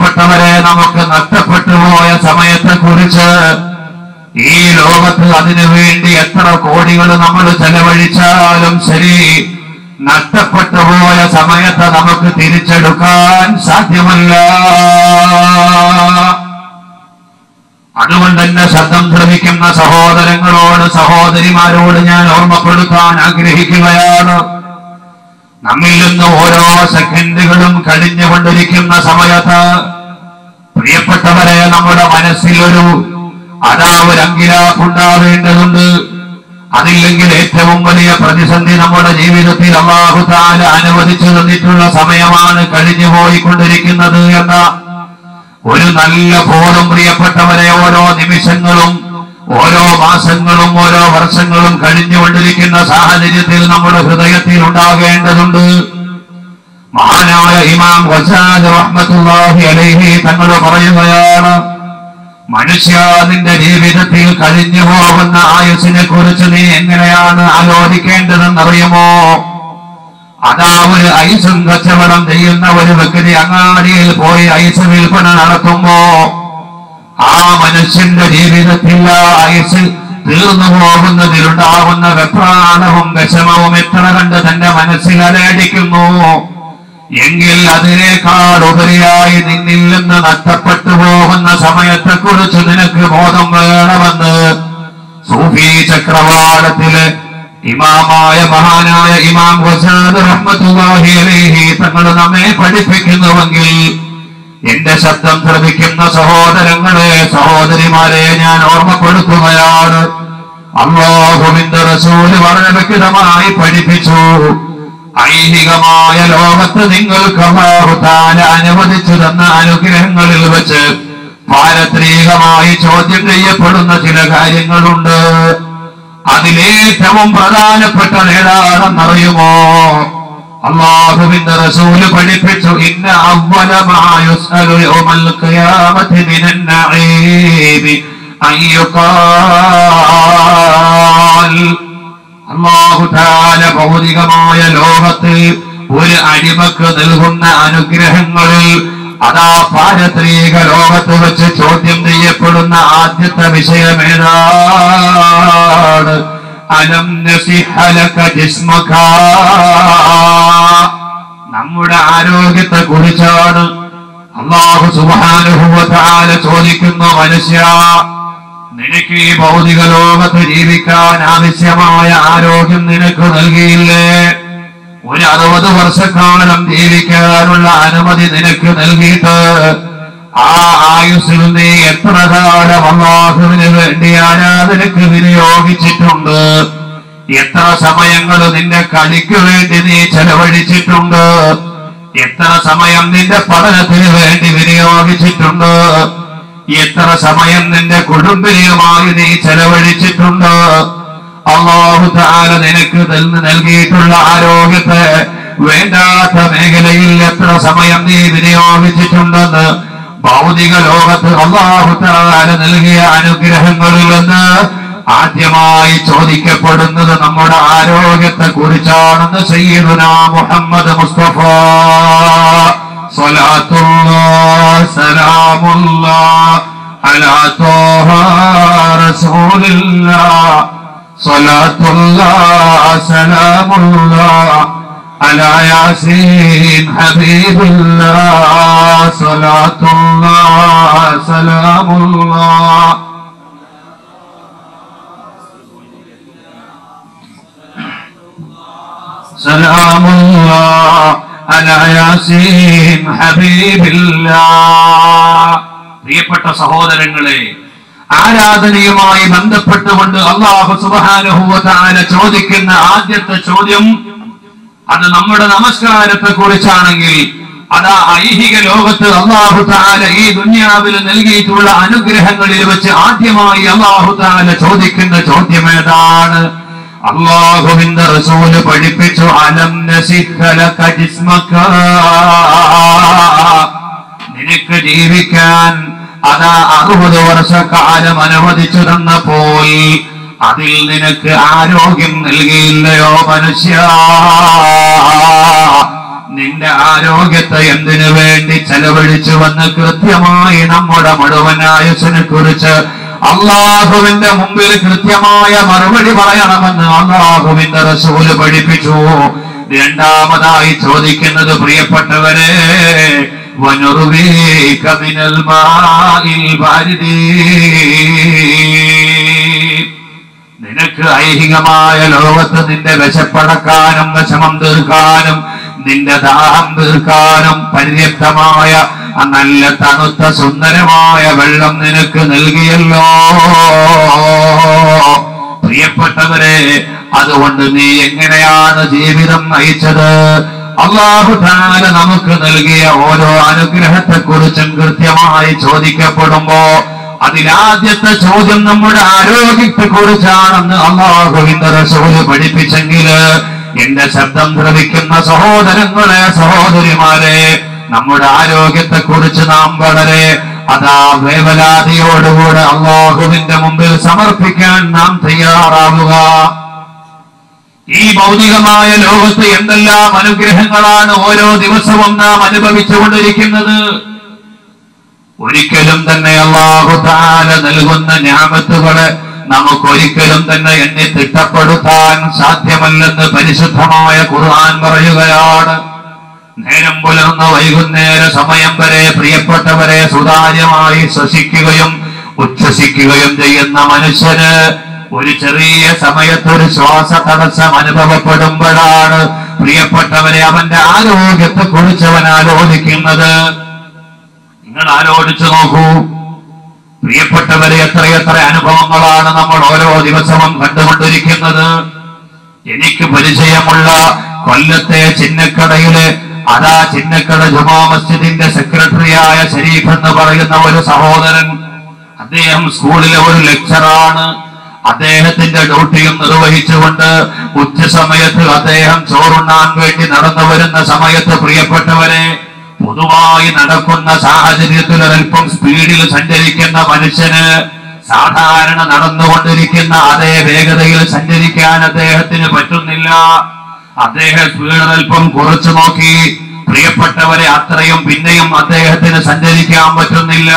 പ്രിയപ്പെട്ടവരെ നമുക്ക് നഷ്ടപ്പെട്ടു പോയ സമയത്തെ കുറിച്ച് ഈ ലോകത്ത് അതിനു വേണ്ടി എത്ര കോടികൾ നമ്മൾ ചെലവഴിച്ചാലും ശരി നഷ്ടപ്പെട്ടു പോയ സമയത്ത് നമുക്ക് തിരിച്ചെടുക്കാൻ സാധ്യമല്ല അതുകൊണ്ട് തന്നെ ശബ്ദം ശ്രമിക്കുന്ന സഹോദരങ്ങളോട് സഹോദരിമാരോട് ഞാൻ ഓർമ്മപ്പെടുത്താൻ ആഗ്രഹിക്കുകയാണ് നമ്മിൽ നിന്ന് ഓരോ സെക്കൻഡുകളും കഴിഞ്ഞുകൊണ്ടിരിക്കുന്ന സമയത്ത് പ്രിയപ്പെട്ടവരെ നമ്മുടെ മനസ്സിൽ ഒരു അതാ ഒരു അങ്കിലാപ്പ് ഉണ്ടാവേണ്ടതുണ്ട് അതില്ലെങ്കിൽ ഏറ്റവും വലിയ പ്രതിസന്ധി നമ്മുടെ ജീവിതത്തിൽ അള്ളാഹു താല അനുവദിച്ചു തന്നിട്ടുള്ള സമയമാണ് കഴിഞ്ഞു പോയിക്കൊണ്ടിരിക്കുന്നത് എന്ന ഒരു നല്ല ബോധം പ്രിയപ്പെട്ടവരെ ഓരോ നിമിഷങ്ങളും ഓരോ മാസങ്ങളും ഓരോ വർഷങ്ങളും കഴിഞ്ഞുകൊണ്ടിരിക്കുന്ന സാഹചര്യത്തിൽ നമ്മുടെ ഹൃദയത്തിൽ ഉണ്ടാകേണ്ടതുണ്ട് മഹാനായ ഇമാം ഖസാദ് റഹ്മത്തുള്ളാഹി അലൈഹി തങ്ങൾ പറയുകയാണ് മനുഷ്യ നിന്റെ ജീവിതത്തിൽ കഴിഞ്ഞു പോകുന്ന ആയുസിനെ കുറിച്ച് നീ എങ്ങനെയാണ് ആലോചിക്കേണ്ടതെന്നറിയുമോ അതാ ഒരു ഐസും കച്ചവടം ചെയ്യുന്ന ഒരു വ്യക്തി അങ്ങാടിയിൽ പോയി ഐസ് വിൽപ്പന നടത്തുമ്പോ ആ മനുഷ്യന്റെ ജീവിതത്തിൽ ആ ഐസ് തീർന്നു പോകുന്നതിലുണ്ടാകുന്ന വെപ്രാണവും വിഷമവും എത്ര കണ്ട് തന്റെ മനസ്സിൽ അലയടിക്കുന്നു എങ്കിൽ അതിനേക്കാൾ ഉപരിയായി നിന്നിൽ നിന്ന് നഷ്ടപ്പെട്ടു പോകുന്ന സമയത്തെക്കുറിച്ച് നിനക്ക് ബോധം വേണമെന്ന് സൂഫി ചക്രവാളത്തില് ഇമാമായ മഹാനായ ഇമാം വസാദ് റഹ്മത്തുള്ളാഹി അലൈഹി തങ്ങൾ നമ്മെ പഠിപ്പിക്കുന്നുവെങ്കിൽ എന്റെ ശബ്ദം ശ്രമിക്കുന്ന സഹോദരങ്ങളെ സഹോദരിമാരെ ഞാൻ ഓർമ്മപ്പെടുത്തുകയാണ് അള്ളാഹുവിന്റെ റസൂല് വളരെ വ്യക്തമായി പഠിപ്പിച്ചു ഐഹികമായ ലോകത്ത് നിങ്ങൾക്ക് അല്ലാഹു താല അനുവദിച്ചു തന്ന അനുഗ്രഹങ്ങളിൽ വെച്ച് പാരത്രികമായി ചോദ്യം ചെയ്യപ്പെടുന്ന ചില കാര്യങ്ങളുണ്ട് അതിലേറ്റവും പ്രധാനപ്പെട്ട ഏതാണെന്നറിയുമോ അള്ളാഹുവിന്റെ റസൂല് പഠിപ്പിച്ചു ഇന്ന അവലമായുസ്അലു യൗമൽ ഖിയാമത്തി മിനൻ നഈമി അയ്യുഖാൽ അള്ളാഹു താല ഭൗതികമായ ലോകത്ത് ഒരു അടിമക്ക് നൽകുന്ന അനുഗ്രഹങ്ങളിൽ അതാ പാരത്രിക ലോകത്ത് വെച്ച് ചോദ്യം ചെയ്യപ്പെടുന്ന ആദ്യത്തെ വിഷയം ഏതാണ് അലം നസിഹലക ജിസ്മക നമ്മുടെ ആരോഗ്യത്തെ കുറിച്ചാണ് അള്ളാഹു സുബാനുഭവത്താല ചോദിക്കുന്നു മനുഷ്യ നിനക്ക് ഈ ഭൗതിക ലോകത്ത് ജീവിക്കാൻ ആവശ്യമായ ആരോഗ്യം നിനക്ക് നൽകിയില്ലേ ഒരു അറുപത് വർഷക്കാലം ജീവിക്കാനുള്ള അനുമതി നിനക്ക് നൽകിയിട്ട് ആ ആയുസ്സിൽ നീ എത്ര കാലം അള്ളാഹുവിന് വേണ്ടി ആരാധനക്ക് വിനിയോഗിച്ചിട്ടുണ്ട് എത്ര സമയങ്ങൾ നിന്റെ കളിക്ക് വേണ്ടി നീ ചെലവഴിച്ചിട്ടുണ്ട് എത്ര സമയം നിന്റെ പഠനത്തിന് വേണ്ടി വിനിയോഗിച്ചിട്ടുണ്ട് എത്ര സമയം നിന്റെ കുടുംബിനിയുമായി നീ ചെലവഴിച്ചിട്ടുണ്ട് അള്ളാഹു താല നിനക്ക് തന്ന് നൽകിയിട്ടുള്ള ആരോഗ്യത്തെ വേണ്ടാത്ത മേഖലയിൽ എത്ര സമയം നീ വിനിയോഗിച്ചിട്ടുണ്ടെന്ന് ഭൗതിക ലോകത്ത് അള്ളാഹു താല നൽകിയ അനുഗ്രഹങ്ങളിൽ നിന്ന് ആദ്യമായി ചോദിക്കപ്പെടുന്നത് നമ്മുടെ ആരോഗ്യത്തെ കുറിച്ചാണെന്ന് സയ്യിദുന മുഹമ്മദ് മുസ്തഫ സ്വലാത്തുല്ലാ സലാമുല്ലാ അലാ തോഹ റസൂലില്ലാ സ്വലാത്തുല്ലാ സലാമുല്ലാ على ياسين حبيب الله صلاة الله سلام الله سلام الله على ياسين حبيب الله പ്രിയപ്പെട്ട സഹോദരങ്ങളെ ആരാധനയുമായി ബന്ധപ്പെട്ടുകൊണ്ട് അള്ളാഹു സുബാനുഭവത്താല ചോദിക്കുന്ന ആദ്യത്തെ ചോദ്യം അത് നമ്മുടെ നമസ്കാരത്തെ കുറിച്ചാണെങ്കിൽ അത് ആ ഐഹിക ലോകത്ത് അള്ളാഹു താല ഈ ദുന്യാവിൽ നൽകിയിട്ടുള്ള അനുഗ്രഹങ്ങളിൽ വെച്ച് ആദ്യമായി അള്ളാഹു താല ചോദിക്കുന്ന ചോദ്യം ഏതാണ് അള്ളാഹുവിന്റെ റസൂല് പഠിപ്പിച്ചു അലം നസിഖലക ജിസ്മക നിനക്ക് ജീവിക്കാൻ അതാ അറുപത് വർഷക്കാലം അനുവദിച്ചു തന്നപ്പോൾ അതിൽ നിനക്ക് ആരോഗ്യം നൽകിയില്ലയോ മനുഷ്യ നിന്റെ ആരോഗ്യത്തെ എന്തിനു വേണ്ടി ചെലവഴിച്ചു വന്ന് കൃത്യമായി നമ്മുടെ മുഴുവൻ ആയുസിനെ കുറിച്ച് അള്ളാഹുവിന്റെ മുമ്പിൽ കൃത്യമായ മറുപടി പറയണമെന്ന് അള്ളാഹുവിന്റെ റസൂല് പഠിപ്പിച്ചു രണ്ടാമതായി ചോദിക്കുന്നത് പ്രിയപ്പെട്ടവരെ വനുറുവീക മിനൽ മാഇൽ ബാരിദീ നിനക്ക് ഐഹികമായ ലോകത്ത് നിന്റെ വിശപ്പടക്കാനും വിഷമം തീർക്കാനും നിന്റെ ദാഹം തീർക്കാനും പര്യാപ്തമായ ആ നല്ല തണുത്ത സുന്ദരമായ വെള്ളം നിനക്ക് നൽകിയല്ലോ പ്രിയപ്പെട്ടവരെ അതുകൊണ്ട് നീ എങ്ങനെയാണ് ജീവിതം നയിച്ചത് അള്ളാഹു താല നമുക്ക് നൽകിയ ഓരോ അനുഗ്രഹത്തെ കുറിച്ചും കൃത്യമായി ചോദിക്കപ്പെടുമ്പോ അതിലാദ്യത്തെ ചോദ്യം നമ്മുടെ ആരോഗ്യത്തെ കുറിച്ചാണെന്ന് അള്ളാഹുവിന്റെ റസൂല് പഠിപ്പിച്ചെങ്കിൽ എന്റെ ശബ്ദം ശ്രവിക്കുന്ന സഹോദരങ്ങളെ സഹോദരിമാരെ നമ്മുടെ ആരോഗ്യത്തെ കുറിച്ച് നാം വളരെ അതാ വേവലാതിയോടുകൂടെ അള്ളാഹുവിന്റെ മുമ്പിൽ സമർപ്പിക്കാൻ നാം തയ്യാറാവുക ഈ ഭൗതികമായ ലോകത്ത് എന്തെല്ലാം അനുഗ്രഹങ്ങളാണ് ഓരോ ദിവസവും നാം അനുഭവിച്ചുകൊണ്ടിരിക്കുന്നത് ഒരിക്കലും തന്നെ അള്ളാഹു താല നൽകുന്ന ഞാമത്തുകളെ നമുക്കൊരിക്കലും തന്നെ എന്നെ തിട്ടപ്പെടുത്താൻ സാധ്യമല്ലെന്ന് പരിശുദ്ധമായ ഖുർആൻ പറയുകയാണ് നേരം പുലർന്ന വൈകുന്നേര സമയം വരെ പ്രിയപ്പെട്ടവരെ സുതാര്യമായി ശ്വസിക്കുകയും ഉച്ഛ്വസിക്കുകയും ചെയ്യുന്ന മനുഷ്യന് ഒരു ചെറിയ സമയത്ത് ഒരു ശ്വാസ തടസ്സം അനുഭവപ്പെടുമ്പോഴാണ് പ്രിയപ്പെട്ടവരെ അവന്റെ ആരോഗ്യത്തെ കുറിച്ച് അവൻ ആലോചിക്കുന്നത് നിങ്ങൾ ആലോചിച്ചു നോക്കൂ പ്രിയപ്പെട്ടവരെ എത്രയെത്ര അനുഭവങ്ങളാണ് നമ്മൾ ഓരോ ദിവസവും കണ്ടുകൊണ്ടിരിക്കുന്നത് എനിക്ക് പരിചയമുള്ള കൊല്ലത്തെ ചിന്നക്കടയിലെ അതാ ചിന്നക്കട ജുമാ മസ്ജിദിന്റെ സെക്രട്ടറിയായ ഷരീഫ് എന്ന് പറയുന്ന ഒരു സഹോദരൻ അദ്ദേഹം സ്കൂളിലെ ഒരു ലെക്ചറാണ് അദ്ദേഹത്തിന്റെ ഡ്യൂട്ടിയും നിർവഹിച്ചുകൊണ്ട് ഉച്ച സമയത്ത് അദ്ദേഹം ചോറുണ്ണാൻ വേണ്ടി നടന്നു വരുന്ന സമയത്ത് പ്രിയപ്പെട്ടവരെ പൊതുവായി നടക്കുന്ന സാഹചര്യത്തിൽ ഒരൽപ്പം സ്പീഡിൽ സഞ്ചരിക്കുന്ന മനുഷ്യന് സാധാരണ നടന്നുകൊണ്ടിരിക്കുന്ന അതേ വേഗതയിൽ സഞ്ചരിക്കാൻ അദ്ദേഹത്തിന് പറ്റുന്നില്ല അദ്ദേഹം സ്പീഡ് അല്പം കുറച്ചു നോക്കി പ്രിയപ്പെട്ടവരെ അത്രയും പിന്നെയും അദ്ദേഹത്തിന് സഞ്ചരിക്കാൻ പറ്റുന്നില്ല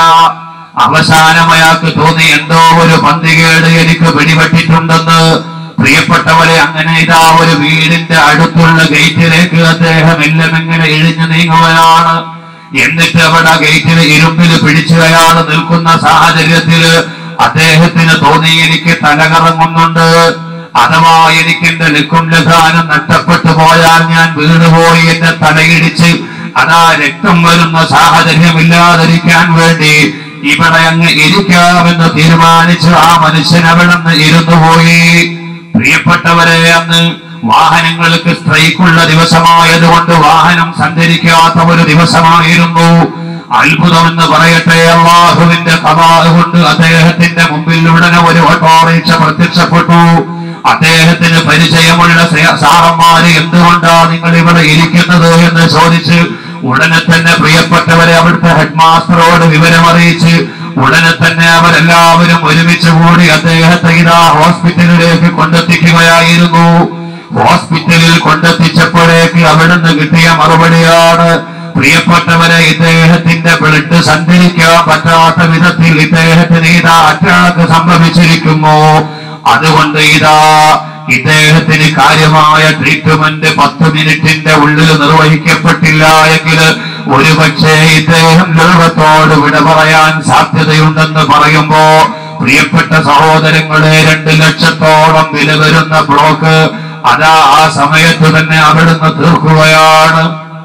അവസാനം അയാൾക്ക് തോന്നി എന്തോ ഒരു പന്തികേട് എനിക്ക് പിടിപെട്ടിട്ടുണ്ടെന്ന് പ്രിയപ്പെട്ടവരെ അങ്ങനെ ഇതാ ഒരു വീടിന്റെ അടുത്തുള്ള ഗേറ്റിലേക്ക് അദ്ദേഹം എല്ലാം ഇങ്ങനെ ഇഴിഞ്ഞു നീങ്ങുകയാണ് എന്നിട്ട് അവിടെ ഗേറ്റിൽ ഇരുമ്പിൽ പിടിച്ചു അയാൾ നിൽക്കുന്ന സാഹചര്യത്തില് അദ്ദേഹത്തിന് തോന്നി എനിക്ക് തലകറങ്ങുന്നുണ്ട് അഥവാ എനിക്ക് എന്റെ ലക്കും ലഘാനം നഷ്ടപ്പെട്ടു പോയാൽ ഞാൻ വീണുപോയി എന്റെ തലയിടിച്ച് അതാ രക്തം വരുന്ന സാഹചര്യം ഇല്ലാതിരിക്കാൻ വേണ്ടി ഇവിടെ അങ്ങ് ഇരിക്കാമെന്ന് തീരുമാനിച്ച് ആ മനുഷ്യൻ അവിടെ നിന്ന് ഇരുന്നു പോയി പ്രിയപ്പെട്ടവരെ അന്ന് വാഹനങ്ങൾക്ക് സ്ട്രൈക്കുള്ള ദിവസമായതുകൊണ്ട് വാഹനം സഞ്ചരിക്കാത്ത ഒരു ദിവസമായിരുന്നു അത്ഭുതം എന്ന് പറയട്ടെ അള്ളാഹുവിന്റെ കഥാവ് കൊണ്ട് അദ്ദേഹത്തിന്റെ മുമ്പിൽ ഉടനെ ഒരു ഓട്ടോറിക്ഷ പ്രത്യക്ഷപ്പെട്ടു അദ്ദേഹത്തിന് പരിചയമുള്ള സേ- സാറന്മാര് എന്തുകൊണ്ടാ നിങ്ങൾ ഇവിടെ ഇരിക്കുന്നത് എന്ന് ചോദിച്ച് ഉടനെ തന്നെ പ്രിയപ്പെട്ടവരെ അവിടുത്തെ ഹെഡ് മാസ്റ്ററോട് വിവരമറിയിച്ച് ഉടനെ തന്നെ അവരെല്ലാവരും ഒരുമിച്ച് കൂടി അദ്ദേഹത്തെ ഇതാ ഹോസ്പിറ്റലിലേക്ക് കൊണ്ടെത്തിക്കുകയായിരുന്നു ഹോസ്പിറ്റലിൽ കൊണ്ടെത്തിച്ചപ്പോഴേക്ക് അവിടുന്ന് കിട്ടിയ മറുപടിയാണ് പ്രിയപ്പെട്ടവരെ ഇദ്ദേഹത്തിന്റെ ബ്ലഡ് സഞ്ചരിക്കാൻ പറ്റാത്ത വിധത്തിൽ ഇദ്ദേഹത്തിന് ഇതാ അറ്റാക്ക് സംഭവിച്ചിരിക്കുന്നു അതുകൊണ്ട് ഇതാ ഇദ്ദേഹത്തിന് കാര്യമായ ട്രീറ്റ്മെന്റ് പത്ത് മിനിറ്റിന്റെ ഉള്ളിൽ നിർവഹിക്കപ്പെട്ടില്ല എങ്കിൽ ഒരുപക്ഷെ ഇദ്ദേഹം ലോകത്തോട് വിട പറയാൻ സാധ്യതയുണ്ടെന്ന് പറയുമ്പോ പ്രിയപ്പെട്ട സഹോദരങ്ങളെ രണ്ട് ലക്ഷത്തോളം വില വരുന്ന ബ്ലോക്ക് അതാ ആ സമയത്ത് തന്നെ അവിടുന്ന് തീർക്കുകയാണ്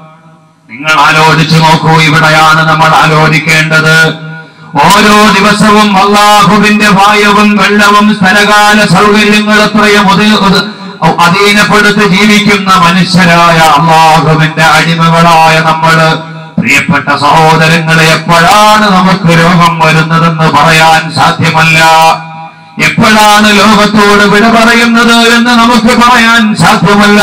നിങ്ങൾ ആലോചിച്ചു നോക്കൂ ഇവിടെയാണ് നമ്മൾ ആലോചിക്കേണ്ടത് ഓരോ ദിവസവും അള്ളാഹുവിന്റെ വായുവും വെള്ളവും സ്ഥലകാല സൗകര്യങ്ങൾ എത്രയും ഉദ- ഉദ- അധീനപ്പെടുത്തി ജീവിക്കുന്ന മനുഷ്യരായ അള്ളാഹുവിന്റെ അടിമകളായ നമ്മള് പ്രിയപ്പെട്ട സഹോദരങ്ങളെ എപ്പോഴാണ് നമുക്ക് രോഗം വരുന്നതെന്ന് പറയാൻ സാധ്യമല്ല എപ്പോഴാണ് ലോകത്തോട് വിട പറയുന്നത് എന്ന് നമുക്ക് പറയാൻ സാധ്യമല്ല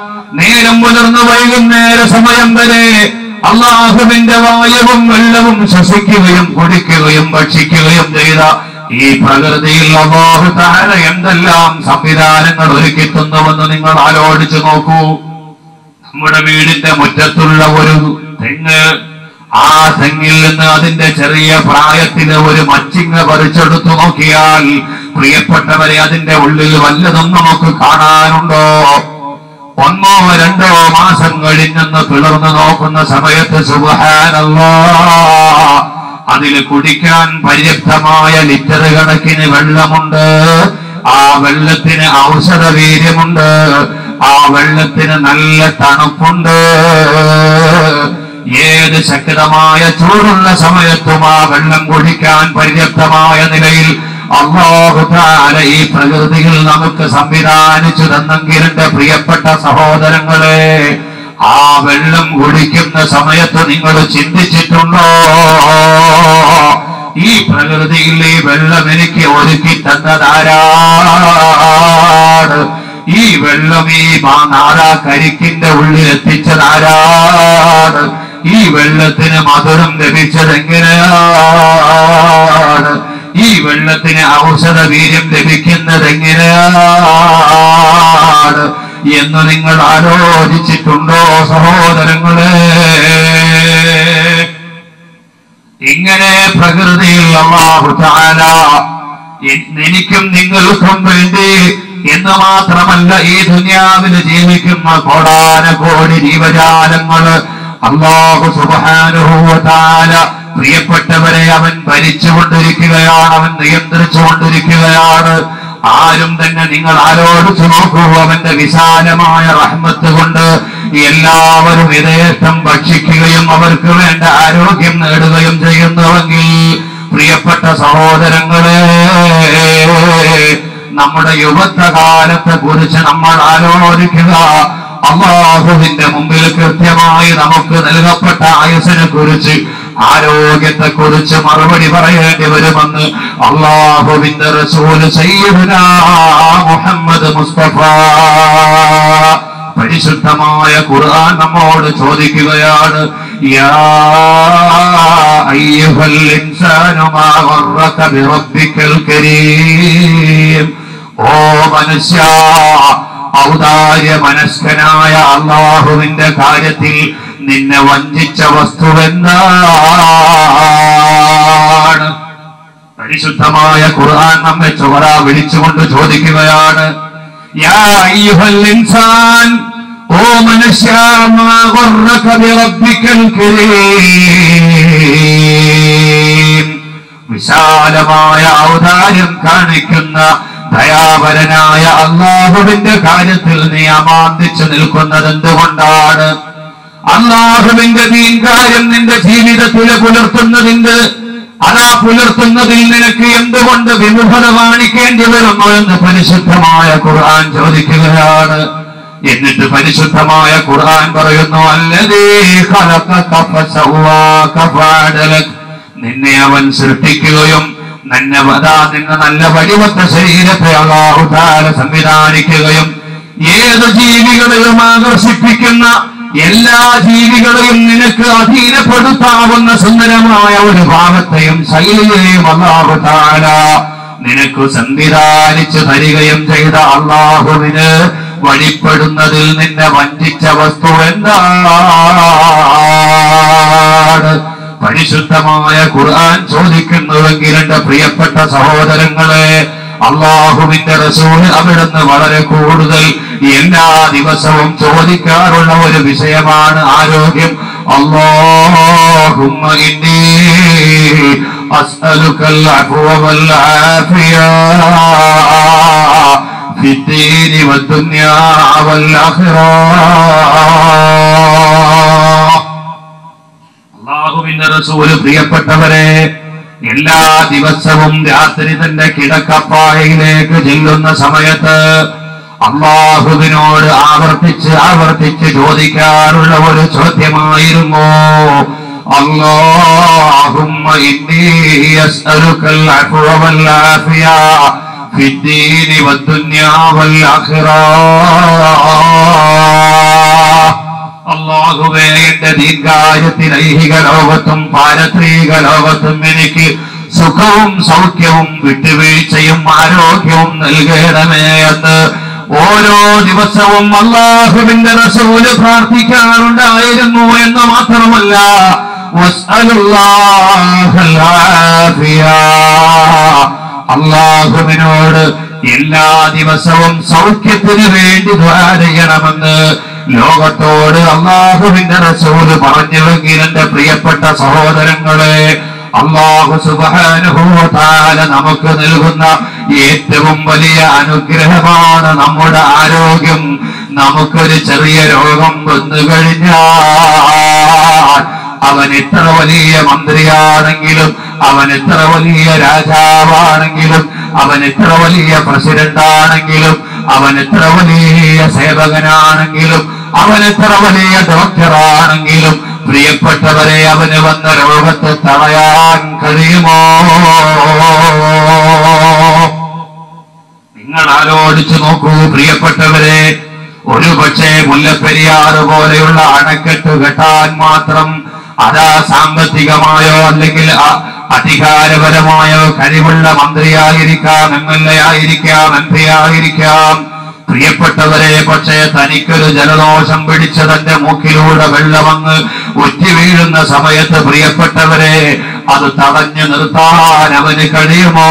നേരം പുലർന്ന് വൈകുന്നേര സമയം വരെ അള്ളാഹുവിന്റെ വായുവും വെള്ളവും ശ്വസിക്കുകയും കുടിക്കുകയും ഭക്ഷിക്കുകയും ചെയ്ത ഈ പ്രകൃതിയിൽ അള്ളാഹു താര എന്തെല്ലാം സംവിധാനങ്ങൾ ഒരുക്കിത്തുന്നുവെന്ന് നിങ്ങൾ ആലോചിച്ചു നോക്കൂ നമ്മുടെ വീടിന്റെ മുറ്റത്തുള്ള ഒരു തെങ്ങ് ആ തെങ്ങിൽ നിന്ന് അതിന്റെ ചെറിയ പ്രായത്തില് ഒരു മച്ചിങ്ങ പറിച്ചെടുത്തു നോക്കിയാൽ പ്രിയപ്പെട്ടവരെ അതിന്റെ ഉള്ളിൽ വല്ലതും നമുക്ക് കാണാനുണ്ടോ ഒന്നോ രണ്ടോ മാസം കഴിഞ്ഞെന്ന് പിളർന്നു നോക്കുന്ന സമയത്ത് സുബഹാനല്ലാ അതിൽ കുടിക്കാൻ പര്യാപ്തമായ ലിറ്റർ കണക്കിന് വെള്ളമുണ്ട് ആ വെള്ളത്തിന് ഔഷധ വീര്യമുണ്ട് ആ വെള്ളത്തിന് നല്ല തണുപ്പുണ്ട് ഏത് ശക്തമായ ചൂടുള്ള സമയത്തും ആ വെള്ളം കുടിക്കാൻ പര്യാപ്തമായ നിലയിൽ അള്ളാഹു താല ഈ പ്രകൃതിയിൽ നമുക്ക് സംവിധാനിച്ചു തന്നെങ്കിൽ എന്റെ പ്രിയപ്പെട്ട സഹോദരങ്ങളെ ആ വെള്ളം കുടിക്കുന്ന സമയത്ത് നിങ്ങൾ ചിന്തിച്ചിട്ടുണ്ടോ ഈ പ്രകൃതിയിൽ ഈ വെള്ളം എനിക്ക് ഒരുക്കി തന്നതാരാണ് ഈ വെള്ളം ഈ മാ- നാടാ കരിക്കിന്റെ ഉള്ളിൽ എത്തിച്ചതാരാണ് ഈ വെള്ളത്തിന് മധുരം ലഭിച്ചത് എങ്ങനെയാണ് ഈ വെള്ളത്തിന് ഔഷധ വീര്യം ലഭിക്കുന്നത് എങ്ങനെയാണ് എന്ന് നിങ്ങൾ ആലോചിച്ചിട്ടുണ്ടോ സഹോദരങ്ങളെ ഇങ്ങനെ പ്രകൃതിയിൽ അള്ളാഹു താല എ- എനിക്കും നിങ്ങൾക്കും വേണ്ടി എന്ന് മാത്രമല്ല ഈ ദുനിയാവില് ജീവിക്കുന്ന കോടാന കോടി ജീവജാലങ്ങള് അള്ളാഹു സുബാനുഭൂതാല പ്രിയപ്പെട്ടവരെ അവൻ ഭരിച്ചുകൊണ്ടിരിക്കുകയാണ് അവൻ നിയന്ത്രിച്ചുകൊണ്ടിരിക്കുകയാണ് ആരും തന്നെ നിങ്ങൾ ആലോചിച്ചു നോക്കൂ അവന്റെ വിശാലമായ റഹ്മത്ത് കൊണ്ട് എല്ലാവരും യഥേഷ്ടം ഭക്ഷിക്കുകയും അവർക്ക് വേണ്ട ആരോഗ്യം നേടുകയും ചെയ്യുന്നുവെങ്കിൽ പ്രിയപ്പെട്ട സഹോദരങ്ങളെ നമ്മുടെ യുവത്വകാലത്തെ കുറിച്ച് നമ്മൾ ആലോചിക്കുക അള്ളാഹുവിന്റെ മുമ്പിൽ കൃത്യമായി നമുക്ക് നൽകപ്പെട്ട ആയുസിനെ കുറിച്ച് ആരോഗ്യത്തെ കുറിച്ച് മറുപടി പറയേണ്ടി വരുമെന്ന് അള്ളാഹുവിന്റെ റസൂല് സയ്യിദുനാ മുഹമ്മദ് മുസ്തഫ പരിശുദ്ധമായ ഖുർആൻ നമ്മോട് ചോദിക്കുകയാണ് യാ അയ്യുഹൽ ഇൻസാനു മാ ഗർറക ബിറബ്ബിക്കൽ കരീം ഓ മനുഷ്യ ഔദാര്യ മനസ്കനായ അള്ളാഹുവിന്റെ കാര്യത്തിൽ നിന്നെ വഞ്ചിച്ച വസ്തുവെന്താണ് പരിശുദ്ധമായ ഖുർആൻ നമ്മെ ചോര വിളിച്ചുകൊണ്ട് ചോദിക്കുകയാണ് യാ അയ്യുഹൽ ഇൻസാൻ ഓ മനുഷ്യ മാ ഗർറക ബിറബ്ബിക്കൽ കരീം വിശാലമായ ഔദാര്യം കാണിക്കുന്ന ദയാപരനായ അള്ളാഹുവിന്റെ കാര്യത്തിൽ നീ അമാന്തിച്ചു നിൽക്കുന്നത് എന്തുകൊണ്ടാണ് അള്ളാഹുവിന്റെ നീങ്കാര്യം നിന്റെ ജീവിതത്തിൽ പുലർത്തുന്നതിന്റെ അതാ പുലർത്തുന്നതിൽ നിനക്ക് എന്തുകൊണ്ട് വിമുഖത കാണിക്കേണ്ടി വരുന്നു എന്ന് പരിശുദ്ധമായ ഖുർആൻ ചോദിക്കുകയാണ് എന്നിട്ട് പരിശുദ്ധമായ ഖുർആൻ പറയുന്നു അല്ലതേ ഖലഖക ഫസവ്വാക ഫഅദലക നിന്നെ അവൻ സൃഷ്ടിക്കുകയും നിന്നെ അതാ നിന്നെ നല്ല വടിവത്ത ശരീരത്തെ അള്ളാഹു താല സംവിധാനിക്കുകയും ഏത് ജീവികളെയും ആകർഷിപ്പിക്കുന്ന എല്ലാ ജീവികളെയും നിനക്ക് അധീനപ്പെടുത്താവുന്ന സുന്ദരമായ ഒരു ഭാഗത്തെയും ശൈലിയെയും അള്ളാഹു താല നിനക്ക് സംവിധാനിച്ചു തരികയും ചെയ്ത അള്ളാഹുവിന് വഴിപ്പെടുന്നതിൽ നിന്നെ വഞ്ചിച്ച വസ്തു എന്താണ് പരിശുദ്ധമായ ഖുർആൻ ചോദിക്കുന്നുവെങ്കിൽ എന്റെ പ്രിയപ്പെട്ട സഹോദരങ്ങളെ അള്ളാഹുവിന്റെ റസൂല് അവിടുന്ന് വളരെ കൂടുതൽ എല്ലാ ദിവസവും ചോദിക്കാറുള്ള ഒരു വിഷയമാണ് ആരോഗ്യം അള്ളാഹുമ്മ ഇന്നി അസ്അലുക്കൽ അഫ്വ വൽ ആഫിയ في الدين والدنيا والآخرة അള്ളാഹുവിന്റെ റസൂല് പ്രിയപ്പെട്ടവരെ എല്ലാ ദിവസവും രാത്രി തന്റെ കിടക്കപ്പായയിലേക്ക് ചെല്ലുന്ന സമയത്ത് അള്ളാഹുവിനോട് ആവർത്തിച്ച് ആവർത്തിച്ച് ചോദിക്കാറുള്ള ഒരു ചോദ്യമായിരുന്നു അള്ളാഹുമ്മ ഇന്നി അസ്അലുക്കൽ അഫ്വ വൽ ആഫിയ في الدين والدنيا والآخرة അള്ളാഹുവേ എന്റെ ദീർഘായത്തിൽ ഐഹിക ലോകത്തും പാരത്രിക ലോകത്തും എനിക്ക് സുഖവും സൗഖ്യവും വിട്ടുവീഴ്ചയും ആരോഗ്യവും നൽകണമേ എന്ന് ഓരോ ദിവസവും അള്ളാഹുവിന്റെ റസൂല് പ്രാർത്ഥിക്കാറുണ്ടായിരുന്നു എന്ന് മാത്രമല്ല വസ്അലുല്ലാഹൽ ആഫിയ. അള്ളാഹുവിനോട് എല്ലാ ദിവസവും സൗഖ്യത്തിന് വേണ്ടി ദ്വാ ചെയ്യണമെന്ന് ലോകത്തോട് അള്ളാഹുവിന്റെ റസൂല് പറഞ്ഞുവെങ്കിൽ എന്റെ പ്രിയപ്പെട്ട സഹോദരങ്ങളെ അള്ളാഹു സുബാനുഭൂതാല നമുക്ക് നൽകുന്ന ഏറ്റവും വലിയ അനുഗ്രഹമാണ് നമ്മുടെ ആരോഗ്യം നമുക്കൊരു ചെറിയ രോഗം വന്നു കഴിഞ്ഞാൽ അവൻ എത്ര വലിയ മന്ത്രിയാണെങ്കിലും അവൻ എത്ര വലിയ രാജാവാണെങ്കിലും അവൻ എത്ര വലിയ പ്രസിഡന്റ് ആണെങ്കിലും അവൻ എത്ര വലിയ സേവകനാണെങ്കിലും അവൻ എത്ര വലിയ ഡോക്ടറാണെങ്കിലും പ്രിയപ്പെട്ടവരെ അവന് വന്ന രോഗത്തെ തടയാൻ കഴിയുമോ നിങ്ങൾ ആലോചിച്ചു നോക്കൂ പ്രിയപ്പെട്ടവരെ ഒരു പക്ഷേ മുല്ലപ്പെരിയാറ് പോലെയുള്ള അണക്കെട്ട് കെട്ടാൻ മാത്രം അതാ സാമ്പത്തികമായോ അല്ലെങ്കിൽ അ- അധികാരപരമായോ കഴിവുള്ള മന്ത്രിയായിരിക്കാം എം എൽ എ ആയിരിക്കാം എം പി ആയിരിക്കാം പ്രിയപ്പെട്ടവരെ പക്ഷേ തനിക്കൊരു ജലദോഷം പിടിച്ച തന്റെ മൂക്കിലൂടെ വെള്ളമങ്ങ് ഒറ്റി വീഴുന്ന സമയത്ത് പ്രിയപ്പെട്ടവരെ അത് തടഞ്ഞു നിർത്താൻ അവന് കഴിയുമോ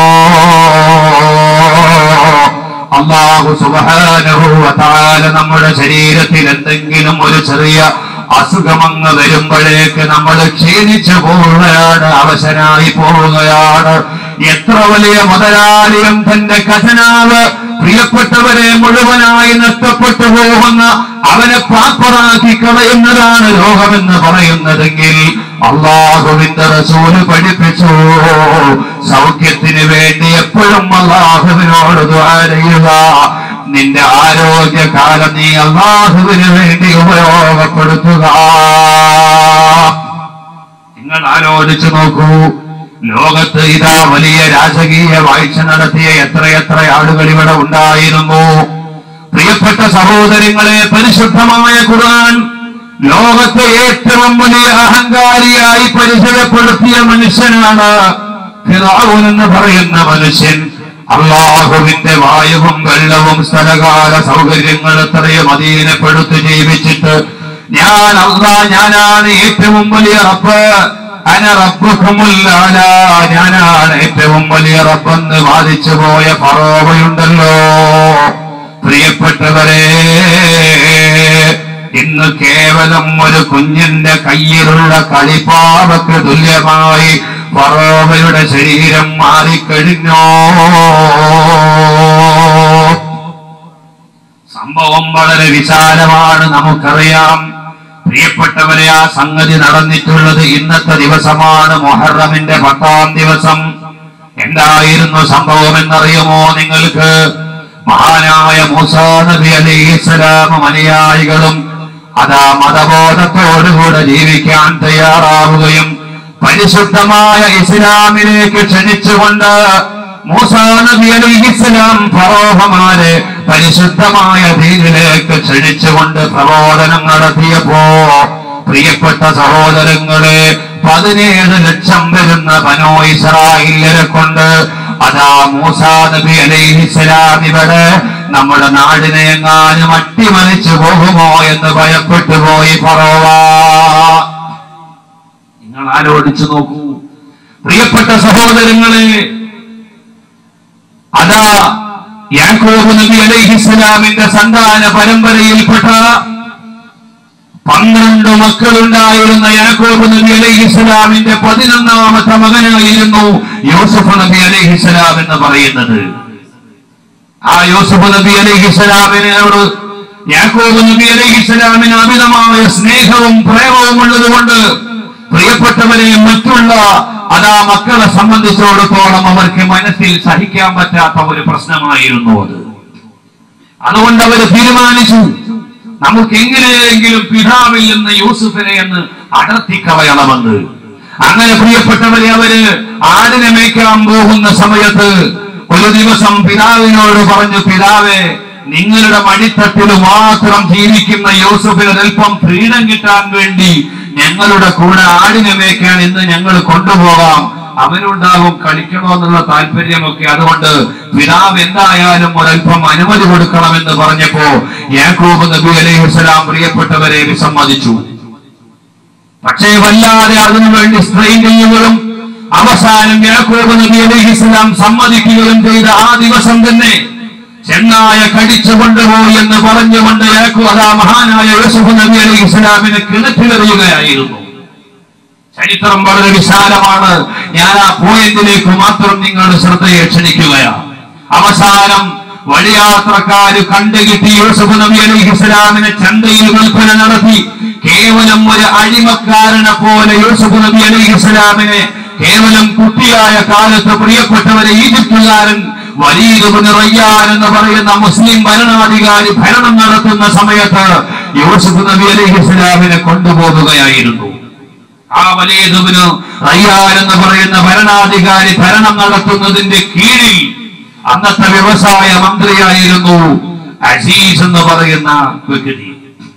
അള്ളാഹു സുബ്ഹാനഹു വ തആല നമ്മുടെ ശരീരത്തിൽ എന്തെങ്കിലും ഒരു ചെറിയ അസുഖമങ്ങ് വരുമ്പോഴേക്ക് നമ്മൾ ക്ഷീണിച്ചു പോവുകയാണ് അവശനായി പോവുകയാണ് എത്ര വലിയ മുതലാളിയും തന്റെ ഖജനാവ് പ്രിയപ്പെട്ടവരെ മുഴുവനായി നഷ്ടപ്പെട്ടു പോകുന്ന അവനെ പാപ്പറാക്കി കളയുന്നതാണ് രോഗമെന്ന് പറയുന്നതെങ്കിൽ അള്ളാഹുവിന്റെ റസൂല് പഠിപ്പിച്ചു സൗഖ്യത്തിന് വേണ്ടി എപ്പോഴും അള്ളാഹുവിനോട് ദ്വാരയുക നിന്റെ ആരോഗ്യകാലം നീ അള്ളാഹുവിന് വേണ്ടി ഉപയോഗപ്പെടുത്തുക നിങ്ങൾ ആലോചിച്ചു നോക്കൂ ലോകത്ത് ഇതാ വലിയ രാജകീയ വാഴ്ച നടത്തിയ എത്രയെത്ര ആളുകൾ ഇവിടെ ഉണ്ടായിരുന്നു പ്രിയപ്പെട്ട സഹോദരങ്ങളെ പരിശുദ്ധമായ ഖുർആൻ ലോകത്തെ ഏറ്റവും വലിയ അഹങ്കാരിയായി പരിചയപ്പെടുത്തിയ മനുഷ്യനാണ് ഫിറഔൻ എന്ന് പറയുന്ന മനുഷ്യൻ അള്ളാഹുവിന്റെ വായുവും വെള്ളവും സ്ഥലകാല സൗകര്യങ്ങൾ എത്രയും അധീനപ്പെടുത്തി ജീവിച്ചിട്ട് ഞാൻ അള്ളാ ഞാനാണ് ഏറ്റവും വലിയ റബ്ബ് അന റബ്ബുക്കുമുല്ലാല ഞാനാണ് ഏറ്റവും വലിയ റബ്ബെന്ന് വാദിച്ചു പോയ ഫറോവയുണ്ടല്ലോ പ്രിയപ്പെട്ടവരെ ഇന്ന് കേവലം ഒരു കുഞ്ഞിന്റെ കയ്യിലുള്ള കളിപ്പാവക്ക് തുല്യമായി ഫറോവയുടെ ശരീരം മാറിക്കഴിഞ്ഞോ സംഭവം വളരെ വിശാലമാണ് നമുക്കറിയാം പ്രിയപ്പെട്ടവരെ ആ സംഗതി നടന്നിട്ടുള്ളത് ഇന്നത്തെ ദിവസമാണ് മൊഹറമിന്റെ പത്താം ദിവസം എന്തായിരുന്നു സംഭവം എന്നറിയുമോ നിങ്ങൾക്ക് മഹാനായ മൂസാ നബി അലൈഹിസ്സലാമും അനുയായികളും അതാ മതബോധത്തോടുകൂടെ ജീവിക്കാൻ തയ്യാറാവുകയും പരിശുദ്ധമായ ഇസ്ലാമിലേക്ക് ക്ഷണിച്ചുകൊണ്ട് മൂസാ നബി അലൈഹിസ്സലാം ഫറോഹമാരെ പരിശുദ്ധമായ ദീനിലേക്ക് ക്ഷണിച്ചുകൊണ്ട് പ്രബോധനം നടത്തിയപ്പോ പ്രിയപ്പെട്ട സഹോദരങ്ങളെ പതിനേഴ് ലക്ഷം വരുന്ന ബനോ ഇസ്രായേലരെ കൊണ്ട് അതാ മൂസാ നബി അലൈഹിസ്സലാം ഇവിടെ നമ്മുടെ നാടിനെ എങ്ങാനും അട്ടിമറിച്ചു പോകുമോ എന്ന് ഭയപ്പെട്ടു പോയി ഫറോവ നിങ്ങൾ ആലോചിച്ചു നോക്കൂ പ്രിയപ്പെട്ട സഹോദരങ്ങളെ അതാ യാക്കോബ് നബി അലൈഹിസ്സലാമിന്റെ സന്താന പരമ്പരയിൽപ്പെട്ട പന്ത്രണ്ട് മക്കളുണ്ടായിരുന്ന യാക്കോബ് നബി അലൈഹിസ്സലാമിന്റെ പതിനൊന്നാമത്തെ മകനായിരുന്നു യൂസുഫ് നബി അലൈഹിസ്സലാം എന്ന് പറയുന്നത് ആ യൂസുഫ് നബി അലൈഹിസ്സലാമിനോട് യാക്കോബ് നബി അലൈഹിസ്സലാമിന് അമിതമായ സ്നേഹവും പ്രേമവും ഉള്ളതുകൊണ്ട് പ്രിയപ്പെട്ടവരെ മറ്റുള്ള അതാ മക്കളെ സംബന്ധിച്ചിടത്തോളം അവർക്ക് മനസ്സിൽ സഹിക്കാൻ പറ്റാത്ത ഒരു പ്രശ്നമായിരുന്നു അത് അതുകൊണ്ട് അവർ തീരുമാനിച്ചു നമുക്ക് എങ്ങനെയെങ്കിലും പിതാവിൽ നിന്ന് യൂസുഫിനെ എന്ന് അടർത്തിക്കളയണമെന്ന് അങ്ങനെ പ്രിയപ്പെട്ടവരെ അവര് ആടിനെ മേയ്ക്കാൻ പോകുന്ന സമയത്ത് ഒരു ദിവസം പിതാവിനോട് പറഞ്ഞു പിതാവേ നിങ്ങളുടെ മടിത്തട്ടിൽ മാത്രം ജീവിക്കുന്ന യൂസുഫിന് അല്പം ഫ്രീഡം കിട്ടാൻ വേണ്ടി ഞങ്ങളുടെ കൂടെ ആടിനെ മേയ്ക്കാൻ ഇന്ന് ഞങ്ങൾ കൊണ്ടുപോകാം അവനുണ്ടാകും കളിക്കണോ എന്നുള്ള താല്പര്യമൊക്കെ അതുകൊണ്ട് പിതാവ് എന്തായാലും ഒരൽപ്പം അനുമതി കൊടുക്കണമെന്ന് പറഞ്ഞപ്പോ യാക്കൂബ് നബി അലൈഹിസ്സലാം പ്രിയപ്പെട്ടവരെ വിസമ്മതിച്ചു പക്ഷേ വല്ലാതെ അതിനു വേണ്ടി സ്ട്രെയിൻ ചെയ്യുകയും അവസാനം യാക്കോബ് നബി അലൈഹിസ്സലാം സമ്മതിക്കുകയും ചെയ്ത ആ ദിവസം തന്നെ ചെന്നായ കടിച്ചു കൊണ്ടുപോയി എന്ന് പറഞ്ഞുകൊണ്ട് യാക്കോ അതാ മഹാനായ യൂസുഫ് നബി അലൈഹിസ്സലാമിനെ കിണറ്റിലെറിയുകയായിരുന്നു ചരിത്രം വളരെ വിശാലമാണ് ഞാൻ ആ പോയിന്റിലേക്ക് മാത്രം നിങ്ങളുടെ ശ്രദ്ധയെ ക്ഷണിക്കുകയാണ് അവസാനം വഴിയാത്രക്കാര് കണ്ടുകിട്ടി യൂസുഫ് നബി അലൈഹി ഇസ്ലാമിനെ ചന്തയിൽ വിൽപ്പന നടത്തി കേവലം ഒരു അടിമക്കാരനെ പോലെ യൂസുഫ് നബി അലൈഹി ഇസ്ലാമിനെ കേവലം കുട്ടിയായ കാലത്ത് പ്രിയപ്പെട്ടവരെ ഈജിപ്തുകാരൻ വലീദുബിന് റയ്യാൻ എന്ന് പറയുന്ന മുസ്ലിം ഭരണാധികാരി ഭരണം നടത്തുന്ന സമയത്ത് യൂസുഫ് നബി അലൈഹി ഇസ്ലാമിനെ കൊണ്ടുപോകുകയായിരുന്നു ആ വലീദുബിന് റയ്യാൻ എന്ന് പറയുന്ന ഭരണാധികാരി ഭരണം നടത്തുന്നതിന്റെ കീഴിൽ അന്നത്തെ വ്യവസായ മന്ത്രിയായിരുന്നു അസീസ് എന്ന് പറയുന്ന വ്യക്തി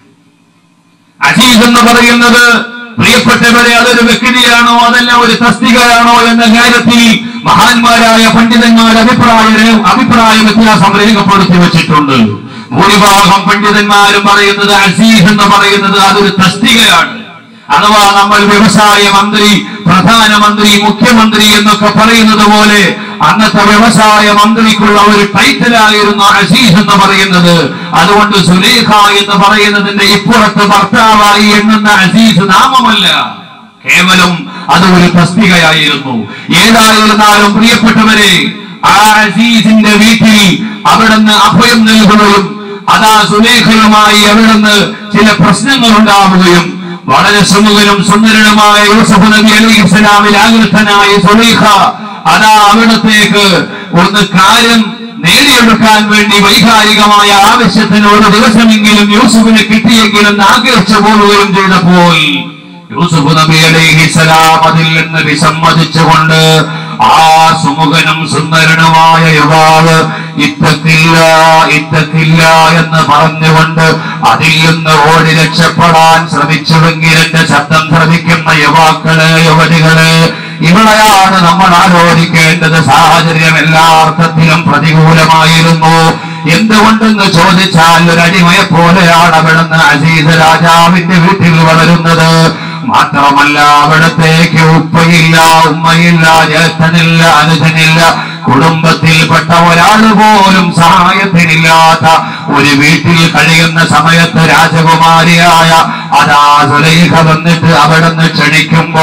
അസീസ് എന്ന് പറയുന്നത് പ്രിയപ്പെട്ടവരെ അതൊരു വ്യക്തിയാണോ അതല്ല ഒരു തസ്തികയാണോ എന്ന കാര്യത്തിൽ മഹാന്മാരായ പണ്ഡിതന്മാർ അഭിപ്രായ അഭിപ്രായ വ്യത്യാസം രേഖപ്പെടുത്തി വെച്ചിട്ടുണ്ട് ഭൂരിഭാഗം പണ്ഡിതന്മാരും പറയുന്നത് അസീസ് എന്ന് പറയുന്നത് അതൊരു തസ്തികയാണ് അഥവാ നമ്മൾ വ്യവസായ മന്ത്രി പ്രധാനമന്ത്രി മുഖ്യമന്ത്രി എന്നൊക്കെ പറയുന്നത് പോലെ അന്നത്തെ വ്യവസായ മന്ത്രിക്കുള്ള ഒരു ടൈറ്റിലായിരുന്നു അസീസ് എന്ന് പറയുന്നത് അതുകൊണ്ട് സുലേഖ എന്ന് പറയുന്നതിന്റെ ഇപ്പുറത്ത് ഭർത്താവായി എണ്ണുന്ന അസീസ് നാമമല്ല കേവലം അത് ഒരു തസ്തികയായിരുന്നു ഏതായിരുന്നാലും പ്രിയപ്പെട്ടവരെ ആ അസീസിന്റെ വീട്ടിൽ അവിടുന്ന് അഭയം നൽകുകയും അതാ സുലേഖയുമായി അവിടുന്ന് ചില പ്രശ്നങ്ങൾ ഉണ്ടാവുകയും വളരെ സുമുഖനും സുന്ദരനുമായ യൂസഫ് നബി അലൈഹി ഇസ്ലാമിൽ ആകൃഷ്ടനായ സുലൈഖ അതാ അവിടത്തേക്ക് ഒന്ന് കാര്യം നേടിയെടുക്കാൻ വേണ്ടി വൈകാരികമായ ആവശ്യത്തിന് ഒരു ദിവസമെങ്കിലും യൂസുഫിനെ കിട്ടിയെങ്കിലും ആഗ്രഹിച്ചു പോവുകയും ചെയ്തപ്പോൾ യൂസുഫ് നബി അലൈഹി സ്വലാം അതിൽ നിന്ന് വിസമ്മതിച്ചുകൊണ്ട് ആ സുമുഖനും സുന്ദരനുമായ യുവാവ് ഇത്തക്കില്ല ഇത്തക്കില്ല എന്ന് പറഞ്ഞുകൊണ്ട് അതിൽ നിന്ന് ഓടി രക്ഷപ്പെടാൻ ശ്രമിച്ചുവെങ്കിൽ എന്റെ ശബ്ദം ശ്രമിക്കുന്ന യുവാക്കള് യുവതികള് ഇവിടെയാണ് നമ്മൾ ആലോചിക്കേണ്ടത് സാഹചര്യം എല്ലാ അർത്ഥത്തിലും പ്രതികൂലമായിരുന്നു എന്തുകൊണ്ടെന്ന് ചോദിച്ചാൽ ഒരു അടിമയെ പോലെയാണ് അവിടുന്ന് അസീസ് രാജാവിന്റെ വീട്ടിൽ വളരുന്നത് മാത്രമല്ല അവിടത്തേക്ക് ഉപ്പയില്ല ഉമ്മയില്ല ജ്യേഷ്ഠനില്ല അനുജനില്ല കുടുംബത്തിൽപ്പെട്ട ഒരാൾ പോലും സഹായത്തിനില്ലാത്ത ഒരു വീട്ടിൽ കഴിയുന്ന സമയത്ത് രാജകുമാരിയായ അതാ സുലൈഖ വന്നിട്ട് അവിടുന്ന് ക്ഷണിക്കുമ്പോൾ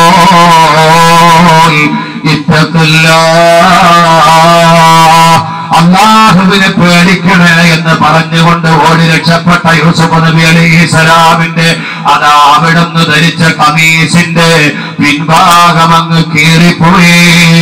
ഇത്തക്കില്ല അള്ളാഹുവിനെ പേടിക്കണേ എന്ന് പറഞ്ഞുകൊണ്ട് ഓടി രക്ഷപ്പെട്ട യൂസുഫ് നബി അലൈഹി സലാമിന്റെ അതാ അവിടുന്ന് ധരിച്ച കമീസിന്റെ പിൻഭാഗം അങ്ങ് കീറിപ്പോയി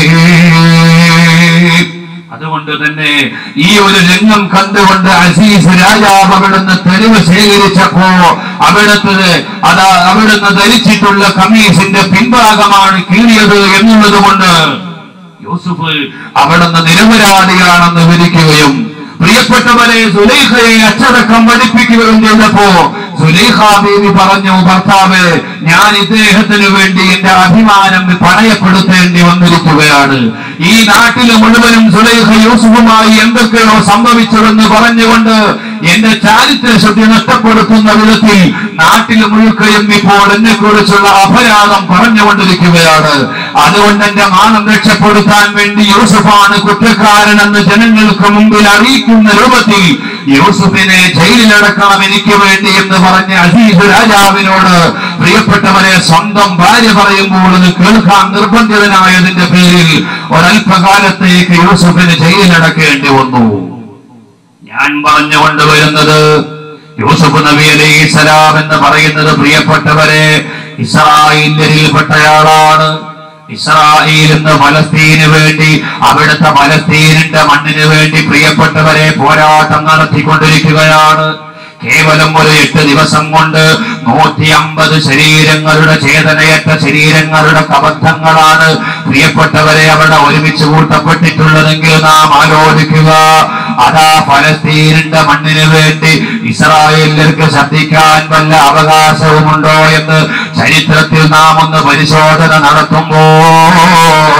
അതുകൊണ്ട് തന്നെ ഈ ഒരു രംഗം കണ്ടുകൊണ്ട് അസീസ് രാജാവ് അവിടുന്ന് തെളിവ് ശേഖരിച്ചപ്പോ അവിടുത്തത് അതാ അവിടുന്ന് ധരിച്ചിട്ടുള്ള കമീസിന്റെ പിൻഭാഗമാണ് കീറിയത് എന്നുള്ളത് കൊണ്ട് യൂസുഫ് അവിടുന്ന് നിരപരാധിയാണെന്ന് വിധിക്കുകയും പ്രിയപ്പെട്ടവരെ സുലൈഖയെ അച്ചടക്കം പഠിപ്പിക്കുകയും ചെയ്തപ്പോ സുലൈഖ ബീവി പറഞ്ഞു ഭർത്താവ് ഞാൻ ഇദ്ദേഹത്തിന് വേണ്ടി എന്റെ അഭിമാനം പണയപ്പെടുത്തേണ്ടി വന്നിരിക്കുകയാണ് ഈ നാട്ടില് മുഴുവനും സുലൈഖ യൂസുഫുമായി എന്തൊക്കെയോ സംഭവിച്ചുവെന്ന് പറഞ്ഞുകൊണ്ട് എന്റെ ചാരിത്ര ശുദ്ധി നഷ്ടപ്പെടുത്തുന്ന വിധത്തിൽ നാട്ടിൽ മുഴുക്കയും ഇപ്പോൾ എന്നെ കുറിച്ചുള്ള അപരാധം പറഞ്ഞുകൊണ്ടിരിക്കുകയാണ് അതുകൊണ്ട് എന്റെ മാനം രക്ഷപ്പെടുത്താൻ വേണ്ടി യൂസുഫാണ് കുറ്റക്കാരനെന്ന് ജനങ്ങൾക്ക് മുമ്പിൽ അറിയിക്കുന്ന രൂപത്തിൽ യൂസുഫിനെ ജയിലിലടക്കണം എനിക്ക് വേണ്ടി എന്ന് പറഞ്ഞ അസീസ് രാജാവിനോട് പ്രിയപ്പെട്ടവരെ സ്വന്തം ഭാര്യ പറയുമ്പോൾ അത് കേൾക്കാൻ നിർബന്ധിതനായതിന്റെ പേരിൽ ഒരല്പകാലത്തേക്ക് യൂസുഫിന് ജയിലിലടക്കേണ്ടി വന്നു ഞാൻ പറഞ്ഞുകൊണ്ട് വരുന്നത് യൂസുഫ് നബി അലൈഹി സലാം എന്ന് പറയുന്നത് പ്രിയപ്പെട്ടവരെ ഇസ്രായേലിൽപ്പെട്ടയാളാണ് ഇസ്രായേൽ എന്ന് ഫലസ്തീന് വേണ്ടി അവിടുത്തെ ഫലസ്തീനിന്റെ മണ്ണിന് വേണ്ടി പ്രിയപ്പെട്ടവരെ പോരാട്ടം നടത്തിക്കൊണ്ടിരിക്കുകയാണ് കേവലം ഒരു എട്ട് ദിവസം കൊണ്ട് നൂറ്റി അമ്പത് ശരീരങ്ങളുടെ ചേതനയറ്റ ശരീരങ്ങളുടെ കബദ്ധങ്ങളാണ് പ്രിയപ്പെട്ടവരെ അവിടെ ഒരുമിച്ച് കൂട്ടപ്പെട്ടിട്ടുള്ളതെങ്കിൽ നാം ആലോചിക്കുക അതാ ഫലസ്തീനിന്റെ മണ്ണിന് വേണ്ടി ഇസ്രായേലിയർക്ക് ശബ്ദിക്കാൻ വല്ല അവകാശവുമുണ്ടോ എന്ന് ചരിത്രത്തിൽ നാം ഒന്ന് പരിശോധന നടത്തുമ്പോൾ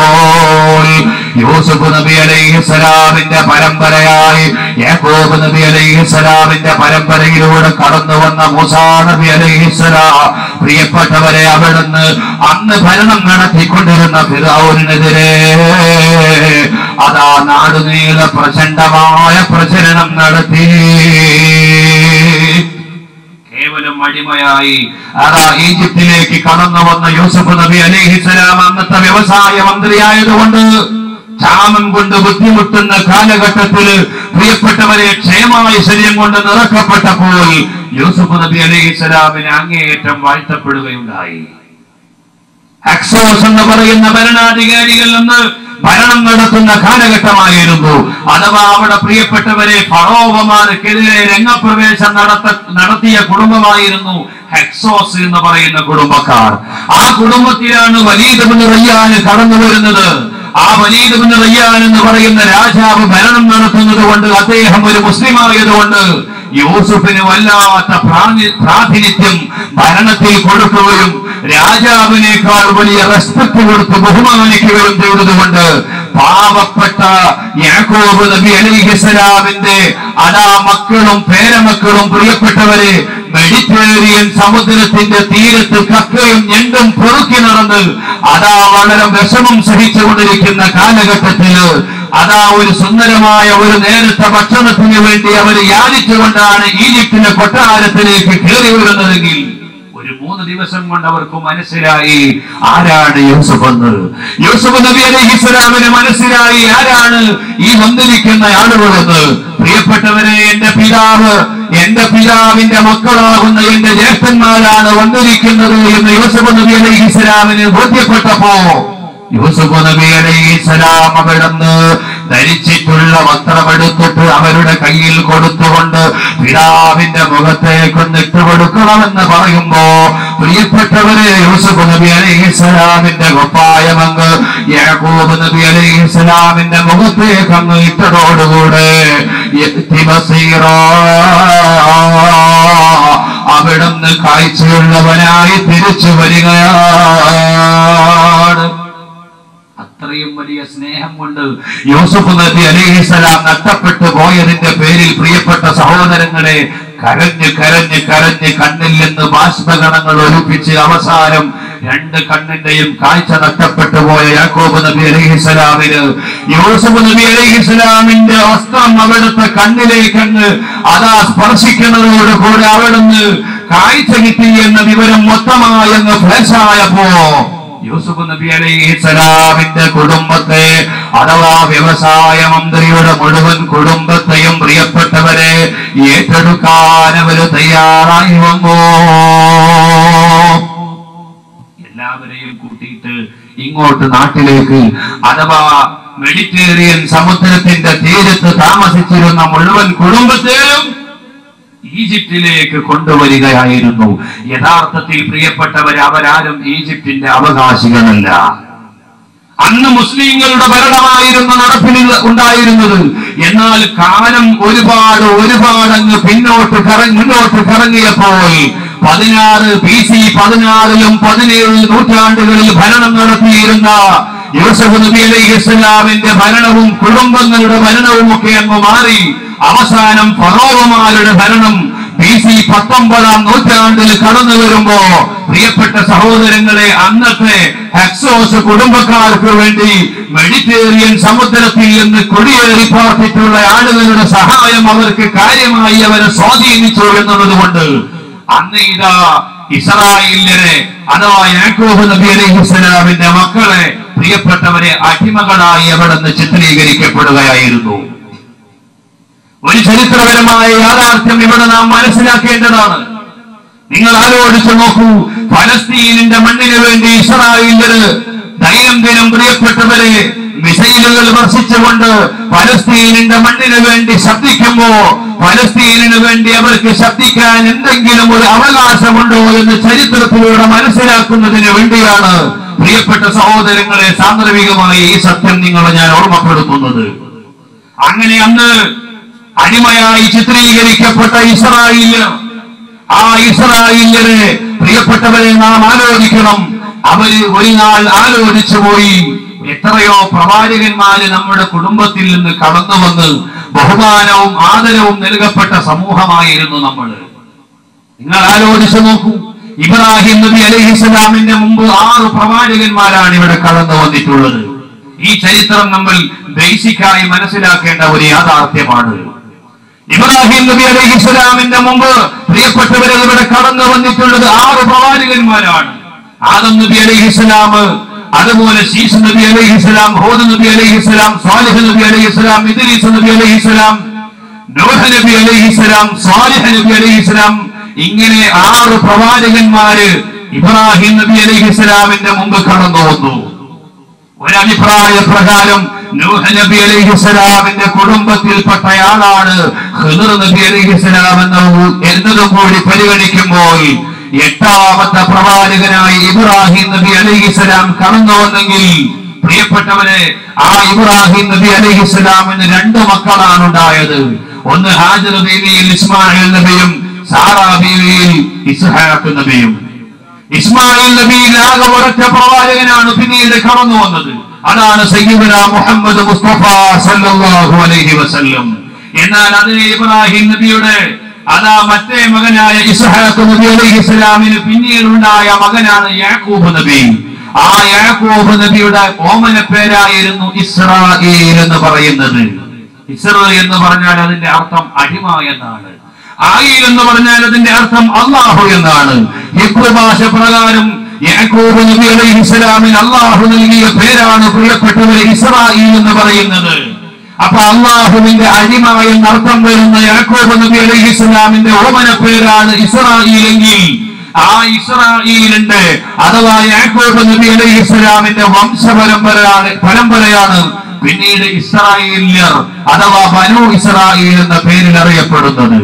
യൂസുഫ് നബി അലൈഹിസ്സലാമിന്റെ പരമ്പരയായി യാക്കോബ് നബി അലൈഹിസ്സലാമിന്റെ പരമ്പരയിലൂടെ കടന്നു വന്ന മൂസാ നബി അലൈഹിസ്സലാം പ്രിയപ്പെട്ടവരെ അവിടുന്ന് അന്ന് ഭരണം നടത്തിക്കൊണ്ടിരുന്ന ഫിറൌനെതിരെ അതാ നാടുനീള പ്രചണ്ഡമായ പ്രചരണം നടത്തി കേവലം അടിമയായി അതാ ഈജിപ്തിലേക്ക് കടന്നു വന്ന യൂസഫ് നബി അലിഹിസലാം അന്നത്തെ വ്യവസായ മന്ത്രിയായതുകൊണ്ട് ക്ഷാമം കൊണ്ട് ബുദ്ധിമുട്ടുന്ന കാലഘട്ടത്തിൽ പ്രിയപ്പെട്ടവരെ ക്ഷേമാഐശ്വര്യം കൊണ്ട് നിറക്കപ്പെട്ടപ്പോൾ യൂസുഫ് നബി അലിഹിസലാമിന് അങ്ങേയറ്റം വാഴ്ത്തപ്പെടുകയുണ്ടായി അക്സോസ് എന്ന് പറയുന്ന ഭരണാധികാരികൾ നിന്ന് ഭരണം നടത്തുന്ന കാലഘട്ടമായിരുന്നു അഥവാ അവിടെ പ്രിയപ്പെട്ടവരെ ഫറോവമാർക്കെതിരെ രംഗപ്രവേശം നടത്ത നടത്തിയ കുടുംബമായിരുന്നു ഹെക്സോസ് എന്ന് പറയുന്ന കുടുംബക്കാർ ആ കുടുംബത്തിലാണ് വലീദ് ബിൻ റയ്യാൻ കടന്നു വരുന്നത് ആ വലീദ് ബിൻ റയ്യാൻ എന്ന് പറയുന്ന രാജാവ് ഭരണം നടത്തുന്നത് കൊണ്ട് അദ്ദേഹം ഒരു മുസ്ലിം ആയതുകൊണ്ട് യൂസുഫിന് വല്ലാത്ത പ്രാതി- പ്രാതിനിധ്യം ഭരണത്തിൽ കൊടുക്കുകയും രാജാവിനേക്കാൾ വലിയ റെസ്പെക്ട് കൊടുത്ത് ബഹുമാനിക്കുകയും ചെയ്തതുകൊണ്ട് പാവപ്പെട്ട യാക്കോബ് നബി അലിഹിസ്ലാമിന്റെ അതാ മക്കളും പേരമക്കളും പ്രിയപ്പെട്ടവരെ മെഡിറ്ററേനിയൻ സമുദ്രത്തിന്റെ തീരത്ത് കക്കയും ഞണ്ടും പെറുക്കി നടന്ന് അതാ വളരെ വിഷമം സഹിച്ചുകൊണ്ടിരിക്കുന്ന കാലഘട്ടത്തില് അതാ ഒരു സുന്ദരമായ ഒരു നേരത്തെ ഭക്ഷണത്തിന് വേണ്ടി അവർ യാചിച്ചുകൊണ്ടാണ് ഈജിപ്തിന്റെ കൊട്ടാരത്തിലേക്ക് കയറി വരുന്നതെങ്കിൽ ഒരു മൂന്ന് ദിവസം കൊണ്ട് അവർക്ക് മനസ്സിലായി ആരാണ് യൂസുഫ് എന്ന് യൂസുഫ് നബി അലൈഹി സ്വലാമിന് മനസ്സിലായി ആരാണ് ഈ വന്നിരിക്കുന്ന ആളുകളെന്ന് പ്രിയപ്പെട്ടവരെ എന്റെ പിതാവ് എന്റെ പിതാവിന്റെ മക്കളാകുന്ന എന്റെ ജ്യേഷ്ഠന്മാരാണ് വന്നിരിക്കുന്നത് എന്ന് യൂസുഫ് നബി അലൈഹി സ്വലാമിന് ബോധ്യപ്പെട്ടപ്പോ യൂസുഫ് നബി അലൈഹിസ്സലാം അവിടുന്ന് ധരിച്ചിട്ടുള്ള വസ്ത്രമെടുത്തിട്ട് അവരുടെ കയ്യിൽ കൊടുത്തുകൊണ്ട് പിതാവിന്റെ മുഖത്തേക്കൊന്ന് ഇട്ടുകൊടുക്കണമെന്ന് പറയുമ്പോ പ്രിയപ്പെട്ടവരെ യൂസുഫ് നബി അലൈഹിസ്സലാമിന്റെ കുപ്പായമങ്ങ് യാക്കൂബ് നബി അലൈഹിസ്സലാമിന്റെ മുഖത്തേക്ക് അങ്ങ് ഇട്ടതോടുകൂടെ യഅ്തി ബസീറാ. അവിടുന്ന് കാഴ്ചയുള്ളവനായി തിരിച്ചു വരികയാണ് അത്രയും വലിയ സ്നേഹം കൊണ്ട് യൂസുഫ് നബി അലിഹിസലാം നഷ്ടപ്പെട്ടു പോയതിന്റെ പേരിൽ പ്രിയപ്പെട്ട സഹോദരങ്ങളെ കരഞ്ഞ് കരഞ്ഞ് കരഞ്ഞ് കണ്ണിൽ നിന്ന് ബാഷ്പഗണങ്ങൾ ഒലിപ്പിച്ച് അവസാനം രണ്ട് കണ്ണിന്റെയും കാഴ്ച നഷ്ടപ്പെട്ടു പോയ യാക്കോബ് നബി അലിഹിസലാമിന് യൂസുഫ് നബി അലിഹിസലാമിന്റെ വസ്ത്രം അവിടുത്തെ കണ്ണിലേക്ക് അങ്ങ് അതാ സ്പർശിക്കുന്നതോട് കൂടെ അവിടുന്ന് കാഴ്ച കിട്ടി എന്ന വിവരം മൊത്തമായി അങ്ങ് ഫ്ലാഷായപ്പോ യൂസുഫ് നബി അലൈഹിസ്സലാമിന്റെ കുടുംബത്തെ അഥവാ വ്യവസായ മന്ത്രിയുടെ മുഴുവൻ കുടുംബത്തെയും പ്രിയപ്പെട്ടവരെ ഏറ്റെടുക്കാൻ അവര് തയ്യാറായി വന്നു എല്ലാവരെയും കൂട്ടിയിട്ട് ഇങ്ങോട്ട് നാട്ടിലേക്ക് അഥവാ മെഡിറ്ററേനിയൻ സമുദ്രത്തിന്റെ തീരത്ത് താമസിച്ചിരുന്ന മുഴുവൻ കുടുംബത്തെയും ഈജിപ്തിലേക്ക് കൊണ്ടുവരികയായിരുന്നു യഥാർത്ഥത്തിൽ പ്രിയപ്പെട്ടവർ അവരാരും ഈജിപ്തിന്റെ അവകാശികളല്ല അന്ന് മുസ്ലിങ്ങളുടെ ഭരണമായിരുന്നു നടപ്പിൽ ഉണ്ടായിരുന്നത് എന്നാൽ കാലം ഒരുപാട് ഒരുപാട് അങ്ങ് പിന്നോട്ട് കറങ്ങി മുന്നോട്ട് കറങ്ങിയപ്പോൾ പതിനാറ് ബി സി പതിനാറിലും പതിനേഴ് നൂറ്റാണ്ടുകളിൽ ഭരണം നടത്തിയിരുന്ന യൂസഫ് നബി അലൈഹി ഇസ്ലാമിന്റെ ഭരണവും കുടുംബങ്ങളുടെ ഭരണവും ഒക്കെ അങ്ങ് മാറി അവസാനം ഫറോവമാരുടെ ഭരണം ബി സി പത്തൊമ്പതാം നൂറ്റാണ്ടിൽ കടന്നു വരുമ്പോ പ്രിയപ്പെട്ട സഹോദരങ്ങളെ അന്നത്തെ ഹെക്സോസ് കുടുംബക്കാർക്ക് വേണ്ടി മെഡിറ്ററേനിയൻ സമുദ്രത്തിൽ നിന്ന് കൊടിയേറി പാർത്തിട്ടുള്ള ആളുകളുടെ സഹായം അവർക്ക് കാര്യമായി അവരെ സ്വാധീനിച്ചു എന്നുള്ളത് കൊണ്ട് അന്ന് ഇതാ ഇസ്രായേലിനെ അഥവാ യാക്കോബ് നബി അലൈഹിസ്സലാമിന്റെ മക്കളെ പ്രിയപ്പെട്ടവരെ അടിമകളായി അവിടെ നിന്ന് ചിത്രീകരിക്കപ്പെടുകയായിരുന്നു ഒരു ചരിത്രപരമായ യാഥാർത്ഥ്യം ഇവിടെ നാം മനസ്സിലാക്കേണ്ടതാണ് നിങ്ങൾ ആലോചിച്ചു നോക്കൂ ഫലസ്തീനിന്റെ മണ്ണിന് വേണ്ടി ഇസ്രായേലിന് ദൈനംദിനം പ്രിയപ്പെട്ടവരെ മിസൈലുകൾ വർഷിച്ചുകൊണ്ട് ഫലസ്തീനിന്റെ മണ്ണിന് വേണ്ടി ശബ്ദിക്കുമ്പോ ഫലസ്തീനിന് വേണ്ടി അവർക്ക് ശബ്ദിക്കാൻ എന്തെങ്കിലും ഒരു അവകാശമുണ്ടോ എന്ന് ചരിത്രത്തിലൂടെ മനസ്സിലാക്കുന്നതിന് വേണ്ടിയാണ് പ്രിയപ്പെട്ട സഹോദരങ്ങളെ സാന്ദർഭികമായി ഈ സത്യം നിങ്ങളെ ഞാൻ ഓർമ്മപ്പെടുത്തുന്നത് അങ്ങനെ അന്ന് അടിമയായി ചിത്രീകരിക്കപ്പെട്ട ഇസ്രായേലിന് ആ ഇസ്രായേലിനെ പ്രിയപ്പെട്ടവരെ നാം ആലോചിക്കണം അവര് ഒരു നാൾ ആലോചിച്ചു പോയി എത്രയോ പ്രവാചകന്മാര് നമ്മുടെ കുടുംബത്തിൽ നിന്ന് കടന്നു വന്ന് ബഹുമാനവും ആദരവും നൽകപ്പെട്ട സമൂഹമായിരുന്നു നമ്മൾ നിങ്ങൾ ആലോചിച്ചു നോക്കൂ ഇബ്രാഹിം നബി അലൈഹിസ്സലാമിന്റെ മുമ്പ് ആറ് പ്രവാചകന്മാരാണ് ഇവിടെ കടന്നു വന്നിട്ടുള്ളത് ഈ ചരിത്രം നമ്മൾ ബേസിക്കായി മനസ്സിലാക്കേണ്ട ഒരു യാഥാർത്ഥ്യമാണ് ഇബ്രാഹിം നബി അലൈഹിസ്സലാമിന്റെ മുമ്പ് പ്രിയപ്പെട്ടവരെ ഇവിടെ കടന്നു വന്നിട്ടുള്ളത് ആറ് പ്രവാചകന്മാരാണ് ആദം നബി അലൈഹിസ്സലാം അതുപോലെ ശീസ് നബി അലൈഹിസ്സലാം ഹോദ് നബി അലൈഹിസ്സലാം സ്വാലിഹ് നബി അലൈഹിസ്സലാം ഇദ്രീസ് നബി അലൈഹിസ്സലാം നൂഹ് നബി അലൈഹിസ്സലാം സ്വാലിഹ് നബി അലൈഹിസ്സലാം ഇങ്ങനെ ആറ് പ്രവാചകന്മാര് ഇബ്രാഹിം നബി അലൈഹിസ്സലാമിന്റെ മുമ്പ് കടന്നു വന്നു ഒരഭിപ്രായ പ്രകാരം നൂഹ് നബി അലൈഹിസ്സലാമിന്റെ കുടുംബത്തിൽപ്പെട്ടയാളാണ് ഖിദർ നബി അലൈഹിസ്സലാം എന്ന എന്നതും കൂടി പരിഗണിക്കുമ്പോൾ എട്ടാമത്തെ പ്രവാചകനായി ഇബ്രാഹിം നബി അലൈഹിസ്സലാം കടന്നു വന്നെങ്കിൽ പ്രിയപ്പെട്ടവരെ ആ ഇബ്രാഹിം നബി അലൈഹിസ്സലാമിന് രണ്ട് മക്കളാണ് ഉണ്ടായത് ഒന്ന് ഹാജർ ബീവിയിൽ ഇസ്മായിൽ നബിയും സാറാ ബീവിയിൽ ഇസ്ഹാഖ് നബിയും ഇസ്മായിൽ നബിയിൽ ആകെ ഒരൊറ്റ പ്രവാചകനാണ് പിന്നീട് കടന്നു വന്നത് അതാണ് സയ്യിദുന മുഹമ്മദ് മുസ്തഫ സല്ലല്ലാഹു അലൈഹി വസല്ലം എന്നാൽ അതിന് ഇബ്രാഹിം നബിയുടെ അതാ മറ്റേ മകനായ ഇസ്ഹാഖ് നബി അലൈഹി സ്വലാമിന് പിന്നീടുണ്ടായ മകനാണ് യാക്കൂബ് നബി ആ യാക്കൂബ് നബിയുടെ ഓമന പേരായിരുന്നു ഇസ്രായേൽ എന്ന് പറയുന്നത് ഇസ്ര എന്ന് പറഞ്ഞാൽ അതിന്റെ അർത്ഥം അടിമ എന്നാണ് ആയിൽ എന്ന് പറഞ്ഞാൽ അതിന്റെ അർത്ഥം അള്ളാഹു എന്നാണ് ഹിബ്രു ഭാഷ പ്രകാരം യാക്കൂബ് നബി അലൈഹി സ്വലാമിന് അള്ളാഹു നൽകിയ പേരാണ് പ്രിയപ്പെട്ടവരെ ഇസ്രായേൽ എന്ന് പറയുന്നത് അപ്പൊ അള്ളാഹുവിന്റെ അടിമ എന്ന് അർത്ഥം വരുന്ന യാക്കോബ് നബി അലൈഹി സ്വലാമിന്റെ ഓമന പേരാണ് ഇസ്രായേൽ എങ്കിൽ ആ ഇസ്രായേലിന്റെ അഥവാ യാക്കോബ് നബി അലൈഹി സ്വലാമിന്റെ വംശപരമ്പരയാണ് പരമ്പരയാണ് പിന്നീട് ഇസ്രായേലിയർ അഥവാ ബനു ഇസ്രായേൽ എന്ന പേരിൽ അറിയപ്പെടുന്നത്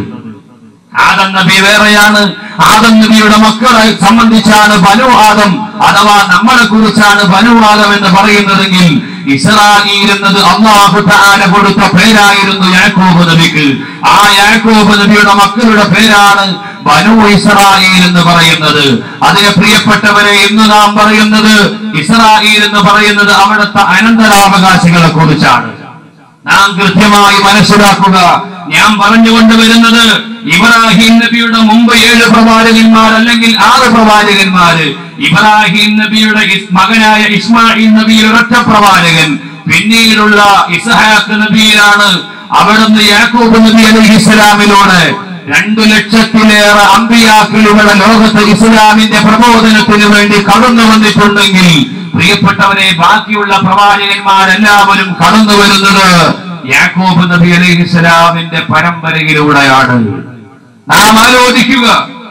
ആദം നബി വേറെയാണ് ആദം നബിയുടെ മക്കളെ സംബന്ധിച്ചാണ് ബനു ആദം അഥവാ നമ്മളെ കുറിച്ചാണ് ബനു ആദം എന്ന് പറയുന്നതെങ്കിൽ ഇസ്രായേൽ എന്നത് അള്ളാഹു താല കൊടുത്ത പേരായിരുന്നു യാക്കോബ് നബിക്ക് ആ യാക്കോബ് നബിയുടെ മക്കളുടെ പേരാണ് ബനു ഇസ്രായേൽ എന്ന് പറയുന്നത് അതിന് പ്രിയപ്പെട്ടവരെ ഇന്ന് നാം പറയുന്നത് ഇസ്രായേൽ എന്ന് പറയുന്നത് അവിടുത്തെ അനന്തരാവകാശികളെ കുറിച്ചാണ് നാം കൃത്യമായി മനസ്സിലാക്കുക ഞാൻ പറഞ്ഞുകൊണ്ട് വരുന്നത് ഇബ്രാഹിം നബിയുടെ മുമ്പ് ഏഴ് പ്രവാചകന്മാർ അല്ലെങ്കിൽ ആറ് പ്രവാചകന്മാര് ഇബ്രാഹിം നബിയുടെ ഇസ്- മകനായ ഇസ്മായിൽ നബിയിൽ ഒരൊറ്റ പ്രവാചകൻ പിന്നീടുള്ള ഇസഹാക്ക് നബിയിലാണ് അവിടുന്ന് യാക്കൂബ് നബി അലൈഹി ഇസ്ലാമിലൂടെ രണ്ടു ലക്ഷത്തിലേറെ അമ്പിയാക്കൾ ഇവിടെ ലോകത്ത് ഇസ്ലാമിന്റെ പ്രബോധനത്തിന് വേണ്ടി കടന്നു വന്നിട്ടുണ്ടെങ്കിൽ പ്രിയപ്പെട്ടവരെ ബാക്കിയുള്ള പ്രവാചകന്മാരെല്ലാവരും കടന്നു വരുന്നത് യാക്കോബ് നബി അലൈഹി സ്വലാമിന്റെ പരമ്പരയിലൂടെയാണ് നാം ആലോചിക്കുക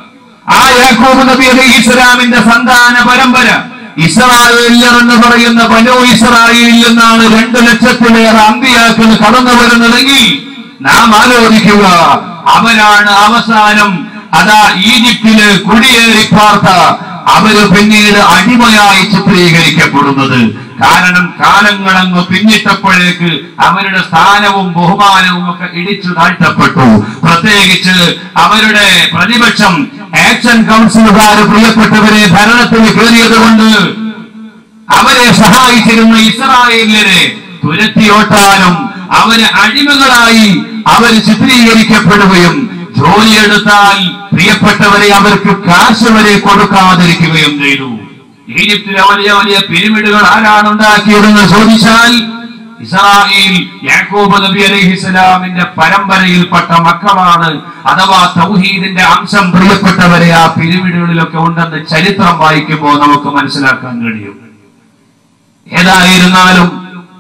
ആ യാക്കോബ് നബി അലൈഹി ഇസ്ലാമിന്റെ സന്താന പരമ്പര ഇസ്രായേലിയർ എന്ന് പറയുന്ന ബനോ ഇസ്രായേലിൽ നിന്നാണ് രണ്ടു ലക്ഷത്തിലേറെ അമ്പിയാക്കൾ കടന്നു വരുന്നതെങ്കിൽ നാം ആലോചിക്കുക അവരാണ് അവസാനം അതാ ഈജിപ്തില് കുടിയേറി പാർത്ത അവര് പിന്നീട് അടിമയായി ചിത്രീകരിക്കപ്പെടുന്നത് കാരണം കാലങ്ങളങ്ങ് പിന്നിട്ടപ്പോഴേക്ക് അവരുടെ സ്ഥാനവും ബഹുമാനവും ഒക്കെ ഇടിച്ചു താഴ്ത്തപ്പെട്ടു പ്രത്യേകിച്ച് അവരുടെ പ്രതിപക്ഷം ആക്ഷൻ കൗൺസിലുകാർ പ്രിയപ്പെട്ടവരെ ഭരണത്തിൽ കയറിയത് കൊണ്ട് അവരെ സഹായിച്ചിരുന്ന ഇസ്രായേലിനെ തുരത്തിയോട്ടാനും അവര് അടിമകളായി അവർ ചിത്രീകരിക്കപ്പെടുകയും ജോലിയെടുത്താൽ പ്രിയപ്പെട്ടവരെ അവർക്ക് കാശ് വരെ കൊടുക്കാതിരിക്കുകയും ചെയ്തു ഈജിപ്തിലെ വലിയ വലിയ പിരമിഡുകൾ ആരാണ് ഉണ്ടാക്കിയതെന്ന് ചോദിച്ചാൽ ഇസ്രായേൽ യാക്കോബ് നബി അലൈഹിസ്സലാമിന്റെ പരമ്പരയിൽപ്പെട്ട മക്കളാണ് അഥവാ തൗഹീദിന്റെ അംശം പ്രിയപ്പെട്ടവരെ ആ പിരമിഡുകളിലൊക്കെ ഉണ്ടെന്ന് ചരിത്രം വായിക്കുമ്പോൾ നമുക്ക് മനസ്സിലാക്കാൻ കഴിയും ഏതായിരുന്നാലും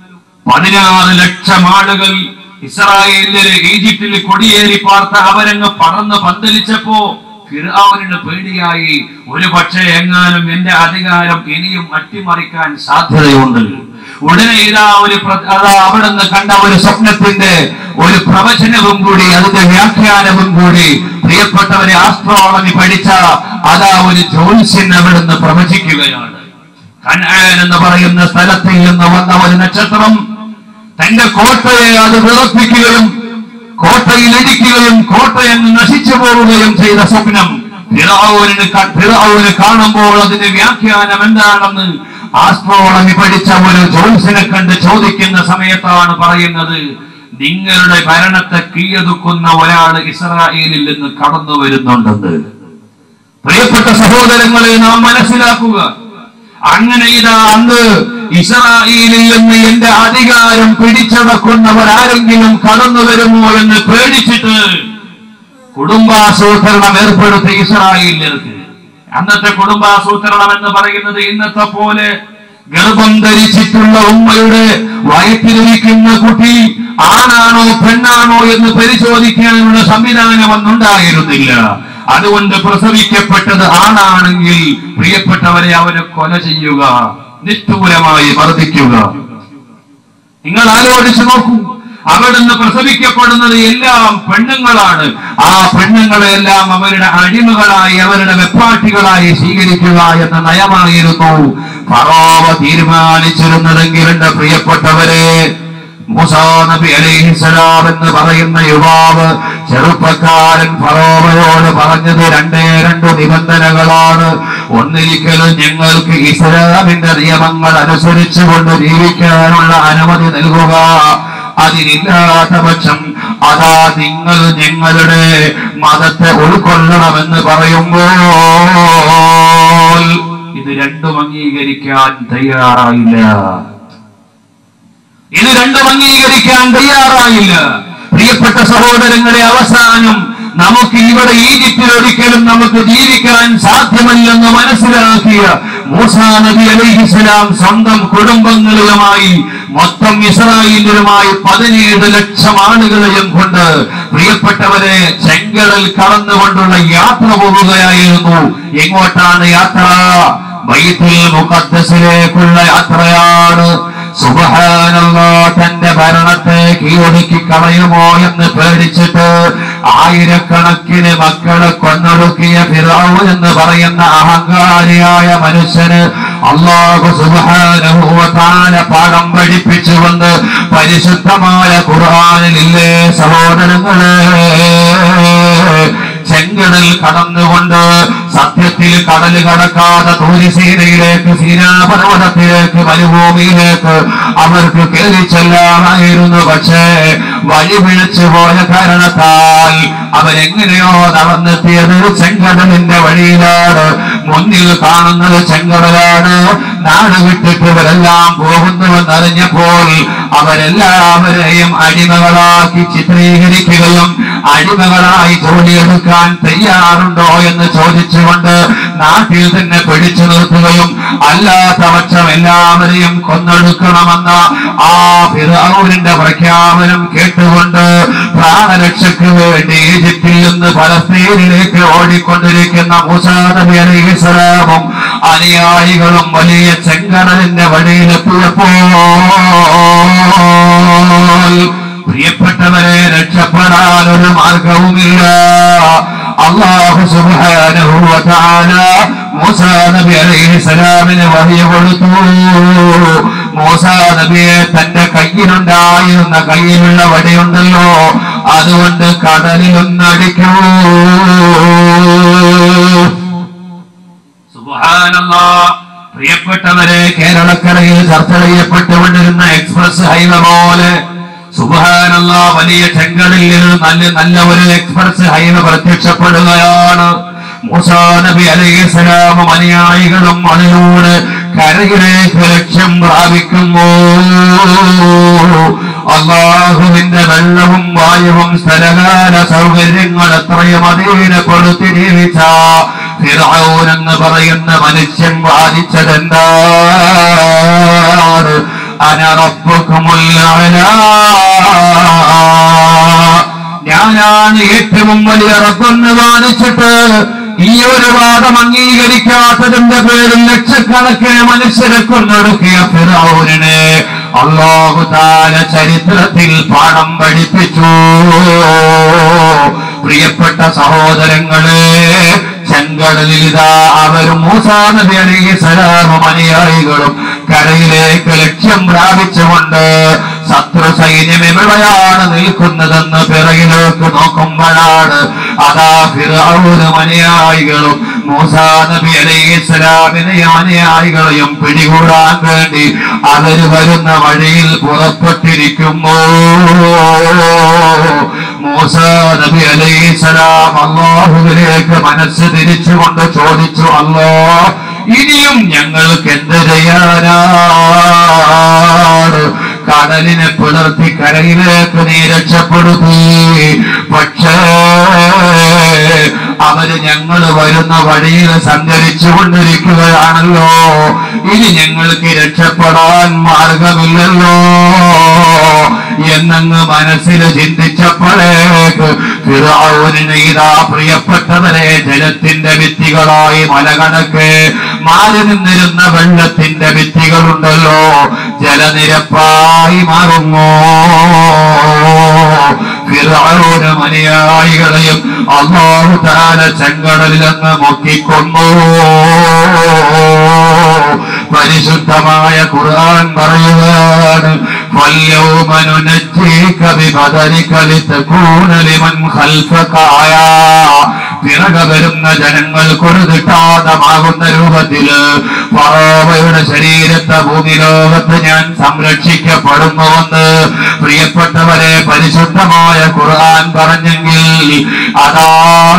പതിനാറ് ലക്ഷം ആളുകൾ ഇസ്രായേലിലെ ഈജിപ്തിൽ കൊടിയേറി പാർത്ത അവരങ്ങ് പറന്ന് പന്തലിച്ചപ്പോ ഫിർഔനിന് പേടിയായി ഒരു പക്ഷേ എങ്ങാനും എന്റെ അധികാരം ഇനിയും അട്ടിമറിക്കാൻ സാധ്യതയുണ്ട് ഉടനെ ഇതാ ഒരു പ്ര- അതാ അവിടുന്ന് കണ്ട ഒരു സ്വപ്നത്തിന്റെ ഒരു പ്രവചനവും കൂടി അതിന്റെ വ്യാഖ്യാനവും കൂടി പ്രിയപ്പെട്ടവരെ ആസ്ട്രോളജി പഠിച്ച അതാ ഒരു ജ്യോത്സ്യൻ അവിടുന്ന് പ്രവചിക്കുകയാണ് കനാൻ എന്ന് പറയുന്ന സ്ഥലത്തിൽ നിന്ന് വന്ന ഒരു നക്ഷത്രം തന്റെ കോട്ടയെ അത് വിറപ്പിക്കുകയും കോട്ടയിൽ ഇടിക്കുകയും കോട്ടയങ്ങ് നശിച്ചു പോവുകയും ചെയ്ത സ്വപ്നം ഫിറഔനിന് ക- ഫിറഔന് കാണുമ്പോൾ അതിന്റെ വ്യാഖ്യാനം എന്താണെന്ന് ആസ്ട്രോളജി പഠിച്ച ഒരു ജോത്സ്യനെ കണ്ട് ചോദിക്കുന്ന സമയത്താണ് പറയുന്നത് നിങ്ങളുടെ ഭരണത്തെ കീഴതുക്കുന്ന ഒരാൾ ഇസ്രായേലിൽ നിന്ന് കടന്നു വരുന്നുണ്ടെന്ന് പ്രിയപ്പെട്ട സഹോദരങ്ങളെ നാം മനസ്സിലാക്കുക അങ്ങനെ ഇതാ അന്ന് ഇസ്രായേലിൽ നിന്ന് എന്റെ അധികാരം പിടിച്ചടക്കുന്നവരാരെങ്കിലും കടന്നു വരുമോ എന്ന് പേടിച്ചിട്ട് കുടുംബാസൂത്രണം ഏർപ്പെടുത്തി ഇസ്രായേലിലേക്ക് അന്നത്തെ കുടുംബാസൂത്രണം എന്ന് പറയുന്നത് ഇന്നത്തെ പോലെ ഗർഭം ധരിച്ചിട്ടുള്ള ഉമ്മയുടെ വയറ്റിലിരിക്കുന്ന കുട്ടി ആണാണോ പെണ്ണാണോ എന്ന് പരിശോധിക്കാനുള്ള സംവിധാനം അന്നുണ്ടായിരുന്നില്ല അതുകൊണ്ട് പ്രസവിക്കപ്പെട്ടത് ആണാണെങ്കിൽ പ്രിയപ്പെട്ടവരെ അവരെ കൊല ചെയ്യുക നിഷ്ഠൂരമായി മർദ്ദിക്കുക നിങ്ങൾ ആലോചിച്ചു നോക്കൂ അവിടുന്ന് പ്രസവിക്കപ്പെടുന്നത് എല്ലാം പെണ്ണുങ്ങളാണ് ആ പെണ്ണുങ്ങളെല്ലാം അവരുടെ അടിമകളായി അവരുടെ വെപ്പാട്ടികളായി സ്വീകരിക്കുക എന്ന നയമായിരുന്നു ഫറോവ തീരുമാനിച്ചിരുന്നതെങ്കിൽ എന്റെ പ്രിയപ്പെട്ടവരെ മൂസാ നബി അലൈഹിസലാം എന്ന് പറയുന്ന യുവാവ് ചെറുപ്പക്കാരൻ ഫറോവയോട് പറഞ്ഞത് രണ്ടേ രണ്ട് നിബന്ധനകളാണ് ഒന്നിരിക്കലും ഞങ്ങൾക്ക് ഇസ്ലാമിന്റെ നിയമങ്ങൾ അനുസരിച്ചുകൊണ്ട് ജീവിക്കാനുള്ള അനുമതി നൽകുക അതിനില്ലാത്ത പക്ഷം അതാ നിങ്ങൾ ഞങ്ങളുടെ മതത്തെ ഉൾക്കൊള്ളണമെന്ന് പറയുമ്പോൾ ഇത് രണ്ടും അംഗീകരിക്കാൻ തയ്യാറായില്ല ഇത് രണ്ടും അംഗീകരിക്കാൻ തയ്യാറായില്ല പ്രിയപ്പെട്ട സഹോദരങ്ങളെ അവസാനം നമുക്ക് ഇവിടെ ഈജിപ്തിൽ ഒരിക്കലും നമുക്ക് ജീവിക്കാൻ സാധ്യമല്ലെന്ന് മനസ്സിലാക്കിയ മൂസാ നബി അലൈഹിസ്സലാം സ്വന്തം കുടുംബങ്ങളുമായി മൊത്തം ഇസ്രായേലിലുമായി പതിനേഴ് ലക്ഷം ആളുകളെയും കൊണ്ട് പ്രിയപ്പെട്ടവരെ ചെങ്കടൽ കടന്നുകൊണ്ടുള്ള യാത്ര പോവുകയായിരുന്നു എങ്ങോട്ടാണ് യാത്ര ബൈത്തുൽ മുഖദ്ദസിലേക്കുള്ള യാത്രയാണ് സുബഹാനല്ലാ തന്റെ ഭരണത്തെ കീഴൊടുക്കി കളയുമോ എന്ന് പേടിച്ചിട്ട് ആയിരക്കണക്കിന് മക്കളെ കൊന്നൊടുക്കിയ ഫിറാവ് എന്ന് പറയുന്ന അഹങ്കാരിയായ മനുഷ്യന് അള്ളാഹു സുബഹാനുഭവത്താന പാഠം പഠിപ്പിച്ചുകൊണ്ട് പരിശുദ്ധമായ ഖുർആാനിലില്ലേ സഹോദരങ്ങളെ ചെങ്കടൽ കടന്നുകൊണ്ട് സത്യത്തിൽ കടൽ കടക്കാതെ തൂരിസീനയിലേക്ക് സീനാപർവതത്തിലേക്ക് മരുഭൂമിയിലേക്ക് അവർക്ക് കയറി ചെല്ലാമായിരുന്നു പക്ഷേ വഴി പിഴച്ചു പോയ കാരണത്താൽ അവരെങ്ങനെയോ നടന്നെത്തിയത് ചെങ്കടലിന്റെ വഴിയിലാണ് മുന്നിൽ കാണുന്നത് ചെങ്കടലാണ് നാട് വിട്ടിട്ട് ഇവരെല്ലാം പോകുന്നുവെന്നറിഞ്ഞപ്പോൾ അവരെല്ലാവരെയും അടിമകളാക്കി ചിത്രീകരിക്കുകയും അടിമകളായി ജോലിയെടുക്കാൻ തയ്യാറുണ്ടോ എന്ന് ചോദിച്ചുകൊണ്ട് നാട്ടിൽ തന്നെ പിടിച്ചു നിർത്തുകയും അല്ലാത്ത പക്ഷം എല്ലാവരെയും കൊന്നൊടുക്കണമെന്ന ആ ഫിറൌനിന്റെ പ്രഖ്യാപനം കേട്ടുകൊണ്ട് പ്രാണരക്ഷയ്ക്ക് വേണ്ടി ഈജിപ്തിൽ നിന്ന് പലസ്തീനിലേക്ക് ഓടിക്കൊണ്ടിരിക്കുന്ന മൂസാ നബി അലൈഹിസ്സലാമും അനുയായികളും വലിയ ചെങ്കടലിന്റെ വഴിയിലെത്തിയപ്പോൾ പ്രിയപ്പെട്ടവരെ രക്ഷപ്പെടാൻ ഒരു മാർഗവുമില്ല അള്ളാഹു സുബ്ഹാനഹു വ തആല മൂസാ നബി അലൈഹിസ്സലാമിന് വഹി കൊടുത്തു മൂസാ നബിയെ തന്റെ കയ്യിലുണ്ടായിരുന്ന കയ്യിലുള്ള വടിയുണ്ടല്ലോ അതുകൊണ്ട് കടലിലൊന്നടിക്കൂ സുബ്ഹാനല്ലാ പ്രിയപ്പെട്ടവരെ കേരളക്കരയിൽ ചർച്ച ചെയ്യപ്പെട്ടുകൊണ്ടിരുന്ന എക്സ്പ്രസ് ഹൈവേ പോലെ സുബാനുള്ള വലിയ ചെങ്കടലിൽ ഒരു നല്ല നല്ല ഒരു എക്സ്പ്രസ് ഹൈവേ പ്രത്യക്ഷപ്പെടുകയാണ് മൂസാ നബി അലൈഹിസ്സലാമും അനുയായികളും അതിലൂടെ കരയിലേക്ക് ലക്ഷ്യം പ്രാപിക്കുമ്പോ അള്ളാഹുവിന്റെ വെള്ളവും വായുവും സ്ഥലകാല സൗകര്യങ്ങൾ എത്രയും അധീനപ്പെടുത്തി ജീവിച്ച ഫിറഔൻ എന്ന് പറയുന്ന മനുഷ്യൻ വാദിച്ചതെന്താണ് ഞാനാണ് ഏറ്റവും വലിയ റബ്ബെന്ന് വാദിച്ചിട്ട് ഈ ഒരു വാദം അംഗീകരിക്കാത്തതിന്റെ പേരിൽ ലക്ഷക്കണക്കിന് മനുഷ്യരെ കൊന്നൊടുക്കിയ ഫിറൌനിനെ അള്ളാഹു താല ചരിത്രത്തിൽ പാഠം പഠിപ്പിച്ചു പ്രിയപ്പെട്ട സഹോദരങ്ങളെ ചെങ്കടലിൽ ഇതാ അവരും മൂസാ നബി അലൈഹി സലാമും അനുയായികളും കരയിലേക്ക് ലക്ഷ്യം പ്രാപിച്ചുകൊണ്ട് ശത്രു സൈന്യം എവിടെയാണ് നിൽക്കുന്നതെന്ന് പിറകിലേക്ക് നോക്കുമ്പോഴാണ് അതാ ഫിറഔനും അനുയായികളും മൂസാ നബി അലൈഹിസ്സലാമിനെ അനുയായികളെയും പിടികൂടാൻ വേണ്ടി അവര് വരുന്ന വഴിയിൽ പുറപ്പെട്ടിരിക്കുമ്പോ മൂസാ നബി അലൈഹിസ്സലാം അള്ളാഹുവിലേക്ക് മനസ്സ് തിരിച്ചുകൊണ്ട് ചോദിച്ചു അല്ലോ ഇനിയും ഞങ്ങൾക്ക് എന്ത് ചെയ്യാനാണ് കടലിനെ പുലർത്തി കരയിലേക്ക് നീ രക്ഷപ്പെടുത്തി പക്ഷേ അവര് ഞങ്ങൾ വരുന്ന വഴിയിൽ സഞ്ചരിച്ചു കൊണ്ടിരിക്കുകയാണല്ലോ ഇനി ഞങ്ങൾക്ക് രക്ഷപ്പെടാൻ മാർഗമില്ലല്ലോ എന്നങ്ങ് മനസ്സിൽ ചിന്തിച്ചപ്പോഴേക്ക് ഫിറഔനിന് ഇതാ പ്രിയപ്പെട്ടവരെ ജലത്തിന്റെ ഭിത്തികളായി മലകണക്ക് മാറി നിന്നിരുന്ന വെള്ളത്തിന്റെ ഭിത്തികളുണ്ടല്ലോ ജലനിരപ്പായി മാറുന്നു ഫിറഔനും അനുയായികളെയും അള്ളാഹു താല ചെങ്കടലിലങ്ങ് മുക്കിക്കൊന്നു പരിശുദ്ധമായ ഖുർആൻ പറയുകയാണ് فاليوم ننجيك ببدنك لتكون لمن خلفك آية പിറകെ വരുന്ന ജനങ്ങൾക്കൊരു കിട്ടാതമാകുന്ന രൂപത്തില് ഫറോവയുടെ ശരീരത്തെ ഭൂമി ലോകത്ത് ഞാൻ സംരക്ഷിക്കപ്പെടുന്നുവെന്ന് പ്രിയപ്പെട്ടവരെ പരിശുദ്ധമായ ഖുർആൻ പറഞ്ഞെങ്കിൽ അതാ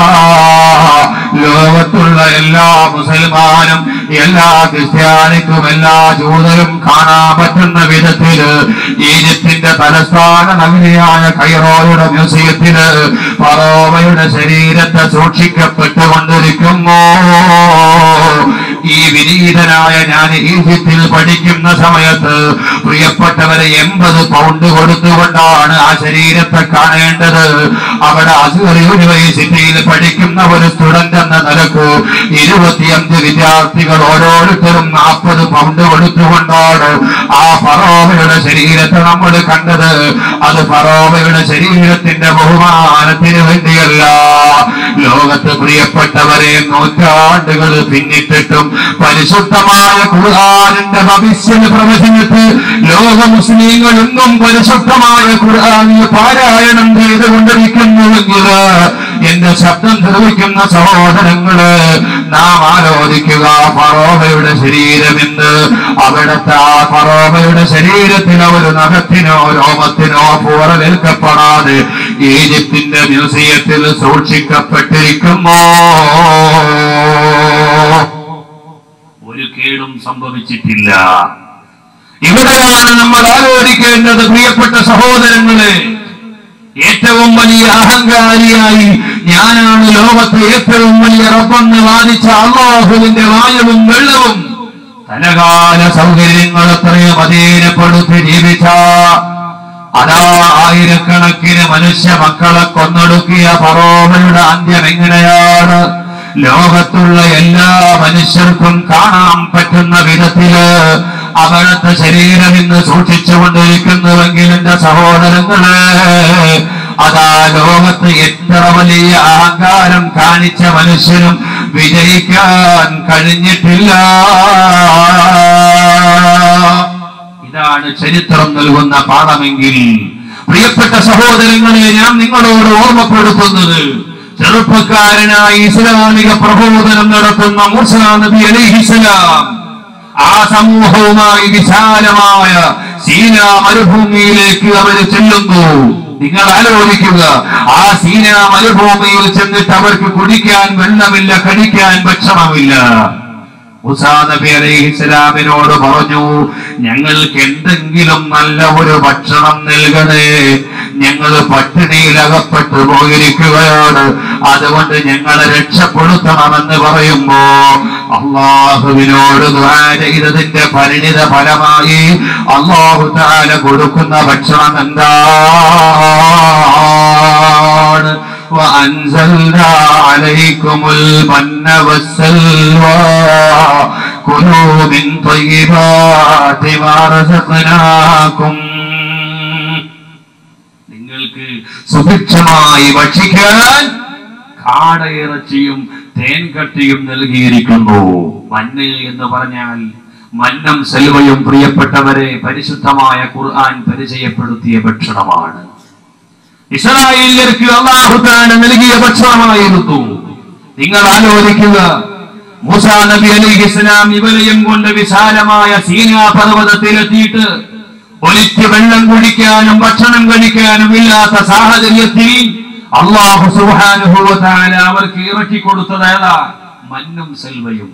ലോകത്തുള്ള എല്ലാ മുസൽമാനും എല്ലാ ക്രിസ്ത്യാനിക്കും എല്ലാ ജൂതരും കാണാൻ പറ്റുന്ന വിധത്തില് ഈജിപ്തിന്റെ തലസ്ഥാന നഗരിയായ കൈറോയുടെ മ്യൂസിയത്തില് ഫറോവയുടെ ശരീരത്തെ സൂക്ഷിക്കപ്പെട്ടുകൊണ്ടിരിക്കുന്നു ഈ വിനീതനായ ഞാൻ ഈജിപ്തിൽ പഠിക്കുന്ന സമയത്ത് പ്രിയപ്പെട്ടവരെ എൺപത് പൗണ്ട് കൊടുത്തുകൊണ്ടാണ് ആ ശരീരത്തെ കാണേണ്ടത് അവിടെ അസുഖ യൂണിവേഴ്സിറ്റിയിൽ പഠിക്കുന്ന ഒരു സ്റ്റുഡന്റ് എന്ന നിലക്ക് ഇരുപത്തിയഞ്ച് വിദ്യാർത്ഥികൾ ഓരോരുത്തരും നാൽപ്പത് പൗണ്ട് കൊടുത്തുകൊണ്ടാണ് ആ ഫറോവയുടെ ശരീരത്തെ നമ്മൾ കണ്ടത് അത് ഫറോവയുടെ ശരീരത്തിന്റെ ബഹുമാനത്തിന് വേണ്ടിയല്ല ലോകത്ത് പ്രിയപ്പെട്ടവരെ നൂറ്റാണ്ടുകൾ പിന്നിട്ടിട്ടും പരിശുദ്ധമായ ഖുർആാനിന്റെ ഭവിഷ്യ പ്രവചനത്ത് ലോക മുസ്ലിങ്ങൾ ഇന്നും പരിശുദ്ധമായ ഖുർആാനിൽ പാരായണം ചെയ്തുകൊണ്ടിരിക്കുന്നുവെങ്കിൽ എന്റെ ശബ്ദം നിർവഹിക്കുന്ന സഹോദരങ്ങള് നാം ആലോചിക്കുക ഫറോവയുടെ ശരീരമെന്ന് അവിടുത്തെ ആ ഫറോവയുടെ ശരീരത്തിൽ ഒരു നഖത്തിനോ രോമത്തിനോ പൂറലേൽക്കപ്പെടാതെ ഈജിപ്തിന്റെ മ്യൂസിയത്തിൽ സൂക്ഷിക്കപ്പെട്ടിരിക്കുമോ ഒരു കേടും സംഭവിച്ചിട്ടില്ല ഇവിടെയാണ് നമ്മൾ ആലോചിക്കേണ്ടത് പ്രിയപ്പെട്ട സഹോദരങ്ങളെ ഏറ്റവും വലിയ അഹങ്കാരിയായി ഞാനാണ് ലോകത്തെ ഏറ്റവും വലിയ റബ്ബെന്ന് വാദിച്ച അള്ളാഹുവിന്റെ വായുവും വെള്ളവും തലകാല സൗകര്യങ്ങൾ എത്രയും അധീനപ്പെടുത്തി ജീവിച്ച അതാ ആയിരക്കണക്കിന് മനുഷ്യ മക്കളെ കൊന്നൊടുക്കിയ ഫറോവയുടെ അന്ത്യം എങ്ങനെയാണ് ലോകത്തുള്ള എല്ലാ മനുഷ്യർക്കും കാണാൻ പറ്റുന്ന വിധത്തില് അവിടുത്തെ ശരീരം ഇന്ന് സൂക്ഷിച്ചുകൊണ്ടിരിക്കുന്നുവെങ്കിൽ എന്റെ സഹോദരങ്ങള് അതാ ലോകത്ത് എത്ര വലിയ അഹങ്കാരം കാണിച്ച മനുഷ്യനും വിജയിക്കാൻ കഴിഞ്ഞിട്ടില്ല ഇതാണ് ചരിത്രം നൽകുന്ന പാഠമെങ്കിൽ പ്രിയപ്പെട്ട സഹോദരങ്ങളെ ഞാൻ നിങ്ങളോട് ഓർമ്മപ്പെടുത്തുന്നത് ചെറുപ്പക്കാരനായി ഇസ്ലാമിക പ്രബോധനം നടത്തുന്ന മൂസാ നബി അലൈഹിസ്സലാം ആ സമൂഹവുമായി വിശാലമായ സീന മരുഭൂമിയിലേക്ക് അവർ ചെല്ലുന്നു നിങ്ങൾ ആലോചിക്കുക ആ സീന മരുഭൂമിയിൽ ചെന്നിട്ട് അവർക്ക് കുടിക്കാൻ വെള്ളമില്ല കടിക്കാൻ ഭക്ഷണമില്ല മുസാ നബി അലൈഹിസ്സലാമിനോട് പറഞ്ഞു ഞങ്ങൾക്ക് എന്തെങ്കിലും നല്ല ഒരു ഭക്ഷണം നൽകണേ ഞങ്ങൾ പട്ടിണിയിൽ അകപ്പെട്ടു പോയിരിക്കുകയാണ് അതുകൊണ്ട് ഞങ്ങളെ രക്ഷപ്പെടുത്തണമെന്ന് പറയുമ്പോ അള്ളാഹുവിനോട് ദുആ ചെയ്തതിന്റെ പരിണിത ഫലമായി അള്ളാഹു താല കൊടുക്കുന്ന ഭക്ഷണം എന്താണ് وأنزلنا عليكم المن والسلوى كلوا من طيبات ما رزقناكم നിങ്ങൾക്ക് സുഭിക്ഷമായി ഭക്ഷിക്കാൻ കാടയിറച്ചിയും തേൻകട്ടിയും നൽകിയിരിക്കുന്നു മണ്ണ് എന്ന് പറഞ്ഞാൽ മന്നം സെൽവയും പ്രിയപ്പെട്ടവരെ പരിശുദ്ധമായ ഖുർആൻ പരിചയപ്പെടുത്തിയ ഭക്ഷണമാണ് ഇസ്രായേലിയർക്ക് അള്ളാഹുദാന നൽകിയ ഭക്ഷണമായിരുന്നു നിങ്ങൾ ആലോചിക്കുക മൂസാ നബി അലൈഹി ഇസ്ലാം ഇവരെയും കൊണ്ട് വിശാലമായ സീനാ പർവ്വതത്തിലെത്തിയിട്ട് ഒലിച്ച് വെള്ളം കുടിക്കാനും ഭക്ഷണം കഴിക്കാനും ഇല്ലാത്ത സാഹചര്യത്തിൽ അള്ളാഹു സുബ്ഹാനഹു വ തആല അവർക്ക് ഇറക്കി കൊടുത്തത് ഏതാ മഞ്ഞും സെൽവയും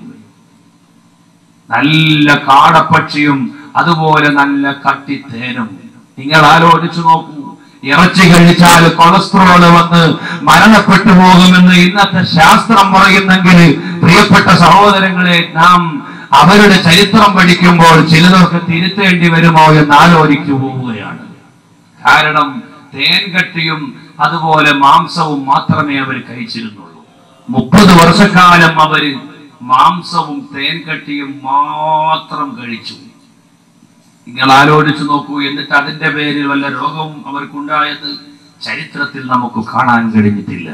നല്ല കാടപ്പക്ഷിയും അതുപോലെ നല്ല കട്ടിത്തേനും നിങ്ങൾ ആലോചിച്ചു നോക്കൂ ഇറച്ചി കഴിച്ചാൽ കൊളസ്ട്രോള് വന്ന് മരണപ്പെട്ടു പോകുമെന്ന് ഇന്നത്തെ ശാസ്ത്രം പറയുന്നെങ്കിൽ പ്രിയപ്പെട്ട സഹോദരങ്ങളെ നാം അവരുടെ ചരിത്രം പഠിക്കുമ്പോൾ ചിലതൊക്കെ തിരുത്തേണ്ടി വരുമോ എന്ന് ആലോചിച്ചു പോവുകയാണ് കാരണം തേൻകട്ടിയും അതുപോലെ മാംസവും മാത്രമേ അവർ കഴിച്ചിരുന്നുള്ളൂ മുപ്പത് വർഷക്കാലം അവര് മാംസവും തേൻകട്ടിയും മാത്രം കഴിച്ചു നിങ്ങൾ ആലോചിച്ചു നോക്കൂ എന്നിട്ട് അതിന്റെ പേരിൽ വല്ല രോഗവും അവർക്കുണ്ടായത് ചരിത്രത്തിൽ നമുക്ക് കാണാൻ കഴിഞ്ഞിട്ടില്ല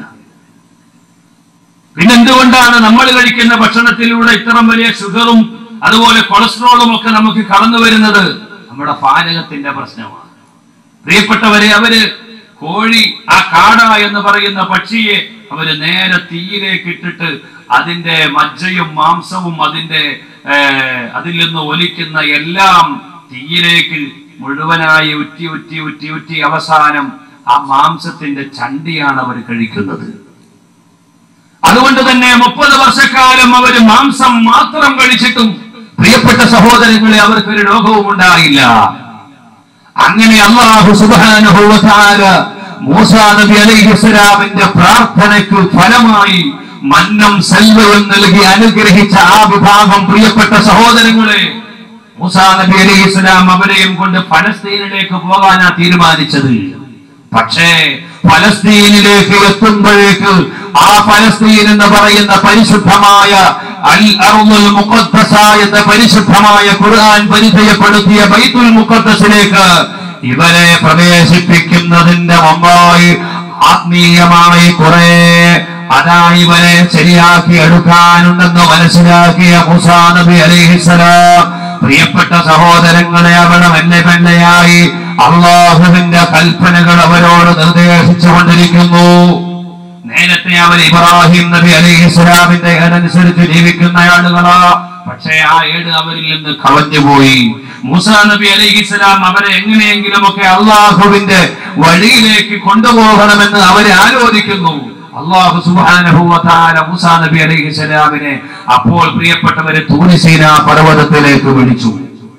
പിന്നെന്തുകൊണ്ടാണ് നമ്മൾ കഴിക്കുന്ന ഭക്ഷണത്തിലൂടെ ഇത്തരം വലിയ ഷുഗറും അതുപോലെ കൊളസ്ട്രോളും ഒക്കെ നമുക്ക് കടന്നു വരുന്നത് നമ്മുടെ പാചകത്തിന്റെ പ്രശ്നമാണ് പ്രിയപ്പെട്ടവരെ അവര് കോഴി ആ കാട എന്ന് പറയുന്ന പക്ഷിയെ അവര് നേരെ തീയിലേക്ക് ഇട്ടിട്ട് അതിന്റെ മജ്ജയും മാംസവും അതിന്റെ ഏർ, അതിൽ നിന്ന് ഒലിക്കുന്ന എല്ലാം തീയിലേക്ക് മുഴുവനായി ഉറ്റി ഉറ്റി ഉറ്റി ഉറ്റി അവസാനം ആ മാംസത്തിന്റെ ചണ്ടിയാണ് അവർ കഴിക്കുന്നത് അതുകൊണ്ട് തന്നെ മുപ്പത് വർഷക്കാലം അവർ മാംസം മാത്രം കഴിച്ചിട്ടും പ്രിയപ്പെട്ട സഹോദരങ്ങളെ അവർക്കൊരു രോഗവും ഉണ്ടായില്ല അങ്ങനെ അള്ളാഹു സുബ്ഹാനഹു വ തആല മൂസാ നബി അലൈഹിസ്സലാമിന്റെ പ്രാർത്ഥനയ്ക്ക് ഫലമായി മന്നം സെൽവവും നൽകി അനുഗ്രഹിച്ച ആ വിഭാഗം പ്രിയപ്പെട്ട സഹോദരങ്ങളെ മൂസാ നബി അലൈഹിസ്സലാം അവരെയും കൊണ്ട് ഫലസ്തീനിലേക്ക് പോകാനാ തീരുമാനിച്ചത് പക്ഷേ ഫലസ്തീനിലേക്ക് എത്തുമ്പോഴേക്ക് ആ ഫലസ്തീൻ എന്ന് പറയുന്ന പരിശുദ്ധമായ അൽ അർദുൽ മുഖദ്ദസ എന്ന പരിശുദ്ധമായ ഖുർആൻ പരിചയപ്പെടുത്തിയ ബൈത്തുൽ മുഖദ്ദസിലേക്ക് ഇവരെ പ്രവേശിപ്പിക്കുന്നതിന്റെ മുമ്പായി ആത്മീയമായി കുറെ അതാ ഇവരെ ശരിയാക്കി എടുക്കാനുണ്ടെന്ന് മനസ്സിലാക്കിയ മുസാ നബി അലൈഹിസ്സലാം പ്രിയപ്പെട്ട സഹോദരങ്ങളെ അവിടെ മെല്ലെ മെല്ലെയായി അള്ളാഹുവിന്റെ കൽപ്പനകൾ അവരോട് നിർദ്ദേശിച്ചു കൊണ്ടിരിക്കുന്നു നേരത്തെ അവർ ഇബ്രാഹിം നബി അലൈഹി സ്വലാമിന്റെ അനുസരിച്ച് ജീവിക്കുന്ന ആളുകളാ പക്ഷേ ആ ഏട് അവരിൽ നിന്ന് കളഞ്ഞുപോയി മൂസാ നബി അലൈഹി സ്വലാം അവരെ എങ്ങനെയെങ്കിലും ഒക്കെ അള്ളാഹുവിന്റെ വഴിയിലേക്ക് കൊണ്ടുപോകണമെന്ന് അവരെ ആലോചിക്കുന്നു അള്ളാഹു സുബ്ഹാനഹു വ തആല മൂസാ നബി അലൈഹി സ്വലാമിനെ അപ്പോൾ പ്രിയപ്പെട്ടവരെ തൂനിസീന പർവ്വതത്തിലേക്ക് വിളിച്ചു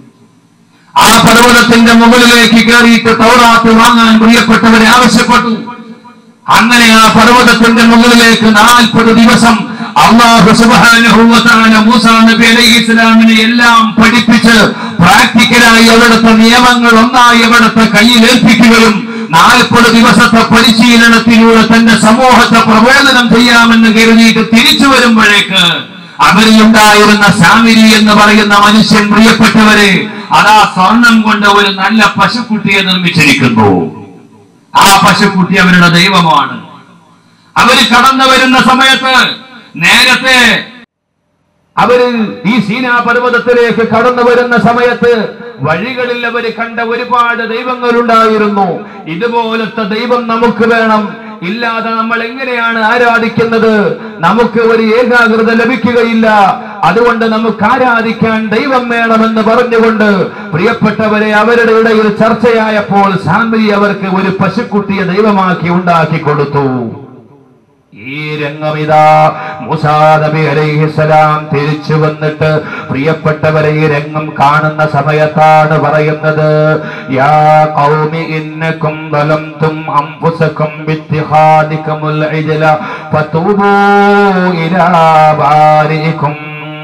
ആ പർവ്വതത്തിന്റെ മുകളിലേക്ക് കയറിയിട്ട് തൗറാത്ത് വാങ്ങാൻ പ്രിയപ്പെട്ടവരെ ആവശ്യപ്പെട്ടു അങ്ങനെ ആ പർവ്വതത്തിന്റെ മുകളിലേക്ക് നാൽപ്പത് ദിവസം അള്ളാഹു സുബ്ഹാനഹു വ തആല മൂസാ നബി അലൈഹി ഇസ്ലാമിനെ എല്ലാം പഠിപ്പിച്ച് പ്രാക്ടിക്കലായി അവിടുത്തെ നിയമങ്ങൾ ഒന്നായി അവിടുത്തെ കയ്യിൽ ഏൽപ്പിക്കുകയും നാൽപ്പത് ദിവസത്തെ പരിശീലനത്തിലൂടെ തന്റെ സമൂഹത്തെ പ്രബോധനം ചെയ്യാമെന്ന് കരുതിയിട്ട് തിരിച്ചു വരുമ്പോഴേക്ക് അവരിലുണ്ടായിരുന്ന സാമിരി എന്ന് പറയുന്ന മനുഷ്യൻ പ്രിയപ്പെട്ടവരെ അതാ സ്വർണം കൊണ്ട് ഒരു നല്ല പശുക്കുട്ടിയെ നിർമ്മിച്ചിരിക്കുന്നു ആ പശുക്കുട്ടി അവരുടെ ദൈവമാണ് അവര് കടന്നു വരുന്ന സമയത്ത് നേരത്തെ അവര് ഈ സീനാ പർവ്വതത്തിലേക്ക് കടന്നു വരുന്ന സമയത്ത് വഴികളിൽ അവര് കണ്ട ഒരുപാട് ദൈവങ്ങളുണ്ടായിരുന്നു ഇതുപോലത്തെ ദൈവം നമുക്ക് വേണം ഇല്ലാതെ നമ്മൾ എങ്ങനെയാണ് ആരാധിക്കുന്നത് നമുക്ക് ഒരു ഏകാഗ്രത ലഭിക്കുകയില്ല അതുകൊണ്ട് നമുക്ക് ആരാധിക്കാൻ ദൈവം വേണമെന്ന് പറഞ്ഞുകൊണ്ട് പ്രിയപ്പെട്ടവരെ അവരുടെ ഇടയിൽ ചർച്ചയായപ്പോൾ സാമ്പരി അവർക്ക് ഒരു പശുക്കുട്ടിയെ ദൈവമാക്കി ഉണ്ടാക്കി കൊടുത്തു ഈ രംഗമിതാ മൂസാ നബി അലൈഹിസ്സലാം തിരിച്ചു വന്നിട്ട് പ്രിയപ്പെട്ടവരെ ഈ രംഗം കാണുന്ന സമയത്താണ് പറയുന്നത് യാ ഖൗമി ഇന്നകും ظلمتم أنفسكم باتخاذكم العجل فتوبوا إلى بارئكم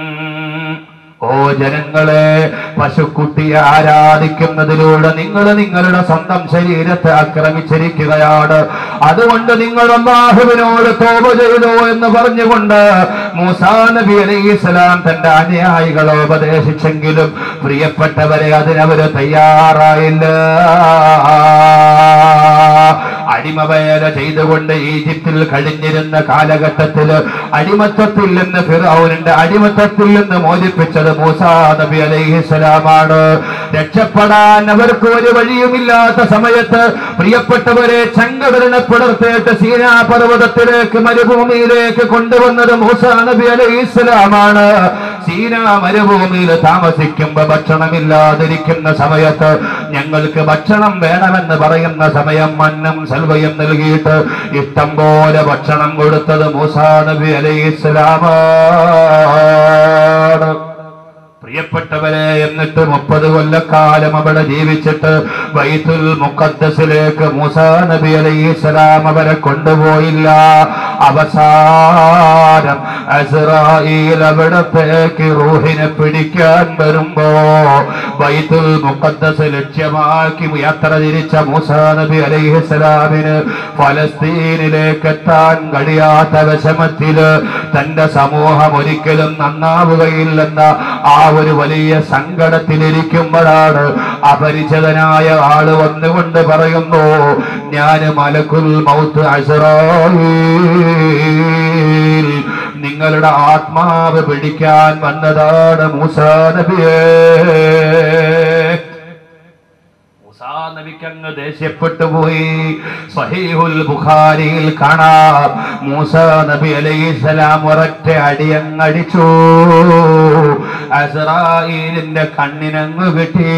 ഓ ജനങ്ങളെ പശുക്കുട്ടിയെ ആരാധിക്കുന്നതിലൂടെ നിങ്ങൾ നിങ്ങളുടെ സ്വന്തം ശരീരത്തെ ആക്രമിച്ചിരിക്കുകയാണ് അതുകൊണ്ട് നിങ്ങൾ അള്ളാഹുവിനോട് തോപ ചെയ്തു എന്ന് പറഞ്ഞുകൊണ്ട് മൂസാ നബി അലൈഹി സ്വലാം തന്റെ അനുയായികളെ ഉപദേശിച്ചെങ്കിലും പ്രിയപ്പെട്ടവരെ അതിനവര് തയ്യാറായില്ല അടിമവേല ചെയ്തുകൊണ്ട് ഈജിപ്തിൽ കഴിഞ്ഞിരുന്ന കാലഘട്ടത്തിൽ അടിമത്തത്തിൽ നിന്ന് ഫിറൌനിന്റെ അടിമത്തത്തിൽ നിന്ന് മോചിപ്പിച്ചത് മൂസാ നബി അലൈഹിസ്സലാമാണ് രക്ഷപ്പെടാൻ അവർക്ക് ഒരു വഴിയുമില്ലാത്ത സമയത്ത് പ്രിയപ്പെട്ടവരെ ചങ്കവരനെ പിളർത്തേട്ട് സീനാ പർവ്വതത്തിലേക്ക് മരുഭൂമിയിലേക്ക് കൊണ്ടുവന്നത് മൂസാ നബി അലൈഹിസ്സലാമാണ് സീനാ മരുഭൂമിയിൽ താമസിക്കുമ്പോ ഭക്ഷണമില്ലാതിരിക്കുന്ന സമയത്ത് ഞങ്ങൾക്ക് ഭക്ഷണം വേണമെന്ന് പറയുന്ന സമയം മണ്ണും സെൽവയും നൽകിയിട്ട് ഇഷ്ടം പോലെ ഭക്ഷണം കൊടുത്തത് മൂസാ നബി അലൈഹിസ്സലാമാണ് പ്രിയപ്പെട്ടവരെ എന്നിട്ട് മുപ്പത് കൊല്ലക്കാലം അവിടെ ജീവിച്ചിട്ട് ബൈത്തുൽ മുഖദ്ദസിലേക്ക് മൂസാ നബി അലൈഹിസ്സലാം അവരെ കൊണ്ടുപോയില്ല അവസാനം അസ്രായേൽ അവിടത്തേക്ക് റൂഹിനെ പിടിക്കാൻ വരുമ്പോ ബൈത്തുൽ മുഖദ്ദസ് ലക്ഷ്യമാക്കി യാത്ര തിരിച്ച മൂസാ നബി അലൈഹിസ്സലാമിന് ഫലസ്തീനിലേക്ക് എത്താൻ കഴിയാത്ത വിഷമത്തില് തന്റെ സമൂഹം ഒരിക്കലും നന്നാവുകയില്ലെന്ന ആ ഒരു വലിയ സങ്കടത്തിലിരിക്കുമ്പോഴാണ് അപരിചിതനായ ആള് വന്നുകൊണ്ട് പറയുന്നു ഞാൻ മലക്കുൽ മൗത്ത് അസ്രായീൽ നിങ്ങളുടെ ആത്മാവ് പിടിക്കാൻ വന്നതാണ് മൂസാ നബിയേ മൂസാ നബിക്കങ്ങ് ദേഷ്യപ്പെട്ടു പോയി സഹീഹുൽ ബുഖാരിയിൽ കാണാം മൂസ നബി അലൈഹിസ്സലാം ഒരൊറ്റ അടിയങ്ങടിച്ചു അസ്രായേലിന്റെ കണ്ണിനങ്ങ് കിട്ടി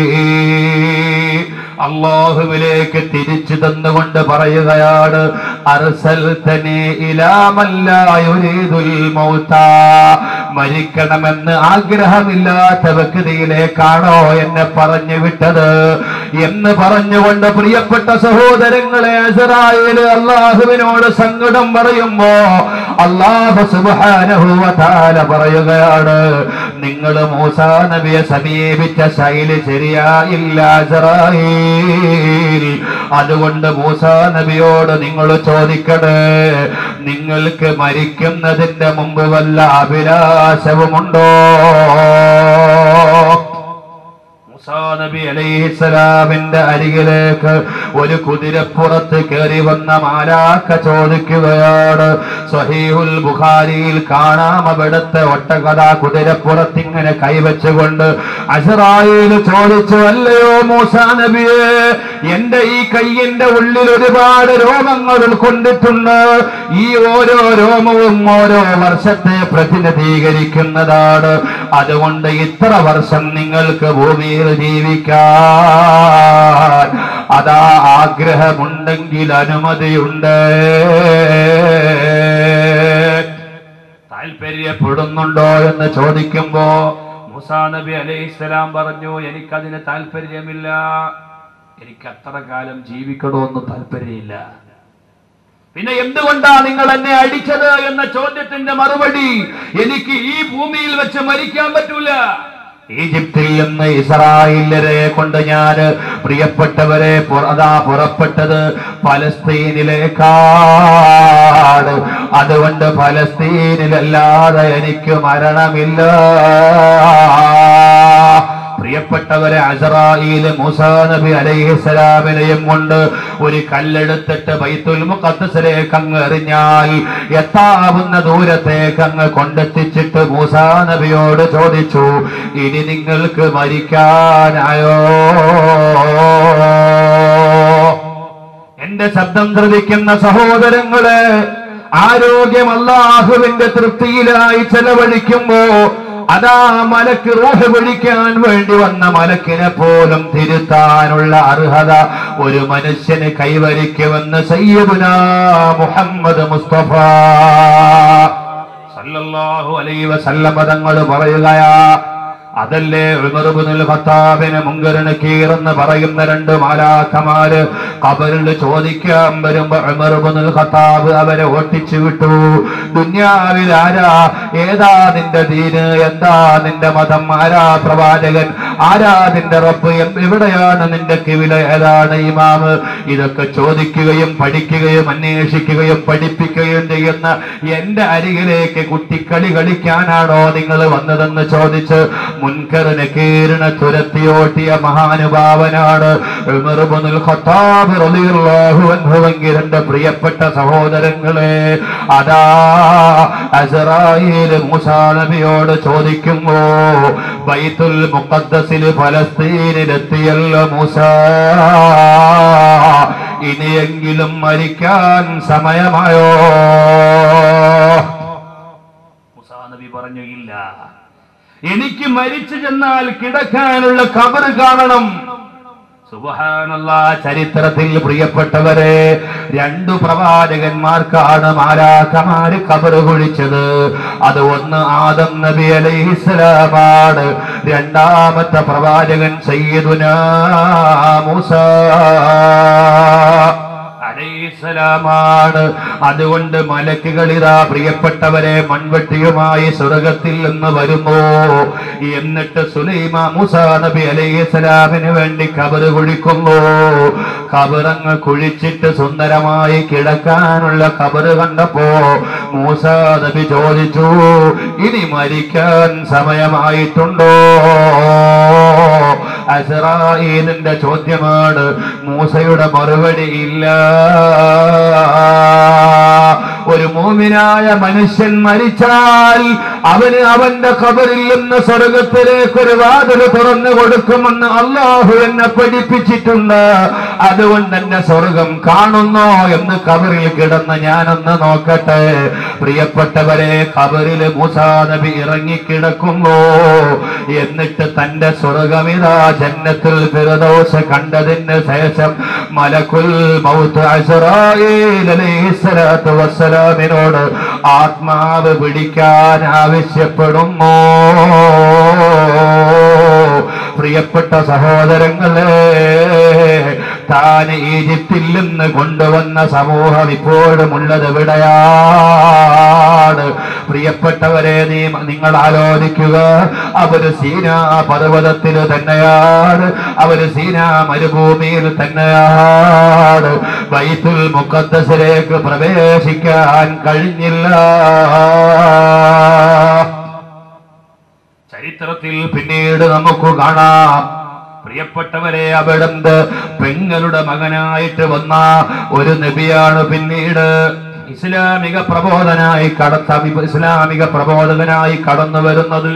അള്ളാഹുവിലേക്ക് തിരിച്ചു തന്നുകൊണ്ട് പറയുകയാണ് അർസൽതനെ ഇലാമല്ലായുരീദുൽ മൗത മരിക്കണമെന്ന് ആഗ്രഹമില്ലാത്ത വ്യക്തിയിലേക്കാണോ എന്നെ പറഞ്ഞു വിട്ടത് എന്ന് പറഞ്ഞുകൊണ്ട് പ്രിയപ്പെട്ട സഹോദരങ്ങളെ ഇസ്രായേൽ അള്ളാഹുവിനോട് സങ്കടം പറയുമ്പോ അള്ളാഹു സുബ്ഹാനഹു വ തആല പറയുകയാണ് നിങ്ങൾ മൂസാ നബിയെ സമീപിച്ച ശൈലി ശരിയായില്ല ഇസ്രായേൽ അതുകൊണ്ട് മൂസാ നബിയോട് നിങ്ങൾ ചോദിക്കണേ നിങ്ങൾക്ക് മരിക്കുന്നതിന്റെ മുമ്പ് വല്ല അഭിലാഷവുമുണ്ടോ മൂസാ നബി അലൈഹിസ്സലാമിന്റെ അരികിലേക്ക് ഒരു കുതിരപ്പുറത്ത് കയറി വന്ന മാലാക്ക ചോദിക്കുകയാണ് സ്വഹീഹുൽ ബുഖാരിയിൽ കാണാം അവിടുത്തെ ഒട്ടകഥ കുതിരപ്പുറത്ത് ഇങ്ങനെ കൈവച്ചുകൊണ്ട് അസറായിൽ ചോദിച്ചു അല്ലയോ മൂസാ നബിയെ എന്റെ ഈ കയ്യിന്റെ ഉള്ളിൽ ഒരുപാട് രോമങ്ങൾ ഉൾക്കൊണ്ടിട്ടുണ്ട് ഈ ഓരോ രോമവും ഓരോ വർഷത്തെ പ്രതിനിധീകരിക്കുന്നതാണ് അതുകൊണ്ട് ഇത്ര വർഷം നിങ്ങൾക്ക് ഭൂമിയിൽ ജീവിക്കാൻ അതാ ആഗ്രഹമുണ്ടെങ്കിൽ അനുമതിയുണ്ട് താല്പര്യപ്പെടുന്നുണ്ടോ എന്ന് ചോദിക്കുമ്പോ മുസാ നബി അലൈഹിസ്സലാം പറഞ്ഞു എനിക്കതിന് താല്പര്യമില്ല എനിക്ക് അത്ര കാലം ജീവിക്കണമെന്ന് താല്പര്യമില്ല പിന്നെ എന്തുകൊണ്ടാ നിങ്ങൾ എന്നെ അടിച്ചത് എന്ന ചോദ്യത്തിന്റെ മറുപടി എനിക്ക് ഈ ഭൂമിയിൽ വെച്ച് മരിക്കാൻ പറ്റൂല ഈജിപ്തിൽ നിന്ന് ഇസ്രായേലരെ കൊണ്ട് ഞാൻ പ്രിയപ്പെട്ടവരെ പുറ- അതാ പുറപ്പെട്ടത് പലസ്തീനിലേക്കാണ് അതുകൊണ്ട് പലസ്തീനിലല്ലാതെ എനിക്ക് മരണമില്ല പ്രിയപ്പെട്ടവരെ അസറായില് മൂസാ നബി അലൈഹിസ്സലാമിനെയും കൊണ്ട് ഒരു കല്ലെടുത്തിട്ട് ബൈത്തുൽ മുഖദ്ദസിലേക്ക് അങ്ങ് എറിഞ്ഞാൽ എത്താവുന്ന ദൂരത്തേക്ക് അങ്ങ് കൊണ്ടെത്തിച്ചിട്ട് മൂസാ നബിയോട് ചോദിച്ചു ഇനി നിങ്ങൾക്ക് മരിക്കാനായോ എന്റെ ശബ്ദം ശ്രവിക്കുന്ന സഹോദരങ്ങളെ ആരോഗ്യം അല്ലാഹുവിന്റെ തൃപ്തിയിലായി ചെലവഴിക്കുമ്പോ അതാ മലക്ക് റൂഹ് പിടിക്കാൻ വേണ്ടി വന്ന മലക്കിനെ പോലും തിരുത്താനുള്ള അർഹത ഒരു മനുഷ്യന് കൈവരിക്കുമെന്ന് സയ്യദുന മുഹമ്മദ് മുസ്തഫ സല്ലല്ലാഹു അലൈഹി വസല്ലമ തങ്ങൾ പറയുകയാ അതല്ലേ ഉമർബുൽ ഖത്താബിന് മുങ്കരന് കീറെന്ന് പറയുന്ന രണ്ട് മാലാഖമാര് കബറിൽ ചോദിക്കാൻ വരുമ്പോ ഉമർബുൽ ഖത്താബ് അവരെ ഓട്ടിച്ചു വിട്ടു ദുന്യാവിൽ ആരാ ഏതാ നിന്റെ ദീന് എന്താ നിന്റെ മതം ആരാ പ്രവാചകൻ ആരാ നിന്റെ റബ്ബ് എം- എവിടെയാണ് നിന്റെ കിവില ഏതാണ് ഇമാമ് ഇതൊക്കെ ചോദിക്കുകയും പഠിക്കുകയും അന്വേഷിക്കുകയും പഠിപ്പിക്കുകയും ചെയ്യുന്ന എന്റെ അരികിലേക്ക് കുട്ടിക്കളി കളിക്കാനാണോ നിങ്ങൾ വന്നതെന്ന് ചോദിച്ച് മുൻകറിന് കീറിന് തുരത്തിയോട്ടിയ മഹാനുഭാവനാണ് ഉമർ ഇബ്നുൽ ഖത്താബ് റളിയല്ലാഹു അൻഹു എങ്കിൽ എന്റെ പ്രിയപ്പെട്ട സഹോദരങ്ങളെ അതാ അസറായിൽ മൂസാ നബിയോട് ചോദിക്കുമ്പോ ബൈത്തുൽ മുഖദ്ദസിൽ ഫലസ്തീനിലെത്തിയല്ലോ മൂസ ഇനിയെങ്കിലും മരിക്കാൻ സമയമായോ മുസാ നബി പറഞ്ഞു ഇല്ല എനിക്ക് മരിച്ചു ചെന്നാൽ കിടക്കാനുള്ള കബറ് കാണണം സുബഹാനല്ല ചരിത്രത്തിൽ പ്രിയപ്പെട്ടവരെ രണ്ടു പ്രവാചകന്മാർക്കാണ് മാരാക്കമാര് കബറ് കുഴിച്ചത് അത് ഒന്ന് ആദം നബി അലൈഹിസ്സലാമാണ് രണ്ടാമത്തെ പ്രവാചകൻ സയ്യിദുന മൂസ അലൈഹിസ്സലാമാണ് അതുകൊണ്ട് മലക്കുകളിതാ പ്രിയപ്പെട്ടവരെ മൺവെട്ടിയുമായി സ്വർഗത്തിൽ നിന്ന് വരുമോ എന്നിട്ട് സുലൈമ മൂസ നബി അലൈഹിസ്സലാമിന് വേണ്ടി കബറ് കുഴിക്കുന്നു കബറങ്ങ് കുഴിച്ചിട്ട് സുന്ദരമായി കിടക്കാനുള്ള കബറ് കണ്ടപ്പോ മൂസ നബി ചോദിച്ചു ഇനി മരിക്കാൻ സമയമായിട്ടുണ്ടോ അസറായിലിന്റെ ചോദ്യമാണ് മൂസയുടെ മറുപടി ഇല്ല ഒരു മൂമിനായ മനുഷ്യൻ മരിച്ചാൽ അവന് അവന്റെ ഖബറിൽ നിന്ന് സ്വർഗത്തിലേക്ക് ഒരു വാതിൽ തുറന്നു കൊടുക്കുമെന്ന് അള്ളാഹു എന്നെ പഠിപ്പിച്ചിട്ടുണ്ട് അതുകൊണ്ട് എന്നെ സ്വർഗം കാണുന്നോ എന്ന് ഖബറിൽ കിടന്ന് ഞാനൊന്ന് നോക്കട്ടെ പ്രിയപ്പെട്ടവരെ ഖബറിൽ മൂസാ നബി ഇറങ്ങിക്കിടക്കുന്നു എന്നിട്ട് തന്റെ സ്വർഗമിതാ ജന്നത്തിൽ ഫിറദൗസ കണ്ടതിന് ശേഷം മലക്കുൽ മൗത്ത് അസ്റായീൽ അലൈഹിസ്സലാത്തു വസ്സലാമിനോട് ആത്മാവ് പിടിക്കാൻ ആവശ്യപ്പെടുമോ പ്രിയപ്പെട്ട സഹോദരങ്ങളെ താൻ ഈജിപ്തിൽ നിന്ന് കൊണ്ടുവന്ന സമൂഹം ഇപ്പോഴും ഉള്ളത് എവിടെയാണ് പ്രിയപ്പെട്ടവരെ നീ നിങ്ങൾ ആലോചിക്കുക അവര് സീനാ പർവ്വതത്തിൽ തന്നെയാണ് അവര് സീനാ മരുഭൂമിയിൽ തന്നെയാണ് ബൈത്തുൽ മുഖദ്ദസിലേക്ക് പ്രവേശിക്കാൻ കഴിഞ്ഞില്ല ചരിത്രത്തിൽ പിന്നീട് നമുക്ക് കാണാം പ്രിയപ്പെട്ടവരെ അവിടുന്ന് പെങ്ങളുടെ മകനായിട്ട് വന്ന ഒരു നബിയാണ് പിന്നീട് ഇസ്ലാമിക പ്രബോധനായി കടത്ത ഇസ്ലാമിക പ്രബോധകനായി കടന്നു വരുന്നത്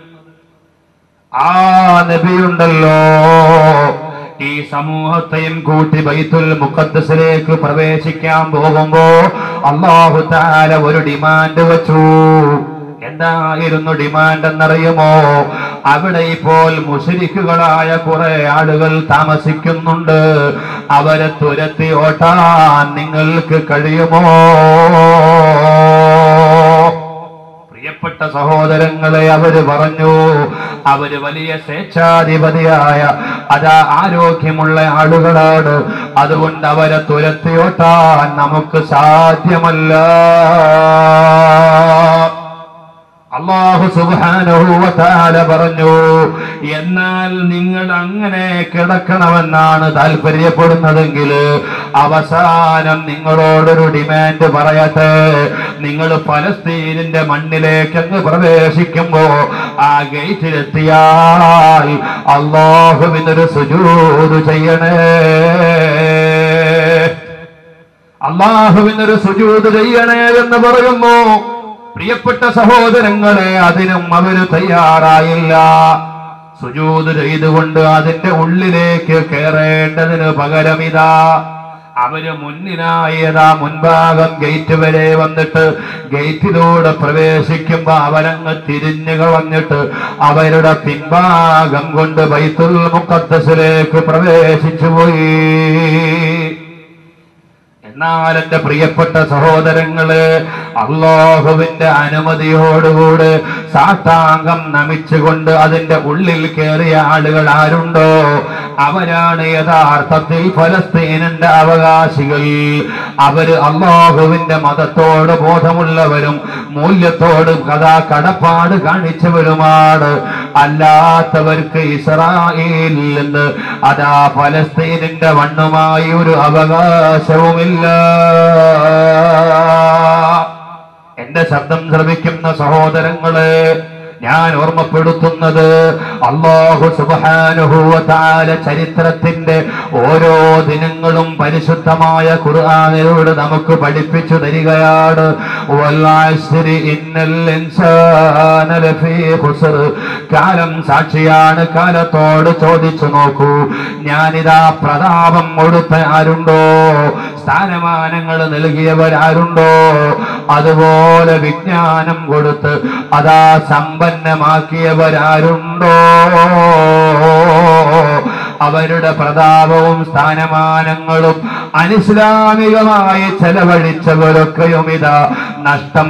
ആ നബിയുണ്ടല്ലോ ഈ സമൂഹത്തെയും കൂട്ടി ബൈത്തുൽ മുഖദ്സിലേക്ക് പ്രവേശിക്കാൻ പോകുമ്പോ അള്ളാഹു താല ഒരു ഡിമാൻഡ് വെച്ചു എന്തായിരുന്നു ഡിമാൻഡ് എന്നറിയുമോ അവിടെ ഇപ്പോൾ മുഷരിക്കുകളായ കുറെ ആളുകൾ താമസിക്കുന്നുണ്ട് അവരെ തുരത്തി ഓട്ടാൻ നിങ്ങൾക്ക് കഴിയുമോ പ്രിയപ്പെട്ട സഹോദരങ്ങളെ അവര് പറഞ്ഞു അവര് വലിയ സ്വേച്ഛാധിപതിയായ അതാ ആരോഗ്യമുള്ള ആളുകളാണ് അതുകൊണ്ട് അവരെ തുരത്തിയോട്ടാൻ നമുക്ക് സാധ്യമല്ല അള്ളാഹു സുബാനുഭൂവത്താല പറഞ്ഞു എന്നാൽ നിങ്ങൾ അങ്ങനെ കിടക്കണമെന്നാണ് താല്പര്യപ്പെടുന്നതെങ്കിൽ അവസാനം നിങ്ങളോടൊരു ഡിമാൻഡ് പറയട്ടെ നിങ്ങൾ പലസ്തീനിന്റെ മണ്ണിലേക്ക് അങ്ങ് പ്രവേശിക്കുമ്പോ ആ ഗേറ്റിലെത്തിയാൽ അള്ളാഹുവിനൊരു സുജൂത് ചെയ്യണേ അള്ളാഹുവിനൊരു സുജൂത് ചെയ്യണേ എന്ന് പറയുമ്പോ പ്രിയപ്പെട്ട സഹോദരങ്ങളെ അതിനും അവര് തയ്യാറായില്ല സുജൂത് ചെയ്തുകൊണ്ട് അതിന്റെ ഉള്ളിലേക്ക് കയറേണ്ടതിന് പകരം ഇതാ അവര് മുന്നിലായതാ മുൻഭാഗം ഗേറ്റ് വരെ വന്നിട്ട് ഗേറ്റിലൂടെ പ്രവേശിക്കുമ്പോ അവരങ്ങ് തിരിഞ്ഞു കളഞ്ഞിട്ട് അവരുടെ പിൻഭാഗം കൊണ്ട് ബൈത്തുൽ മുഖദ്സിലേക്ക് പ്രവേശിച്ചു പോയി എന്നാൽ എന്റെ പ്രിയപ്പെട്ട സഹോദരങ്ങള് അള്ളാഹുവിന്റെ അനുമതിയോടുകൂടെ സാഷ്ടാംഗം നമിച്ചുകൊണ്ട് അതിന്റെ ഉള്ളിൽ കയറിയ ആളുകൾ ആരുണ്ടോ അവരാണ് യഥാർത്ഥത്തിൽ ഫലസ്തീനിന്റെ അവകാശികൾ അവര് അള്ളാഹുവിന്റെ മതത്തോട് ബോധമുള്ളവരും മൂല്യത്തോട് കഥാ കടപ്പാട് കാണിച്ചവരുമാണ് അല്ലാത്തവർക്ക് ഇസ്രായേലിൽ നിന്ന് അതാ ഫലസ്തീനിന്റെ മണ്ണുമായി ഒരു അവകാശവുമില്ല എന്റെ ശബ്ദം ശ്രമിക്കുന്ന സഹോദരങ്ങള് ഞാൻ ഓർമ്മപ്പെടുത്തുന്നത് അള്ളാഹു സുബാനുഭൂവത്താല ചരിത്രത്തിന്റെ ഓരോ ദിനങ്ങളും പരിശുദ്ധമായ ഖുർആാനിലൂടെ നമുക്ക് പഠിപ്പിച്ചു തരികയാണ് വൽആസ്രി ഇന്നൽ ഇൻസാന ലഫീ ഖുസ്ർ. കാലം സാക്ഷിയാണ് കാലത്തോട് ചോദിച്ചു നോക്കൂ ഞാനിതാ പ്രതാപം കൊടുത്ത ആരുണ്ടോ സ്ഥാനമാനങ്ങൾ നൽകിയവരാരുണ്ടോ അതുപോലെ വിജ്ഞാനം കൊടുത്ത് അതാ സമ്പന്നമാക്കിയവരാരുണ്ടോ അവരുടെ പ്രതാപവും സ്ഥാനമാനങ്ങളും അനിസ്ലാമികമായി ചെലവഴിച്ചവരൊക്കെയും ഇതാ നഷ്ടം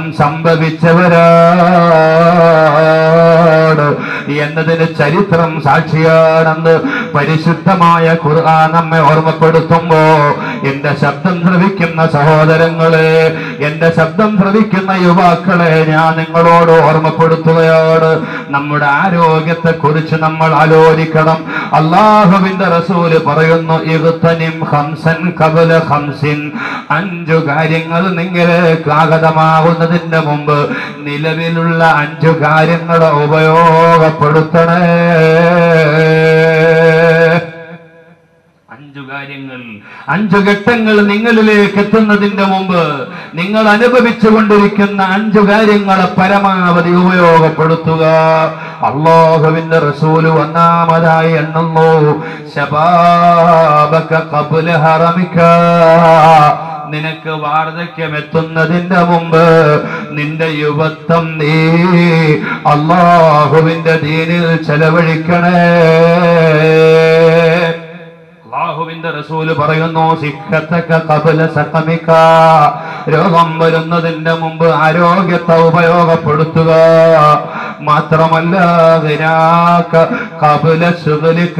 സംഭവിച്ചവരാണ് എന്നതിന് ചരിത്രം സാക്ഷിയാണെന്ന് പരിശുദ്ധമായ ഖുർആൻ നമ്മെ ഓർമ്മപ്പെടുത്തുമ്പോ എന്റെ ശബ്ദം ശ്രവിക്കുന്ന സഹോദരങ്ങളെ എന്റെ ശബ്ദം ശ്രവിക്കുന്ന യുവാക്കളെ ഞാൻ നിങ്ങളോട് ഓർമ്മപ്പെടുത്തുകയാണ് നമ്മുടെ ആരോഗ്യത്തെ കുറിച്ച് നമ്മൾ ആലോചിക്കണം അള്ളാഹുവിന്റെ റസൂല് പറയുന്നു ഇഗ്തനിം ഹംസൻ കബല ഹംസിൻ അഞ്ചു കാര്യങ്ങൾ നിങ്ങളിലേക്ക് ആഗതമാകുന്നതിന് മുമ്പ് നിലവിലുള്ള അഞ്ചു കാര്യങ്ങളെ ഉപയോഗപ്പെടുത്തണേ അഞ്ചു കാര്യങ്ങൾ അഞ്ചു ഘട്ടങ്ങൾ നിങ്ങളിലേക്ക് എത്തുന്നതിന്റെ മുമ്പ് നിങ്ങൾ അനുഭവിച്ചു കൊണ്ടിരിക്കുന്ന അഞ്ചു കാര്യങ്ങളെ പരമാവധി ഉപയോഗപ്പെടുത്തുക അള്ളാഹുവിന്റെ റസൂല് ഒന്നാമതായി എണ്ണുന്നു ശബാബക ഖബ്ല ഹറമിക നിനക്ക് വാർദ്ധക്യം എത്തുന്നതിന്റെ മുമ്പ് നിന്റെ യുവത്വം നീ അള്ളാഹുവിന്റെ ദീനിൽ ചെലവഴിക്കണേ അള്ളാഹുവിന്റെ റസൂല് പറയുന്നു സിഖത്തക്ക കബല സഖമിക്ക രോഗം വരുന്നതിന്റെ മുമ്പ് ആരോഗ്യത്തെ ഉപയോഗപ്പെടുത്തുക മാത്രമല്ല ഗിനാക്ക കബല ശുഗലിക്ക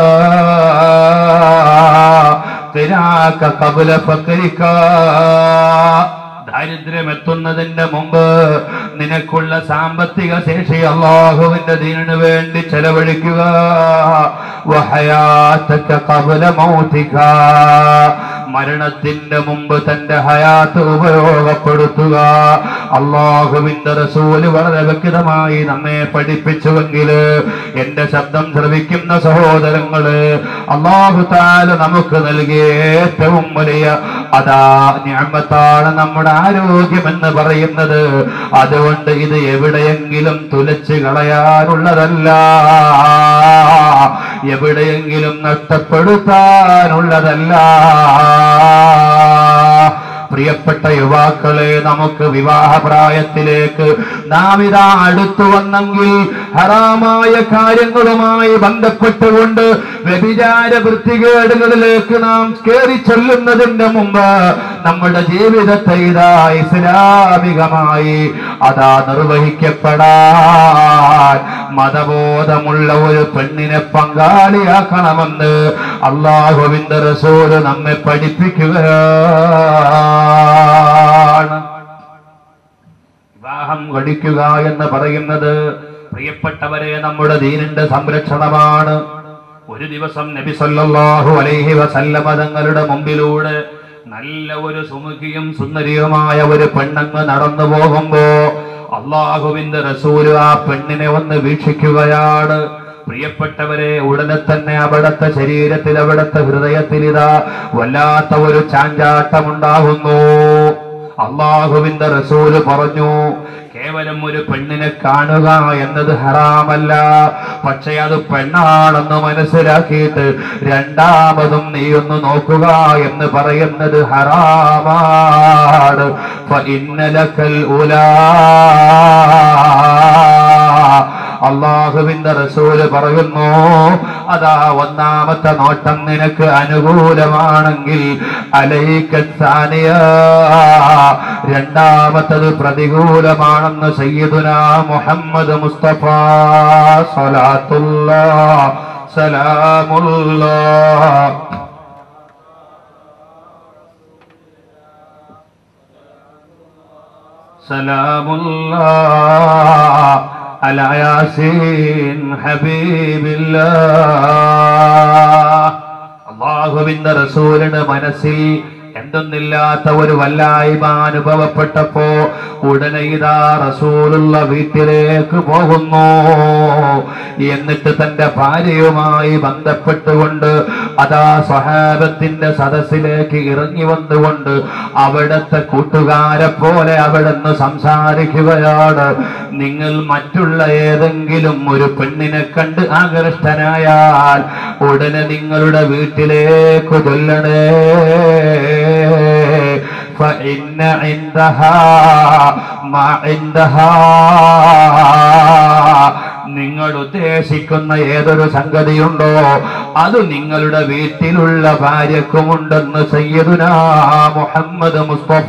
ഗിനാക്ക കബല ഫക്രിക്ക ദാരിദ്ര്യം എത്തുന്നതിന്റെ മുമ്പ് നിനക്കുള്ള സാമ്പത്തിക ശേഷി അള്ളാഹുവിന്റെ ദീനിന് വേണ്ടി ചെലവഴിക്കുക വഹയാത്തക്ക കബല മൗതിക മരണത്തിന്റെ മുമ്പ് തന്റെ ഹയാത്ത് ഉപയോഗപ്പെടുത്തുക അള്ളാഹുവിന്റെ റസൂല് വളരെ വ്യക്തമായി നമ്മെ പഠിപ്പിച്ചുവെങ്കില് എന്റെ ശബ്ദം ശ്രവിക്കുന്ന സഹോദരങ്ങള് അള്ളാഹു താല നമുക്ക് നൽകിയ ഏറ്റവും വലിയ അതാ ഞാമത്താണ് നമ്മുടെ ആരോഗ്യം എന്ന് പറയുന്നത് അതുകൊണ്ട് ഇത് എവിടെയെങ്കിലും തുലച്ച് കളയാനുള്ളതല്ല എവിടെയെങ്കിലും നഷ്ടപ്പെടുത്താനുള്ളതല്ല പ്രിയപ്പെട്ട യുവാക്കളെ നമുക്ക് വിവാഹപ്രായത്തിലേക്ക് നാം ഇതാ അടുത്തു വന്നെങ്കിൽ ഹറാമായ കാര്യങ്ങളുമായി ബന്ധപ്പെട്ടുകൊണ്ട് വ്യഭിചാര വൃത്തികേടുകളിലേക്ക് നാം കയറി ചെല്ലുന്നതിന്റെ മുമ്പ് നമ്മുടെ ജീവിതത്തെ ഇതാ ഇസ്ലാമികമായി അതാ നിർവഹിക്കപ്പെടാൻ മതബോധമുള്ള ഒരു പെണ്ണിനെ പങ്കാളിയാക്കണമെന്ന് അള്ളാഹുവിന്റെ റസൂല് നമ്മെ പഠിപ്പിക്കുകയാണ് വിവാഹം കഴിക്കുക എന്ന് പറയുന്നത് പ്രിയപ്പെട്ടവരെ നമ്മുടെ ദീനിന്റെ സംരക്ഷണമാണ് ഒരു ദിവസം നബി സല്ലല്ലാഹു അലൈഹി വസല്ലമ തങ്ങളുടെ മുമ്പിലൂടെ നല്ല ഒരു സുമുഖിയും സുന്ദരിയുമായ ഒരു പെണ്ണങ്ങ് നടന്നു പോകുമ്പോ അള്ളാഹുവിന്റെ റസൂല് ആ പെണ്ണിനെ ഒന്ന് വീക്ഷിക്കുകയാണ് പ്രിയപ്പെട്ടവരെ ഉടനെ തന്നെ അവിടത്തെ ശരീരത്തിൽ അവിടത്തെ ഹൃദയത്തിൽ ഇതാ വല്ലാത്ത ഒരു ചാഞ്ചാട്ടമുണ്ടാകുന്നു അള്ളാഹുവിന്റെ റസൂല് പറഞ്ഞു കേവലം ഒരു പെണ്ണിനെ കാണുക എന്നത് ഹറാമല്ല പക്ഷെ അത് പെണ്ണാണെന്ന് മനസ്സിലാക്കിയിട്ട് രണ്ടാമതും നീ ഒന്ന് നോക്കുക എന്ന് പറയുന്നത് ഹറാമാണ് ഫഇന്നലക്കൽ ഉലാ അള്ളാഹുവിന്റെ റസൂല് പറയുന്നു അതാ ഒന്നാമത്തെ നോട്ടം നിനക്ക് അനുകൂലമാണെങ്കിൽ അലൈക്കത്താനിയ രണ്ടാമത്തത് പ്രതികൂലമാണെന്ന് സയ്യിദുന മുഹമ്മദ് മുസ്തഫ സലാത്തുള്ള സലാമുള്ള سلام الله على ياسين حبيب الله അള്ളാഹുവിന്റെ റസൂലിന് മനസ്സിൽ എന്തൊന്നില്ലാത്ത ഒരു വല്ലായ്മ അനുഭവപ്പെട്ടപ്പോ ഉടനെ ഇതാ റസൂലുള്ള വീട്ടിലേക്ക് പോകുന്നു എന്നിട്ട് തന്റെ ഭാര്യയുമായി ബന്ധപ്പെട്ടുകൊണ്ട് അതാ സ്വഹാബത്തിന്റെ സദസ്സിലേക്ക് ഇറങ്ങി വന്നുകൊണ്ട് അവിടത്തെ കൂട്ടുകാരെ പോലെ അവിടുന്ന് സംസാരിക്കുകയാണ് നിങ്ങൾ മറ്റുള്ള ഏതെങ്കിലും ഒരു പെണ്ണിനെ കണ്ട് ആകർഷ്ടനായാൽ ഉടനെ നിങ്ങളുടെ വീട്ടിലേക്ക് ചൊല്ലണേ فإن عندها ما عندها നിങ്ങൾ ഉദ്ദേശിക്കുന്ന ഏതൊരു സംഗതിയുണ്ടോ അത് നിങ്ങളുടെ വീട്ടിലുള്ള ഭാര്യക്കുമുണ്ടെന്ന് സയ്യിദുനാ മുഹമ്മദ് മുസ്തഫ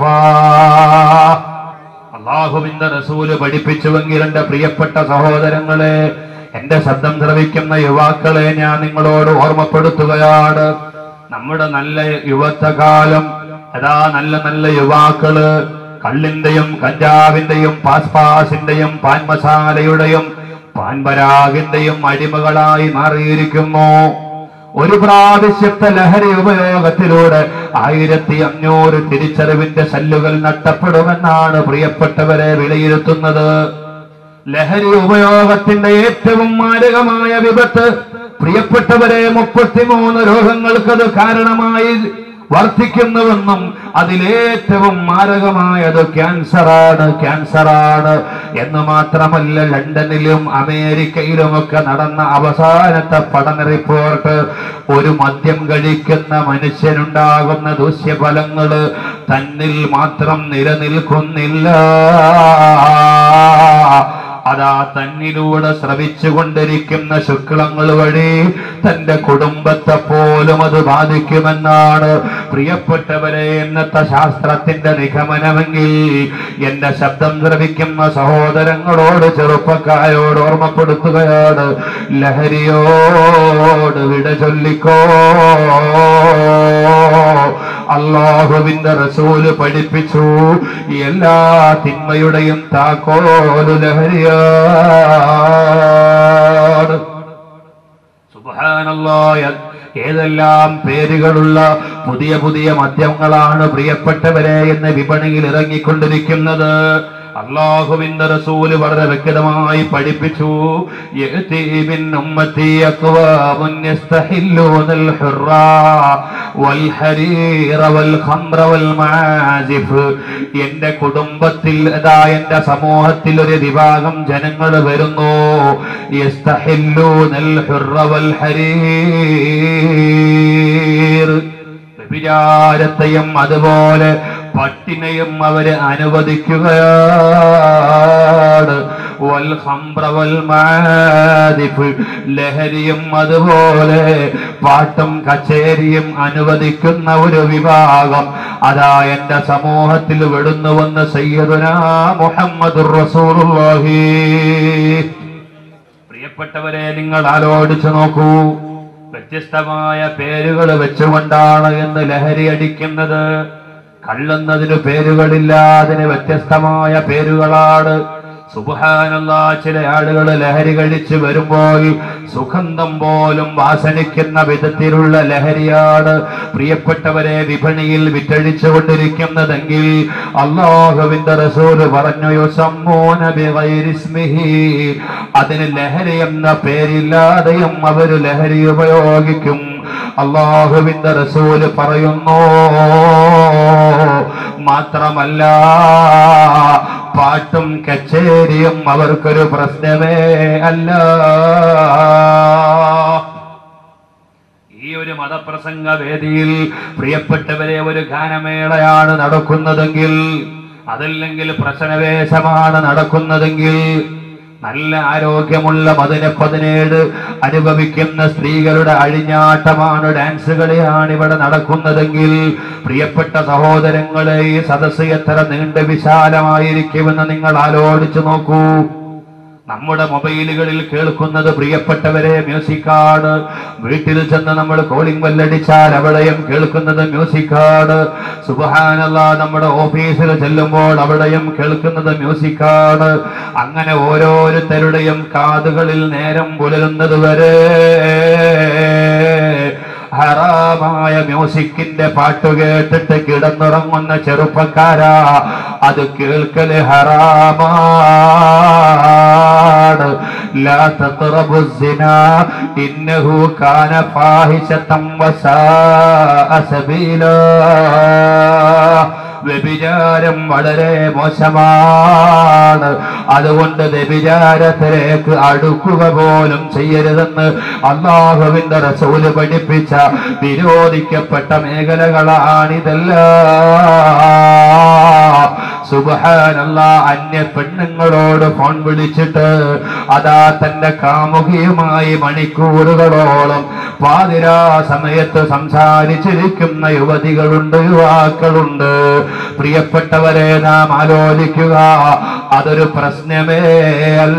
അള്ളാഹുവിന്റെ റസൂല് പഠിപ്പിച്ചുവെങ്കിൽ എന്റെ പ്രിയപ്പെട്ട സഹോദരങ്ങളെ എന്റെ ശബ്ദം ശ്രവിക്കുന്ന യുവാക്കളെ ഞാൻ നിങ്ങളോട് ഓർമ്മപ്പെടുത്തുകയാണ് നമ്മുടെ നല്ല യുവത്വകാലം അതാ നല്ല നല്ല യുവാക്കള് കള്ളിന്റെയും കഞ്ചാവിന്റെയും പാസ്പാസിന്റെയും പാൻ മസാലയുടെയും പാൻപരാഗിന്റെയും അടിമകളായി മാറിയിരിക്കുന്നു ഒരു പ്രാവശ്യത്തെ ലഹരി ഉപയോഗത്തിലൂടെ ആയിരത്തി അഞ്ഞൂറ് തിരിച്ചറിവിന്റെ ശല്ലുകൾ നഷ്ടപ്പെടുമെന്നാണ് പ്രിയപ്പെട്ടവരെ വിലയിരുത്തുന്നത് ലഹരി ഉപയോഗത്തിന്റെ ഏറ്റവും മാരകമായ വിപത്ത് പ്രിയപ്പെട്ടവരെ മുപ്പത്തിമൂന്ന് രോഗങ്ങൾക്കത് കാരണമായി വർദ്ധിക്കുന്നുവെന്നും അതിലേറ്റവും മാരകമായത് ക്യാൻസറാണ് ക്യാൻസറാണ് എന്ന് മാത്രമല്ല ലണ്ടനിലും അമേരിക്കയിലുമൊക്കെ നടന്ന അവസാനത്തെ പഠന റിപ്പോർട്ട് ഒരു മദ്യം കഴിക്കുന്ന മനുഷ്യനുണ്ടാകുന്ന ദൂഷ്യഫലങ്ങള് തന്നിൽ മാത്രം നിലനിൽക്കുന്നില്ല അതാ തന്നിലൂടെ ശ്രവിച്ചുകൊണ്ടിരിക്കുന്ന ശുക്ലങ്ങൾ വഴി തന്റെ കുടുംബത്തെ പോലും അത് ബാധിക്കുമെന്നാണ് പ്രിയപ്പെട്ടവരെ ഇന്നത്തെ ശാസ്ത്രത്തിന്റെ നിഗമനമെങ്കിൽ എന്റെ ശബ്ദം ശ്രവിക്കുന്ന സഹോദരങ്ങളോട് ചെറുപ്പക്കാരോട് ഓർമ്മപ്പെടുത്തുകയാണ് ലഹരിയോട് വിട ചൊല്ലിക്കോ അള്ളാഹുവിന്റെ റസൂല് പഠിപ്പിച്ചു എല്ലാ തിന്മയുടെയും താക്കോല് ലഹരിയാണ് സുബ്ഹാനല്ലാ എ- ഏതെല്ലാം പേരുകളുള്ള പുതിയ പുതിയ മദ്യങ്ങളാണ് പ്രിയപ്പെട്ടവരെ എന്ന് വിപണിയിൽ ഇറങ്ങിക്കൊണ്ടിരിക്കുന്നത് അള്ളാഹുവിന്റെ റസൂല് വളരെ വ്യക്തമായി പഠിപ്പിച്ചു യഅ്തി മിൻ ഉമ്മത്തി അഖ്വാമുൻ യസ്തഹില്ലൂനൽ ഹുറ വൽ ഹരീറ വൽ ഖംറ വൽ മാസിഫ് എന്റെ കുടുംബത്തിൽ അതാ എന്റെ സമൂഹത്തിൽ ഒരു വിഭാഗം ജനങ്ങൾ വരുന്നു യസ്തഹില്ലൂനൽ ഹുറ വൽ ഹരീർ വ്യഭിചാരത്തെയും അതുപോലെ പട്ടിനെയും അവര് അനുവദിക്കുകയാണ് വൽ ഖംറ വൽ മാദിഫ് ലഹരിയും അതുപോലെ പാട്ടും കച്ചേരിയും അനുവദിക്കുന്ന ഒരു വിഭാഗം അതാ എന്റെ സമൂഹത്തിൽ വിടുന്നുവെന്ന് സയ്യദുനാ മുഹമ്മദുർ റസൂലുള്ളാഹി പ്രിയപ്പെട്ടവരെ നിങ്ങൾ ആലോചിച്ചു നോക്കൂ വ്യത്യസ്തമായ പേരുകൾ വെച്ചുകൊണ്ടാണ് എന്ന് ലഹരി അടിക്കുന്നത് കള്ളുന്നതിന് പേരുകളില്ല അതിന് വ്യത്യസ്തമായ പേരുകളാണ് സുബഹാനല്ല ചില ആളുകൾ ലഹരി കഴിച്ച് വരുമ്പോൾ സുഗന്ധം പോലും വാസനിക്കുന്ന വിധത്തിലുള്ള ലഹരിയാണ് പ്രിയപ്പെട്ടവരെ വിപണിയിൽ വിറ്റഴിച്ചു കൊണ്ടിരിക്കുന്നതെങ്കിൽ അള്ളാഹുവിന്റെ റസൂല് പറഞ്ഞു യുസമ്മൂന ബിഗൈരിസ്മിഹി അതിന് ലഹരി എന്ന പേരില്ലാതെയും അവര് ലഹരി ഉപയോഗിക്കും അള്ളാഹുവിന്റെ റസൂല് പറയുന്നു മാത്രമല്ല പാട്ടും കച്ചേരിയും അവർക്കൊരു പ്രശ്നമേ അല്ല ഈ ഒരു മതപ്രസംഗ വേദിയിൽ പ്രിയപ്പെട്ടവരെ ഒരു ഗാനമേളയാണ് നടക്കുന്നതെങ്കിൽ അതല്ലെങ്കിൽ പ്രശ്നവേശമാണ് നടക്കുന്നതെങ്കിൽ നല്ല ആരോഗ്യമുള്ള പതിനെ പതിനേഴ് അനുഭവിക്കുന്ന സ്ത്രീകളുടെ അഴിഞ്ഞാട്ടമാണ് ഡാൻസ് കളിയാണ് ഇവിടെ നടക്കുന്നതെങ്കിൽ പ്രിയപ്പെട്ട സഹോദരങ്ങളെ ഈ സദസ്സ് എത്ര നീണ്ട വിശാലമായിരിക്കുമെന്ന് നിങ്ങൾ ആലോചിച്ചു നോക്കൂ നമ്മുടെ മൊബൈലുകളിൽ കേൾക്കുന്നത് പ്രിയപ്പെട്ടവരെ മ്യൂസിക്കാണ് വീട്ടിൽ ചെന്ന് നമ്മൾ കോളിംഗ് ബെല്ലടിച്ചാൽ അവിടെയും കേൾക്കുന്നത് മ്യൂസിക്കാണ് സുബഹാനല്ല നമ്മുടെ ഓഫീസിൽ ചെല്ലുമ്പോൾ അവിടെയും കേൾക്കുന്നത് മ്യൂസിക്കാണ് അങ്ങനെ ഓരോരുത്തരുടെയും കാതുകളിൽ നേരം പുലരുന്നത് വരെ ഹറാമായ മ്യൂസിക്കിന്റെ പാട്ട് കേട്ടിട്ട് കിടന്നുറങ്ങുന്ന ചെറുപ്പക്കാരാ അത് കേൾക്കല് ഹറാമാണ് ലാ തഖറബു സിനാ ഇന്നഹു കാന ഫാഹിശതൻ വസാഅ സബീലാ വ്യഭിചാരം വളരെ മോശമാണ് അതുകൊണ്ട് വ്യഭിചാരത്തിലേക്ക് അടുക്കുക പോലും ചെയ്യരുതെന്ന് അള്ളാഹുവിന്റെ റസൂല് പഠിപ്പിച്ച വിരോധിക്കപ്പെട്ട മേഖലകളാണിതെല്ലാം സുബഹാനല്ല അന്യ പെണ്ണുങ്ങളോട് ഫോൺ വിളിച്ചിട്ട് അതാ തന്റെ കാമുകിയുമായി മണിക്കൂറുകളോളം പാതിരാ സമയത്ത് സംസാരിച്ചിരിക്കുന്ന യുവതികളുണ്ട് യുവാക്കളുണ്ട് പ്രിയപ്പെട്ടവരെ നാം ആലോചിക്കുക അതൊരു പ്രശ്നമേ അല്ല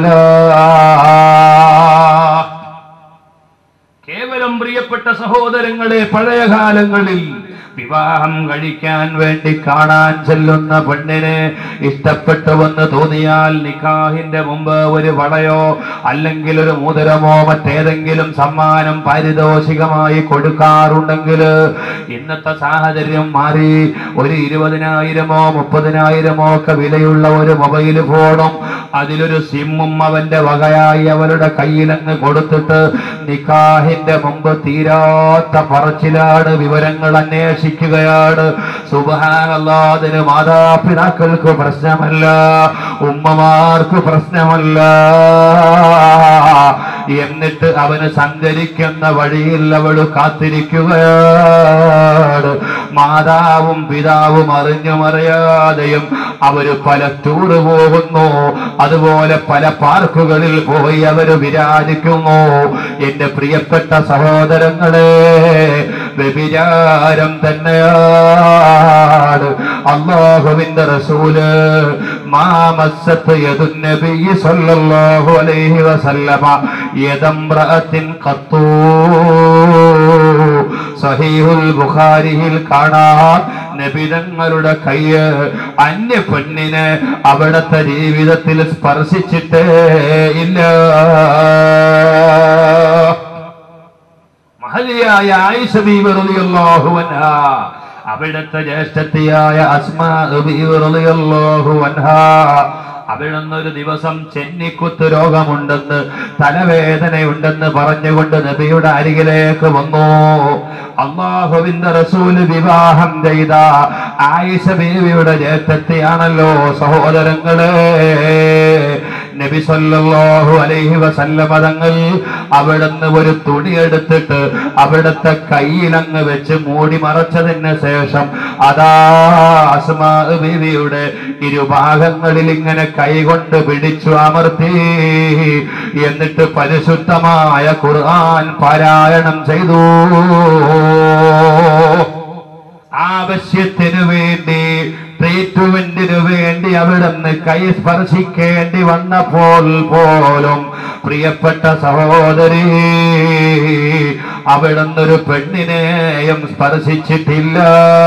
കേവലം പ്രിയപ്പെട്ട സഹോദരങ്ങളെ പഴയ കാലങ്ങളിൽ വിവാഹം കഴിക്കാൻ വേണ്ടി കാണാൻ ചെല്ലുന്ന പെണ്ണിനെ ഇഷ്ടപ്പെട്ടുവെന്ന് തോന്നിയാൽ നിക്കാഹിന്റെ മുമ്പ് ഒരു വളയോ അല്ലെങ്കിൽ ഒരു മോതിരമോ മറ്റേതെങ്കിലും സമ്മാനം പാരിതോഷികമായി കൊടുക്കാറുണ്ടെങ്കിൽ ഇന്നത്തെ സാഹചര്യം മാറി ഒരു ഇരുപതിനായിരമോ മുപ്പതിനായിരമോ ഒക്കെ വിലയുള്ള ഒരു മൊബൈൽ ഫോണും അതിലൊരു സിമ്മും അവന്റെ വകയായി അവരുടെ കയ്യിലങ്ങ് കൊടുത്തിട്ട് നിക്കാഹിന്റെ മുമ്പ് തീരാത്ത പറച്ചിലാണ് വിവരങ്ങൾ അന്വേഷിക്കുകയാണ് സുബഹാനല്ലാതിന് മാതാപിതാക്കൾക്ക് പ്രശ്നമല്ല ഉമ്മമാർക്ക് പ്രശ്നമല്ല എന്നിട്ട് അവന് സഞ്ചരിക്കുന്ന വഴിയിൽ അവള് കാത്തിരിക്കുകയാണ് മാതാവും പിതാവും അറിഞ്ഞും അറിയാതെയും അവര് പല ടൂറ് പോകുന്നു അതുപോലെ പല പാർക്കുകളിൽ പോയി അവര് വിരാജിക്കുന്നു എന്റെ പ്രിയപ്പെട്ട സഹോദരങ്ങളെ വ്യഭിചാരം തന്നെയാണ് അള്ളാഹുവിന്റെ റസൂല് മാമസത്ത് യദുന്നബി സല്ലല്ലാഹു അലൈഹി വസല്ലമ യദംറഅത്തിൻ ഖത്തൂ സഹീഹുൽ ബുഖാരിയിൽ കാണാം നബിതങ്ങളുടെ കയ്യ് അന്യ പെണ്ണിന് അവിടത്തെ ജീവിതത്തിൽ സ്പർശിച്ചിട്ടേ ഇല്ല മഹതിയായ ആയിഷ ബീവി റളിയല്ലാഹു അൻഹാ അവിടുത്തെ ജ്യേഷ്ഠത്തിയായ അസ്മാ ബീവി റളിയല്ലാഹു അൻഹാ അവിടുന്ന് ഒരു ദിവസം ചെന്നിക്കുത്ത് രോഗമുണ്ടെന്ന് തലവേദനയുണ്ടെന്ന് പറഞ്ഞുകൊണ്ട് നബിയുടെ അരികിലേക്ക് വന്നു അള്ളാഹുവിന്റെ റസൂല് വിവാഹം ചെയ്ത ആയിഷ ബീവിയുടെ ജ്യേഷ്ഠത്തെയാണല്ലോ സഹോദരങ്ങളെ നബി സല്ലല്ലാഹു അലൈഹി വസല്ലമ തങ്ങൾ അവിടുന്ന് ഒരു തുണി എടുത്തിട്ട് അവിടുത്തെ കയ്യിലങ്ങ് വെച്ച് മൂടി മറച്ചതിന് ശേഷം അതാ അസ്മാ ബീവിയുടെ ഇരുഭാഗങ്ങളിൽ ഇങ്ങനെ കൈകൊണ്ട് പിടിച്ചു അമർത്തി എന്നിട്ട് പരിശുദ്ധമായ ഖുർആൻ പാരായണം ചെയ്തു ആവശ്യത്തിനു വേണ്ടി ട്രീറ്റ്മെന്റിനു വേണ്ടി അവിടുന്ന് കൈ സ്പർശിക്കേണ്ടി വന്നപ്പോൾ പോലും പ്രിയപ്പെട്ട സഹോദരി അവിടുന്ന് ഒരു പെണ്ണിനെയും സ്പർശിച്ചിട്ടില്ല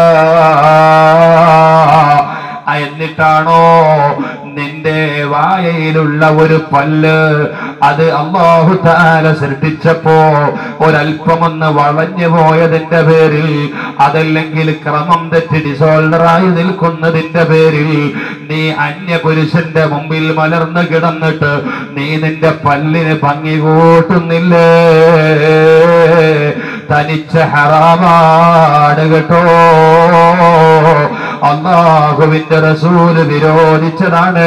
എന്നിട്ടാണോ നിന്റെ വായയിലുള്ള ഒരു പല്ല് അത് അള്ളാഹു താല സൃഷ്ടിച്ചപ്പോ ഒരല്പമൊന്ന് വളഞ്ഞു പോയതിന്റെ പേരിൽ അതല്ലെങ്കിൽ ക്രമം തെറ്റി ഡിസോൾഡറായി നിൽക്കുന്നതിന്റെ പേരിൽ നീ അന്യ പുരുഷന്റെ മുമ്പിൽ മലർന്നു കിടന്നിട്ട് നീ നിന്റെ പല്ലിന് ഭംഗി കൂട്ടുന്നില്ലേ തനിച്ച ഹറാമാണ് കേട്ടോ അള്ളാഹുവിന്റെ റസൂല് വിരോധിച്ചതാണ്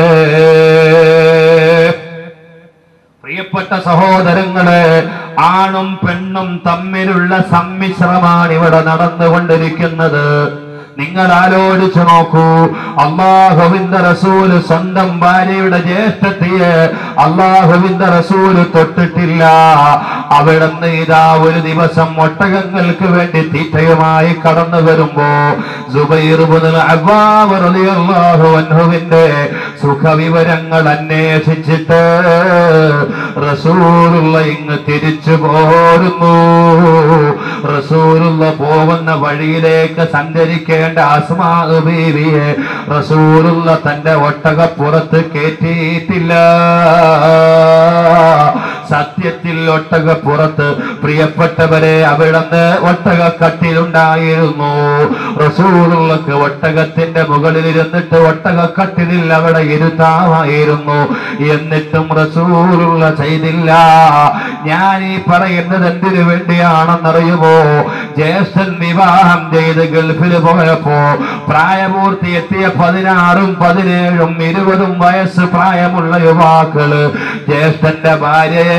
പ്രിയപ്പെട്ട സഹോദരങ്ങളെ ആണും പെണ്ണും തമ്മിലുള്ള സമ്മിശ്രമാണ് ഇവിടെ നടന്നുകൊണ്ടിരിക്കുന്നത് നിങ്ങൾ ആലോചിച്ചു നോക്കൂ അള്ളാഹുവിന്റെ റസൂല് സ്വന്തം ഭാര്യയുടെ ജ്യേഷ്ഠത്തിയെ അള്ളാഹുവിന്റെ റസൂല് തൊട്ടിട്ടില്ല അവിടുന്ന് ഇതാ ഒരു ദിവസം ഒട്ടകങ്ങൾക്ക് വേണ്ടി തീറ്റയുമായി കടന്നു വരുമ്പോ സുബൈർ മുതൽ അള്ളാഹുവിന്റെ സുഖവിവരങ്ങൾ അന്വേഷിച്ചിട്ട് റസൂലുള്ള ഇങ്ങ് തിരിച്ചു പോരുന്നു റസൂലുള്ള പോകുന്ന വഴിയിലേക്ക് സഞ്ചരിക്കേണ്ട ആസ്മാ ബീവിയെ റസൂലുള്ള തന്റെ ഒട്ടകപ്പുറത്ത് കയറ്റിയിട്ടില്ല സത്യത്തിൽ ഒട്ടകപ്പുറത്ത് പ്രിയപ്പെട്ടവരെ അവിടുന്ന് ഒട്ടകക്കട്ടിലുണ്ടായിരുന്നു റസൂലുള്ളക്ക് ഒട്ടകത്തിന്റെ മുകളിൽ ഇരുന്നിട്ട് ഒട്ടകക്കട്ടിലിൽ അവിടെ ഇരുത്താമായിരുന്നു എന്നിട്ടും റസൂലുള്ള ചെയ്തില്ല ഞാൻ ഈ പറയുന്നത് എന്തിനു വേണ്ടിയാണെന്നറിയുമോ ജ്യേഷ്ഠൻ വിവാഹം ചെയ്ത് ഗൾഫിൽ പോയപ്പോ പ്രായപൂർത്തി എത്തിയ പതിനാറും പതിനേഴും ഇരുപതും വയസ്സ് പ്രായമുള്ള യുവാക്കള് ജ്യേഷ്ഠന്റെ ഭാര്യയെ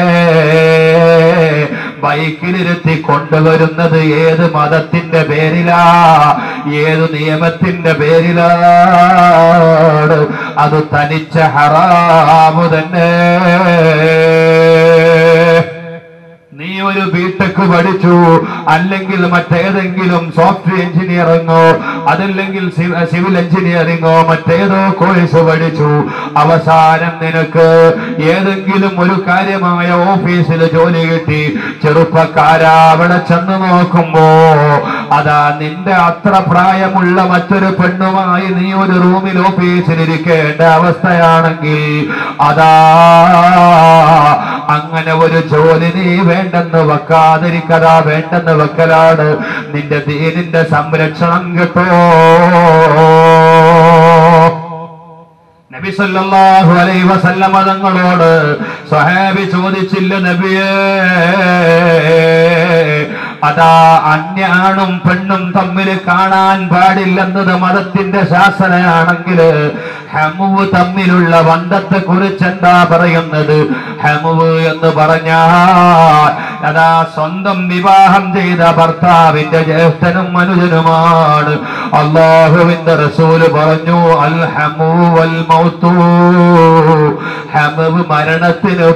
ബൈക്കിലിരുത്തി കൊണ്ടുവരുന്നത് ഏത് മതത്തിന്റെ പേരിലാ ഏത് നിയമത്തിന്റെ പേരിലാണ് അത് തനിച്ച ഹറാമു തന്നെ നീ ഒരു ബിടെക് പഠിച്ചു അല്ലെങ്കിൽ മറ്റേതെങ്കിലും സോഫ്റ്റ്വെയർ എഞ്ചിനീയറിങ്ങോ അതല്ലെങ്കിൽ സി- സിവിൽ എഞ്ചിനീയറിങ്ങോ മറ്റേതോ കോഴ്സ് പഠിച്ചു അവസാനം നിനക്ക് ഏതെങ്കിലും ഒരു കാര്യമായ ഓഫീസിൽ ജോലി കിട്ടി ചെറുപ്പക്കാരാ അവിടെ ചെന്ന് നോക്കുമ്പോ അതാ നിന്റെ അത്ര പ്രായമുള്ള മറ്റൊരു പെണ്ണുമായി നീ ഒരു റൂമിൽ ഓഫീസിൽ ഇരിക്കേണ്ട അവസ്ഥയാണെങ്കിൽ അതാ അങ്ങനെ ഒരു ജോലി നീ വേണ്ടെന്ന് വെക്കാതിരിക്കതാ വേണ്ടെന്ന് വെക്കലാണ് നിന്റെ ദീനിന്റെ സംരക്ഷണം കേട്ടോ നബി സല്ലല്ലാഹു അലൈഹി വസല്ലമ തങ്ങളോട് സ്വഹാബി ചോദിച്ചില്ല നബിയേ അതാ അന്യാണും പെണ്ണും തമ്മിൽ കാണാൻ പാടില്ലെന്നത് മതത്തിന്റെ ശാസനയാണെങ്കിൽ ഹമുവ് തമ്മിലുള്ള ബന്ധത്തെ കുറിച്ച് എന്താ പറയുന്നത് ഹമുവ് എന്ന് പറഞ്ഞാൽ അതാ സ്വന്തം വിവാഹം ചെയ്ത ഭർത്താവിന്റെ ജ്യേഷ്ഠനും അനുജനുമാണ് അള്ളാഹുവിന്റെ റസൂല് പറഞ്ഞു അൽ ഹമു വൽ മൗത്തു ഹമവ് മരണത്തിന്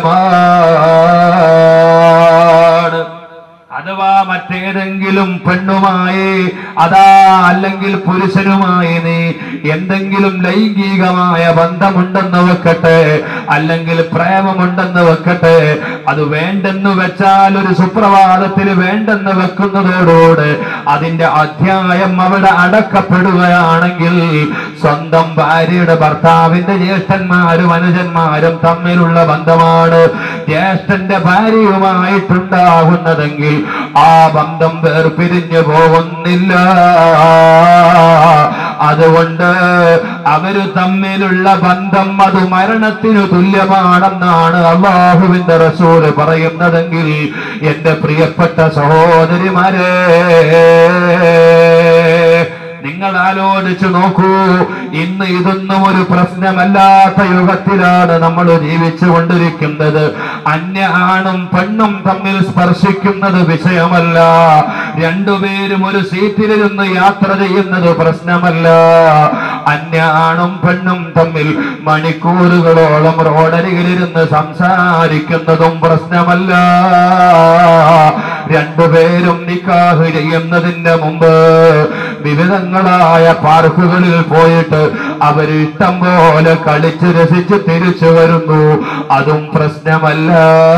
തുല്യമാണ് അഥവാ മറ്റേതെങ്കിലും പെണ്ണുമായി അതാ അല്ലെങ്കിൽ പുരുഷനുമായി നീ എന്തെങ്കിലും ലൈംഗികമായ ബന്ധമുണ്ടെന്ന് വെക്കട്ടെ അല്ലെങ്കിൽ പ്രേമമുണ്ടെന്ന് വെക്കട്ടെ അത് വേണ്ടെന്ന് വെച്ചാൽ ഒരു സുപ്രഭാതത്തിൽ വേണ്ടെന്ന് വെക്കുന്നതോടുകൂടെ അതിന്റെ അധ്യായം അവിടെ അടക്കപ്പെടുകയാണെങ്കിൽ സ്വന്തം ഭാര്യയുടെ ഭർത്താവിന്റെ ജ്യേഷ്ഠന്മാരും അനുജന്മാരും തമ്മിലുള്ള ബന്ധമാണ് ജ്യേഷ്ഠന്റെ ഭാര്യയുമായിട്ടുണ്ടാകുന്നതെങ്കിൽ ആ ബന്ധം വേർപിരിഞ്ഞു പോകുന്നില്ല അതുകൊണ്ട് അവര് തമ്മിലുള്ള ബന്ധം അത് മരണത്തിനു തുല്യമാണെന്നാണ് അള്ളാഹുവിന്റെ റസൂല് പറയുന്നതെങ്കിൽ എന്റെ പ്രിയപ്പെട്ട സഹോദരിമാരെ നിങ്ങൾ ആലോചിച്ചു നോക്കൂ ഇന്ന് ഇതൊന്നും ഒരു പ്രശ്നമല്ലാത്ത യുഗത്തിലാണ് നമ്മൾ ജീവിച്ചു കൊണ്ടിരിക്കുന്നത് അന്യ ആണും പെണ്ണും തമ്മിൽ സ്പർശിക്കുന്നത് വിഷയമല്ല രണ്ടുപേരും ഒരു സീറ്റിലിരുന്ന് യാത്ര ചെയ്യുന്നത് പ്രശ്നമല്ല അന്യ ആണും പെണ്ണും തമ്മിൽ മണിക്കൂറുകളോളം റോഡരികിലിരുന്ന് സംസാരിക്കുന്നതും പ്രശ്നമല്ല രണ്ടുപേരും നിക്കാഹ് ചെയ്യുന്നതിന്റെ മുമ്പ് വിവിധങ്ങളായ പാർക്കുകളിൽ പോയിട്ട് അവർ ഇഷ്ടം പോലെ കളിച്ച് രസിച്ച് തിരിച്ചു വരുന്നു അതും പ്രശ്നമല്ല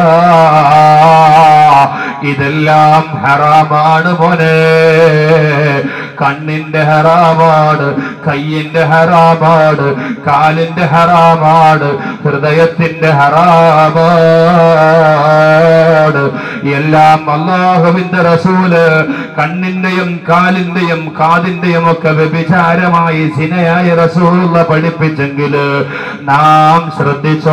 ഇതെല്ലാം ഹറാമാണ് മോനെ കണ്ണിന്റെ ഹറാമാണ് കയ്യിന്റെ ഹറാമാണ് കാലിന്റെ ഹറാമാണ് ഹൃദയത്തിന്റെ ഹറാമാണ് എല്ലാം അള്ളാഹുവിന്റെ റസൂല് കണ്ണിന്റെയും കാലിന്റെയും കാതിന്റെയും ഒക്കെ വ്യഭിചാരമായി സിനയായ റസൂല പഠിപ്പിച്ചെങ്കില് നാം ശ്രദ്ധിച്ചോ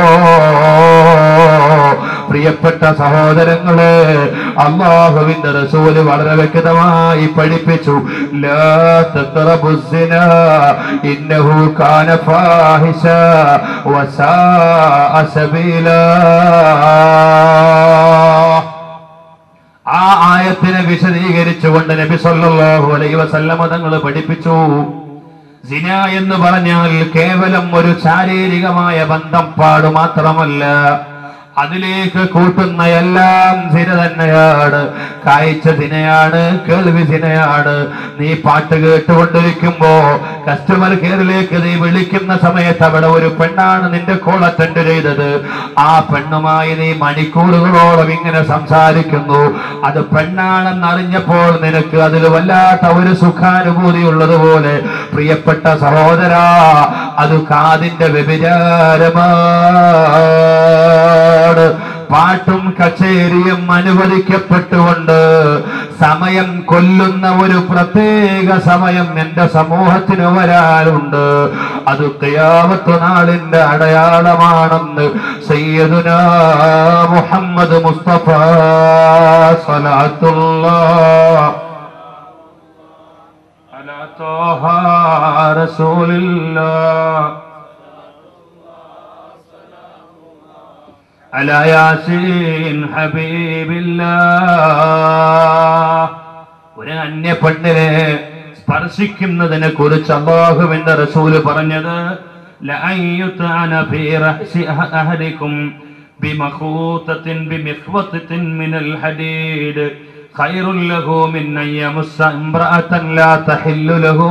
പ്രിയപ്പെട്ട സഹോദരങ്ങളെ അള്ളാഹുവിന്റെ റസൂല് വളരെ വ്യക്തമായി പഠിപ്പിച്ചു ലാ തഖറബു സിന ഇന്നഹു കാന ഫാഹിഷ വസാഅ സബീലാ ആ ആയത്തിനെ വിശദീകരിച്ചുകൊണ്ട് നബി സല്ലല്ലാഹു അലൈഹി വസല്ലമ തങ്ങൾ പഠിപ്പിച്ചു സിന എന്ന് പറഞ്ഞാൽ കേവലം ഒരു ശാരീരികമായ ബന്ധപ്പാട് മാത്രമല്ല അതിലേക്ക് കൂട്ടുന്ന എല്ലാം സിന തന്നെയാണ് കാഴ്ച സിനയാണ് കേൾവി സിനയാണ് നീ പാട്ട് കേട്ടുകൊണ്ടിരിക്കുമ്പോ കസ്റ്റമർ കെയറിലേക്ക് നീ വിളിക്കുന്ന സമയത്ത് അവിടെ ഒരു പെണ്ണാണ് നിന്റെ കോൾ അറ്റൻഡ് ചെയ്തത് ആ പെണ്ണുമായി നീ മണിക്കൂറുകളോളം ഇങ്ങനെ സംസാരിക്കുന്നു അത് പെണ്ണാണെന്ന് അറിഞ്ഞപ്പോൾ നിനക്ക് അതിൽ വല്ലാത്ത ഒരു സുഖാനുഭൂതി ഉള്ളതുപോലെ പ്രിയപ്പെട്ട സഹോദര അത് കാതിന്റെ വ്യഭിചാരമാണ് പാട്ടും കച്ചേരിയും അനുവദിക്കപ്പെട്ടുകൊണ്ട് സമയം കൊല്ലുന്ന ഒരു പ്രത്യേക സമയം എന്റെ സമൂഹത്തിന് വരാനുണ്ട് അത് ഖിയാമത്ത് നാളിന്റെ അടയാളമാണെന്ന് സയ്യദുന മുഹമ്മദ് മുസ്തഫ സലാത്തുല്ലാ على طه رسول الله على ياسين حبيب الله ഒരു അന്യ പെണ്ണിനെ സ്പർശിക്കുന്നതിനെ കുറിച്ച് അള്ളാഹുവിന്റെ റസൂല് പറഞ്ഞത് لأن يطعن في رأس أحدكم بمخوطة بمخوطة من الحديد خير له من أن يمس امرأة لا تحل له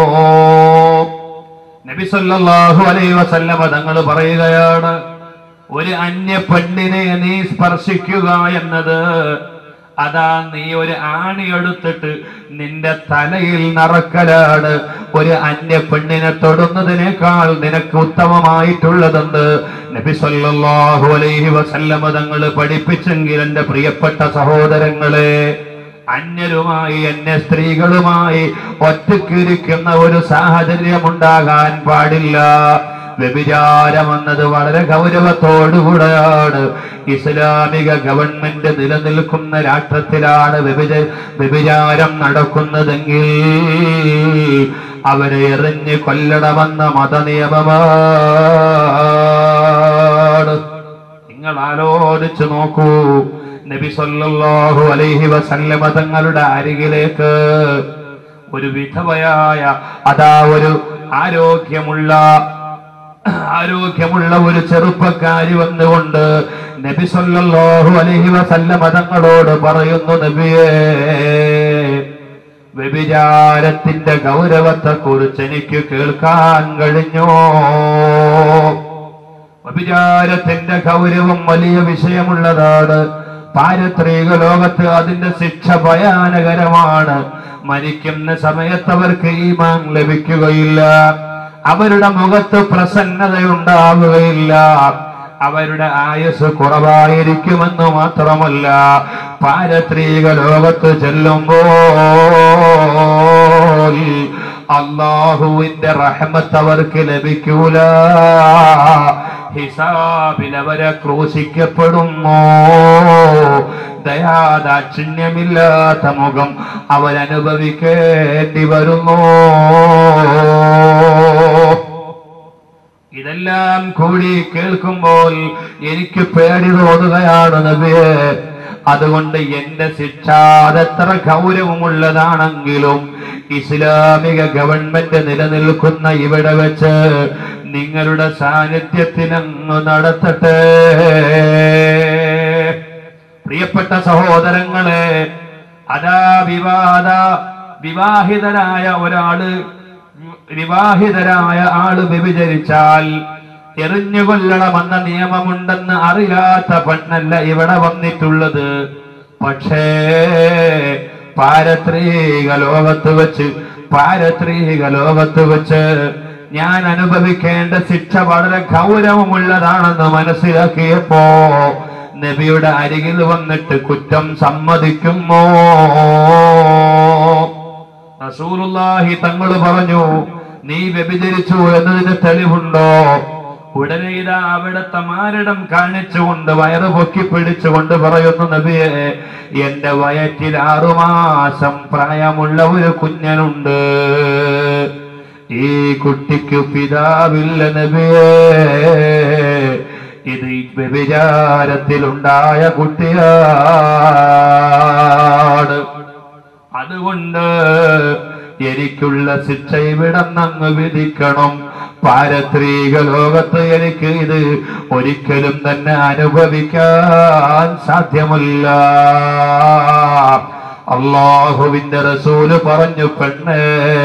നബി സല്ലല്ലാഹു അലൈഹി വസല്ലമ തങ്ങൾ പറയുകയാണ് ഒരു അന്യ പെണ്ണിനെ നീ സ്പർശിക്കുക എന്നത് അതാ നീ ഒരു ആണി എടുത്തിട്ട് നിന്റെ തലയിൽ നടക്കലാണ് ഒരു അന്യ പെണ്ണിനെ തൊടുന്നതിനേക്കാൾ നിനക്ക് ഉത്തമമായിട്ടുള്ളതെന്ന് നബി സല്ലല്ലാഹു അലൈഹി വസല്ലമ തങ്ങൾ പഠിപ്പിച്ചെങ്കിൽ എന്റെ പ്രിയപ്പെട്ട സഹോദരങ്ങളെ അന്യരുമായി അന്യ സ്ത്രീകളുമായി ഒറ്റക്കിരിക്കുന്ന ഒരു സാഹചര്യം ഉണ്ടാകാൻ പാടില്ല വ്യഭിചാരം എന്നത് വളരെ ഗൗരവത്തോടുകൂടെയാണ് ഇസ്ലാമിക ഗവൺമെന്റ് നിലനിൽക്കുന്ന രാഷ്ട്രത്തിലാണ് വ്യഭിച വ്യഭിചാരം നടക്കുന്നതെങ്കിൽ അവരെ എറിഞ്ഞ് കൊല്ലണമെന്ന മതനിയമമാണ് നിങ്ങൾ ആലോചിച്ചു നോക്കൂ നബി സല്ലല്ലാഹു അലൈഹി വസല്ലമ തങ്ങളുടെ അരികിലേക്ക് ഒരു വിധവയായ അതാ ഒരു ആരോഗ്യമുള്ള ആരോഗ്യമുള്ള ഒരു ചെറുപ്പക്കാരി വന്നുകൊണ്ട് നബി സല്ലല്ലാഹു അലൈഹി വസല്ലമ തങ്ങളോട് പറയുന്നു നബിയേ വ്യഭിചാരത്തിന്റെ ഗൗരവത്തെ കുറിച്ച് എനിക്ക് കേൾക്കാൻ കഴിഞ്ഞോ വ്യഭിചാരത്തിന്റെ ഗൗരവം വലിയ വിഷയമുള്ളതാണ് പാരത്രിക ലോകത്ത് അതിന്റെ ശിക്ഷ ഭയാനകരമാണ് മരിക്കുന്ന സമയത്ത് അവർക്ക് ഈമാൻ ലഭിക്കുകയില്ല അവരുടെ മുഖത്ത് പ്രസന്നതയുണ്ടാവുകയില്ല അവരുടെ ആയുസ് കുറവായിരിക്കുമെന്ന് മാത്രമല്ല പാരത്രിക ലോകത്ത് ചെല്ലുമ്പോൾ അള്ളാഹുവിന്റെ റഹമത്ത് അവർക്ക് ലഭിക്കൂല ഹിസാബിൽ അവരെ ക്രൂശിക്കപ്പെടുമോ ദയാദാക്ഷിണ്യമില്ലാത്ത മുഖം അവരനുഭവിക്കേണ്ടി വരുമോ ഇതെല്ലാം കൂടി കേൾക്കുമ്പോൾ എനിക്ക് പേടി തോന്നുകയാണ് നബിയെ അതുകൊണ്ട് എന്റെ ശിക്ഷ അതെത്ര ഗൗരവമുള്ളതാണെങ്കിലും ഇസ്ലാമിക ഗവൺമെന്റ് നിലനിൽക്കുന്ന ഇവിടെ വെച്ച് നിങ്ങളുടെ സാന്നിധ്യത്തിനങ്ങ് നടത്തട്ടെ പ്രിയപ്പെട്ട സഹോദരങ്ങളെ അതാ വിവാദ വിവാഹിതനായ ഒരാള് വിവാഹിതരായ ആള് വ്യഭിചരിച്ചാൽ എറിഞ്ഞുകൊല്ലണമെന്ന നിയമമുണ്ടെന്ന് അറിയാത്ത പെണ്ണല്ല ഇവിടെ വന്നിട്ടുള്ളത് പക്ഷേ പാരത്രിക ലോകത്ത് വെച്ച് പാരത്രിക ലോകത്ത് വെച്ച് ഞാൻ അനുഭവിക്കേണ്ട ശിക്ഷ വളരെ ഗൗരവമുള്ളതാണെന്ന് മനസ്സിലാക്കിയപ്പോ നബിയുടെ അരികിൽ വന്നിട്ട് കുറ്റം സമ്മതിക്കുമോ റസൂലുള്ളാഹി തങ്ങൾ പറഞ്ഞു നീ വ്യഭിചരിച്ചു എന്നതിന് തെളിവുണ്ടോ ഉടനെ ഇതാ അവിടുത്തെ മാരടം കാണിച്ചുകൊണ്ട് വയറ് പൊക്കി പിടിച്ചുകൊണ്ട് പറയുന്നു നബിയെ എന്റെ വയറ്റിൽ ആറുമാസം പ്രായമുള്ള ഒരു കുഞ്ഞനുണ്ട് ഈ കുട്ടിക്ക് പിതാവില്ല നബിയേ ഇത് ഈ വ്യഭിചാരത്തിലുണ്ടായ കുട്ടിയാണ് അതുകൊണ്ട് എനിക്കുള്ള ശിക്ഷ ഇവിടെ അങ്ങ് വിധിക്കണം പാരത്രിക ലോകത്ത് എനിക്ക് ഇത് ഒരിക്കലും തന്നെ അനുഭവിക്കാൻ സാധ്യമല്ല അള്ളാഹുവിന്റെ റസൂല് പറഞ്ഞു പെണ്ണേ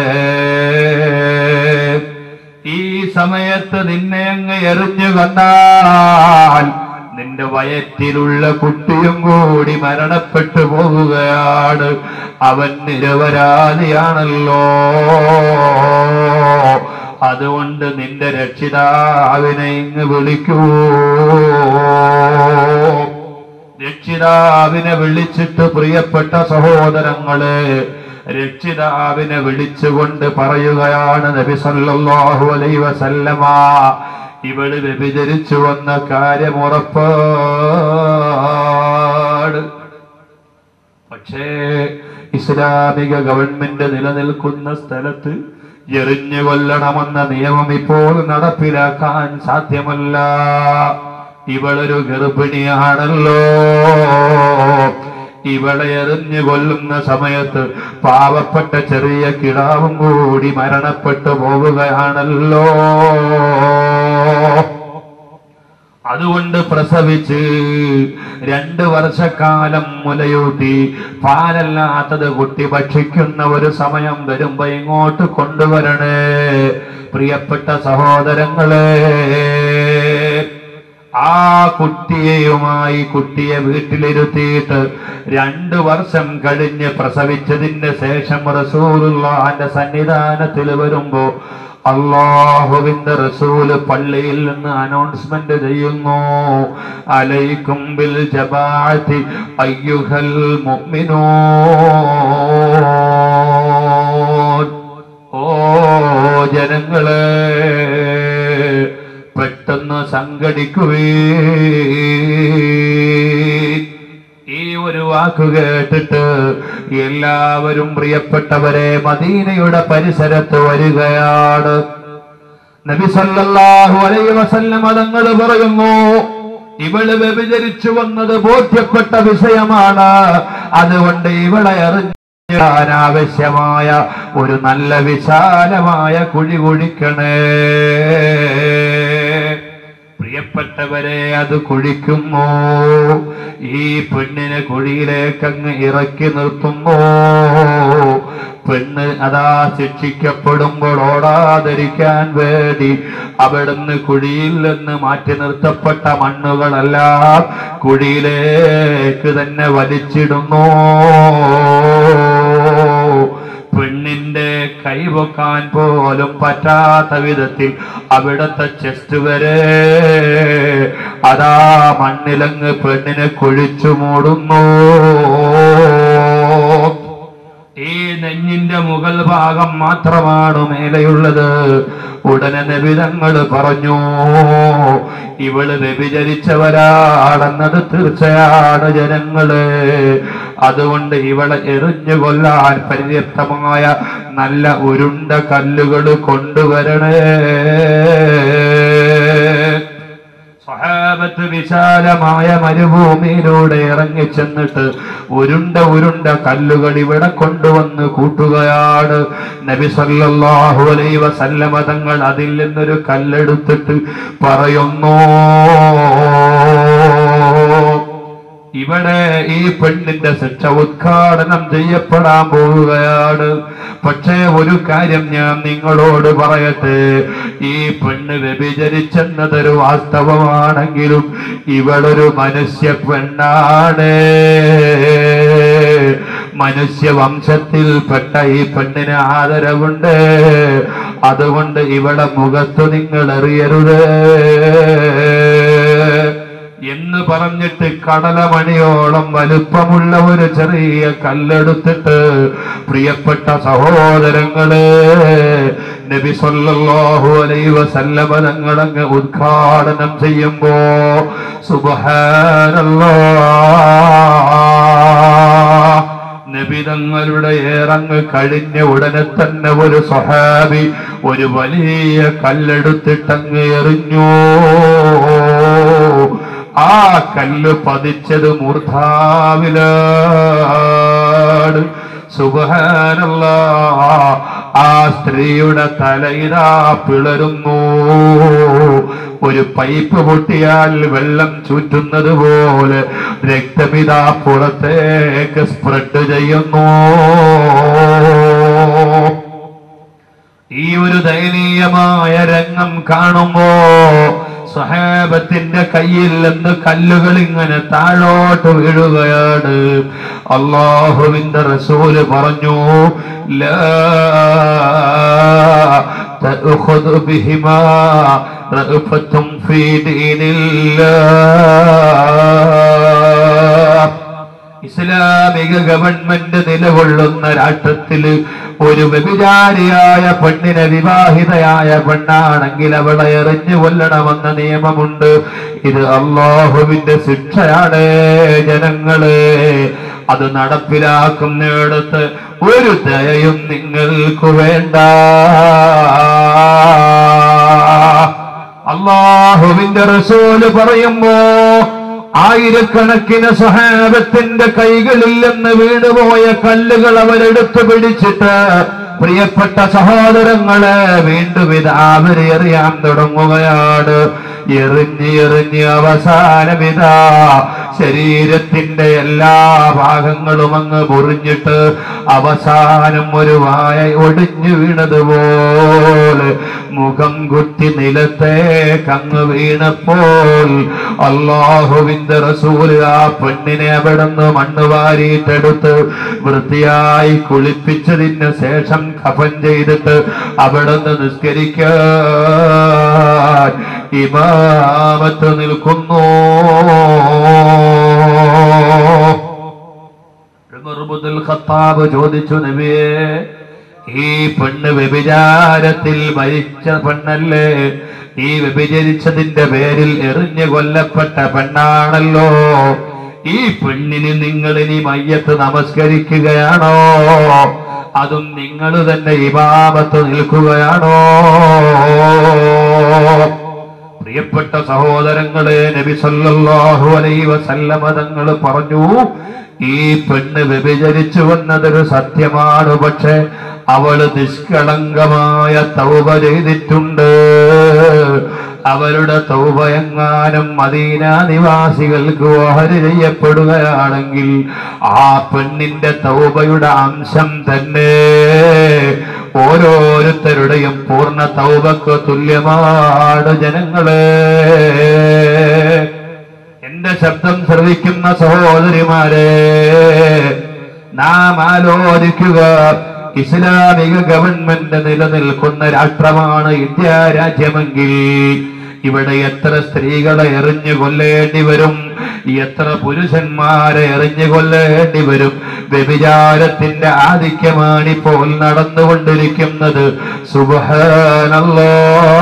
ഈ സമയത്ത് നിന്നെ അങ്ങ് എറിഞ്ഞു കണ്ടാൽ നിന്റെ വയറ്റിലുള്ള കുട്ടിയും കൂടി മരണപ്പെട്ടു പോവുകയാണ് അവൻ നിരപരാധിയാണല്ലോ അതുകൊണ്ട് നിന്റെ രക്ഷിതാവിനെ ഇങ്ങ് വിളിക്കൂ രക്ഷിതാവിനെ വിളിച്ചിട്ട് പ്രിയപ്പെട്ട സഹോദരങ്ങളെ രക്ഷിതാവിനെ വിളിച്ചുകൊണ്ട് പറയുകയാണ് നബി സല്ലല്ലാഹു അലൈഹി വസല്ലമ ഇവള് വ്യഭിചരിച്ചു വന്ന കാര്യം ഉറപ്പാട് പക്ഷേ ഇസ്ലാമിക ഗവൺമെന്റ് നിലനിൽക്കുന്ന സ്ഥലത്ത് എറിഞ്ഞു കൊല്ലണമെന്ന നിയമം ഇപ്പോൾ നടപ്പിലാക്കാൻ സാധ്യമല്ല ഇവളൊരു ഗർഭിണിയാണല്ലോ ഇവളെ എറിഞ്ഞു കൊല്ലുന്ന സമയത്ത് പാവപ്പെട്ട ചെറിയ കിടാവും കൂടി മരണപ്പെട്ടു പോവുകയാണല്ലോ അതുകൊണ്ട് പ്രസവിച്ച് രണ്ട് വർഷക്കാലം മുലയൂട്ടി പാലല്ലാത്തത് കുട്ടി ഭക്ഷിക്കുന്ന ഒരു സമയം വരുമ്പോ ഇങ്ങോട്ട് കൊണ്ടുവരണേ പ്രിയപ്പെട്ട സഹോദരങ്ങളെ ആ കുട്ടിയെയുമായി കുട്ടിയെ വീട്ടിലിരുത്തിയിട്ട് രണ്ടു വർഷം കഴിഞ്ഞ് പ്രസവിച്ചതിന് ശേഷം റസൂലുള്ളാന്റെ സന്നിധാനത്തിൽ വരുമ്പോ അള്ളാഹുവിന്റെ റസൂല് പള്ളിയിൽ നിന്ന് അനൗൺസ്മെന്റ് ചെയ്യുന്നു അലൈക്കും ബിൽ ജമാഅത്തി അയ്യുഹൽ മുഅ്മിനൂൻ ഓ ജനങ്ങളെ പെട്ടെന്ന് സംഘടിക്കുവേ ഈ ഒരു വാക്ക് കേട്ടിട്ട് എല്ലാവരും പ്രിയപ്പെട്ടവരെ മദീനയുടെ പരിസരത്ത് വരികയാണ് നബി സല്ലല്ലാഹു അലൈഹി വസല്ലം തങ്ങൾ പറയുന്നു ഇവള് വ്യഭിചരിച്ചു വന്നത് ബോധ്യപ്പെട്ട വിഷയമാണ് അതുകൊണ്ട് ഇവളെ എറിഞ്ഞ അനാവശ്യമായ ഒരു നല്ല വിശാലമായ കുഴി കുഴിക്കണേ പ്രിയപ്പെട്ടവരെ അത് കുഴിക്കുന്നു ഈ പെണ്ണിനെ കുഴിയിലേക്ക് അങ്ങ് ഇറക്കി നിർത്തുന്നു പെണ്ണ് അതാ ശിക്ഷിക്കപ്പെടുമ്പോൾ ഓടാതിരിക്കാൻ വേണ്ടി അവിടുന്ന് കുഴിയിൽ നിന്ന് മാറ്റി നിർത്തപ്പെട്ട മണ്ണുകളെല്ലാം കുഴിയിലേക്ക് തന്നെ വലിച്ചിടുന്നു പെണ്ണിന്റെ കൈവക്കാൻ പോലും പറ്റാത്ത വിധത്തിൽ അവിടത്തെ ചെസ്റ്റ് വരെ അതാ മണ്ണിലങ്ങ് പെണ്ണിനെ കുഴിച്ചു മൂടുന്നു ഈ നെഞ്ഞിന്റെ മുകൾ ഭാഗം മാത്രമാണ് മേലെയുള്ളത് ഉടനെ നബിതങ്ങൾ പറഞ്ഞു ഇവള് വ്യഭിചരിച്ചവരാണെന്നത് തീർച്ചയാണ് ജനങ്ങള് അതുകൊണ്ട് ഇവളെ എറിഞ്ഞു കൊല്ലാൻ പര്യാപ്തമായ നല്ല ഉരുണ്ട കല്ലുകൾ കൊണ്ടുവരണേ സ്വഹാബത്ത് വിശാലമായ മരുഭൂമിയിലൂടെ ഇറങ്ങി ചെന്നിട്ട് ഉരുണ്ട ഉരുണ്ട കല്ലുകൾ ഇവിടെ കൊണ്ടുവന്ന് കൂട്ടുകയാണ് നബി സല്ലല്ലാഹു അലൈഹി വസല്ലമ തങ്ങൾ അതിൽ നിന്നൊരു കല്ലെടുത്തിട്ട് പറയുന്നു ഇവിടെ ഈ പെണ്ണിന്റെ ശിക്ഷ ഉദ്ഘാടനം ചെയ്യപ്പെടാൻ പോവുകയാണ് പക്ഷേ ഒരു കാര്യം ഞാൻ നിങ്ങളോട് പറയട്ടെ ഈ പെണ്ണ് വ്യഭിചരിച്ചെന്നതൊരു വാസ്തവമാണെങ്കിലും ഇവളൊരു മനുഷ്യ പെണ്ണാണ് മനുഷ്യ വംശത്തിൽപ്പെട്ട ഈ പെണ്ണിന് ആദരവുണ്ട് അതുകൊണ്ട് ഇവിടെ മുഖത്ത് നിങ്ങൾ എറിയരുത് എന്ന് പറഞ്ഞിട്ട് കടലമണിയോളം വലുപ്പമുള്ള ഒരു ചെറിയ കല്ലെടുത്തിട്ട് പ്രിയപ്പെട്ട സഹോദരങ്ങളെ നബി സല്ലല്ലാഹു അലൈഹി വസല്ലമ തങ്ങളങ്ങ് ഉദ്ഘാടനം ചെയ്യുമ്പോ സുബ്ഹാനല്ലാഹ് നബിതങ്ങളുടെ ഏറങ്ങ് കഴിഞ്ഞ ഉടനെ തന്നെ ഒരു സ്വഹാബി ഒരു വലിയ കല്ലെടുത്തിട്ടങ്ങ് എറിഞ്ഞു ആ കല്ല് പതിച്ചത് മൂർധാവിലാണ് സുബഹാനല്ല ആ സ്ത്രീയുടെ തലയിതാ പിളരുന്നു ഒരു പൈപ്പ് പൊട്ടിയാൽ വെള്ളം ചുറ്റുന്നത് പോലെ രക്തമിതാ പുറത്തേക്ക് സ്പ്രെഡ് ചെയ്യുന്നു ഈ ഒരു ദയനീയമായ രംഗം കാണുമ്പോ സഹാബത്തിന്റെ കയ്യിൽ നിന്ന് കല്ലുകൾ ഇങ്ങനെ താഴോട്ട് വീഴുകയാണ് അള്ളാഹുവിന്റെ റസൂല് പറഞ്ഞു ലാ تأخذ بهما رأفة في دين الله ഇസ്ലാമിക ഗവൺമെന്റ് നിലകൊള്ളുന്ന രാഷ്ട്രത്തില് ഒരു വ്യഭിചാരിയായ പെണ്ണിനെ വിവാഹിതയായ പെണ്ണാണെങ്കിൽ അവളെ എറിഞ്ഞു കൊല്ലണമെന്ന നിയമമുണ്ട് ഇത് അള്ളാഹുവിന്റെ ശിക്ഷയാണ് ജനങ്ങളെ അത് നടപ്പിലാക്കുന്നിടത്ത് ഒരു ദയയും നിങ്ങൾക്ക് വേണ്ട അള്ളാഹുവിന്റെ റസൂല് പറയുമ്പോ ആയിരക്കണക്കിന് സഹാബത്തിന്റെ കൈകളിൽ നിന്ന് വീണുപോയ കല്ലുകൾ അവരെടുത്തു പിടിച്ചിട്ട് പ്രിയപ്പെട്ട സഹോദരങ്ങളെ വീണ്ടും ഇത് അവരെ എറിയാൻ തുടങ്ങുകയാണ് എറിഞ്ഞ് എറിഞ്ഞ് അവസാനം ഇതാ ശരീരത്തിന്റെ എല്ലാ ഭാഗങ്ങളും അങ്ങ് മുറിഞ്ഞിട്ട് അവസാനം ഒരു വായ ഒടിഞ്ഞു വീണതുപോലെ മുഖം കുത്തി നിലത്തേക്ക് അങ്ങ് വീണപ്പോൾ അള്ളാഹുവിന്റെ റസൂല് ആ പെണ്ണിനെ അവിടുന്ന് മണ്ണ് വാരിയിട്ടെടുത്ത് വൃത്തിയായി കുളിപ്പിച്ചതിന് ശേഷം കഫൻ ചെയ്തിട്ട് അവിടുന്ന് നിസ്കരിക്കാൻ ഇമാമത്ത് നിൽക്കുന്നു ഉമർ ഇബ്നുൽ ഖത്താബ് ചോദിച്ചു നബിയേ ഈ പെണ്ണ് വ്യഭിചാരത്തിൽ മരിച്ച പെണ്ണല്ലേ ഈ വ്യഭിചരിച്ചതിന്റെ പേരിൽ എറിഞ്ഞു കൊല്ലപ്പെട്ട പെണ്ണാണല്ലോ ഈ പെണ്ണിന് നിങ്ങൾ ഇനി മയ്യത്ത് നമസ്കരിക്കുകയാണോ അതും നിങ്ങൾ തന്നെ ഇമാമത്ത് നിൽക്കുകയാണോ പ്രിയപ്പെട്ട സഹോദരങ്ങളെ നബി സല്ലല്ലാഹു അലൈഹി വസല്ലമ തങ്ങൾ പറഞ്ഞു ഈ പെണ്ണ് വ്യഭിചരിച്ചു വന്നതൊരു സത്യമാണ് പക്ഷെ അവള് നിഷ്കളങ്കമായ തൗബ ചെയ്തിട്ടുണ്ട് അവരുടെ തൗബ എങ്ങാനും മദീന നിവാസികൾക്ക് ഓഹരി ചെയ്യപ്പെടുകയാണെങ്കിൽ ആ പെണ്ണിന്റെ തൗബയുടെ അംശം തന്നെ ഓരോരുത്തരുടെയും പൂർണ്ണ തൗബക്ക് തുല്യമാണ് ജനങ്ങളെ എന്റെ ശബ്ദം ശ്രവിക്കുന്ന സഹോദരിമാരെ നാം ആലോചിക്കുക ഇസ്ലാമിക ഗവൺമെന്റ് നിലനിൽക്കുന്ന രാഷ്ട്രമാണ് ഇന്ത്യ രാജ്യമെങ്കിൽ ഇവിടെ എത്ര സ്ത്രീകളെ എറിഞ്ഞു കൊല്ലേണ്ടി വരും എത്ര പുരുഷന്മാരെ എറിഞ്ഞു കൊല്ലേണ്ടി വരും വ്യഭിചാരത്തിന്റെ ആധിക്യമാണ് ഇപ്പോൾ നടന്നുകൊണ്ടിരിക്കുന്നത് സുബഹാനല്ലോ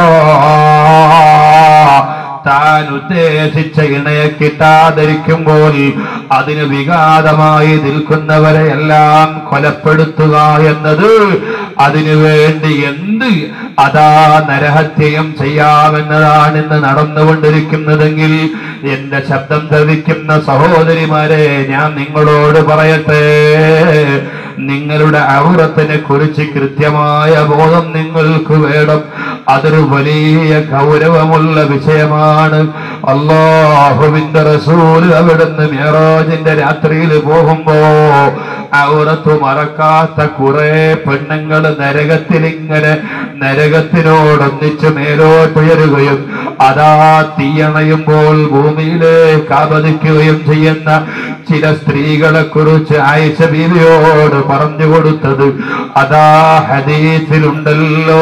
താൻ ഉദ്ദേശിച്ച ഇണയെ കിട്ടാതിരിക്കുമ്പോൾ അതിന് വിഘാതമായി നിൽക്കുന്നവരെ എല്ലാം കൊലപ്പെടുത്തുക എന്നത് അതിനു വേണ്ടി എന്ത് അതാ നരഹത്യയും ചെയ്യാമെന്നതാണ് ഇന്ന് നടന്നുകൊണ്ടിരിക്കുന്നതെങ്കിൽ എന്റെ ശബ്ദം ധരിക്കുന്ന സഹോദരിമാരെ ഞാൻ നിങ്ങളോട് പറയട്ടെ നിങ്ങളുടെ ഔറത്തിനെ കുറിച്ച് കൃത്യമായ ബോധം നിങ്ങൾക്ക് വേണം അതൊരു വലിയ ഗൗരവമുള്ള വിഷയമാണ് അള്ളാഹുവിന്റെ റസൂല് അവിടുന്ന് മേറാജിന്റെ രാത്രിയിൽ പോകുമ്പോ ഔറത്ത് മറക്കാത്ത കുറെ പെണ്ണുങ്ങൾ നരകത്തിൽ ഇങ്ങനെ നരകത്തിനോടൊന്നിച്ച് മേലോട്ടുയരുകയും അതാ തീയണയുമ്പോൾ ഭൂമിയിലേക്ക് ആപതിക്കുകയും ചെയ്യുന്ന ചില സ്ത്രീകളെ കുറിച്ച് ആയിഷ ബീവിയോട് പറഞ്ഞു കൊടുത്തത് അതാ ഹദീസിലുണ്ടല്ലോ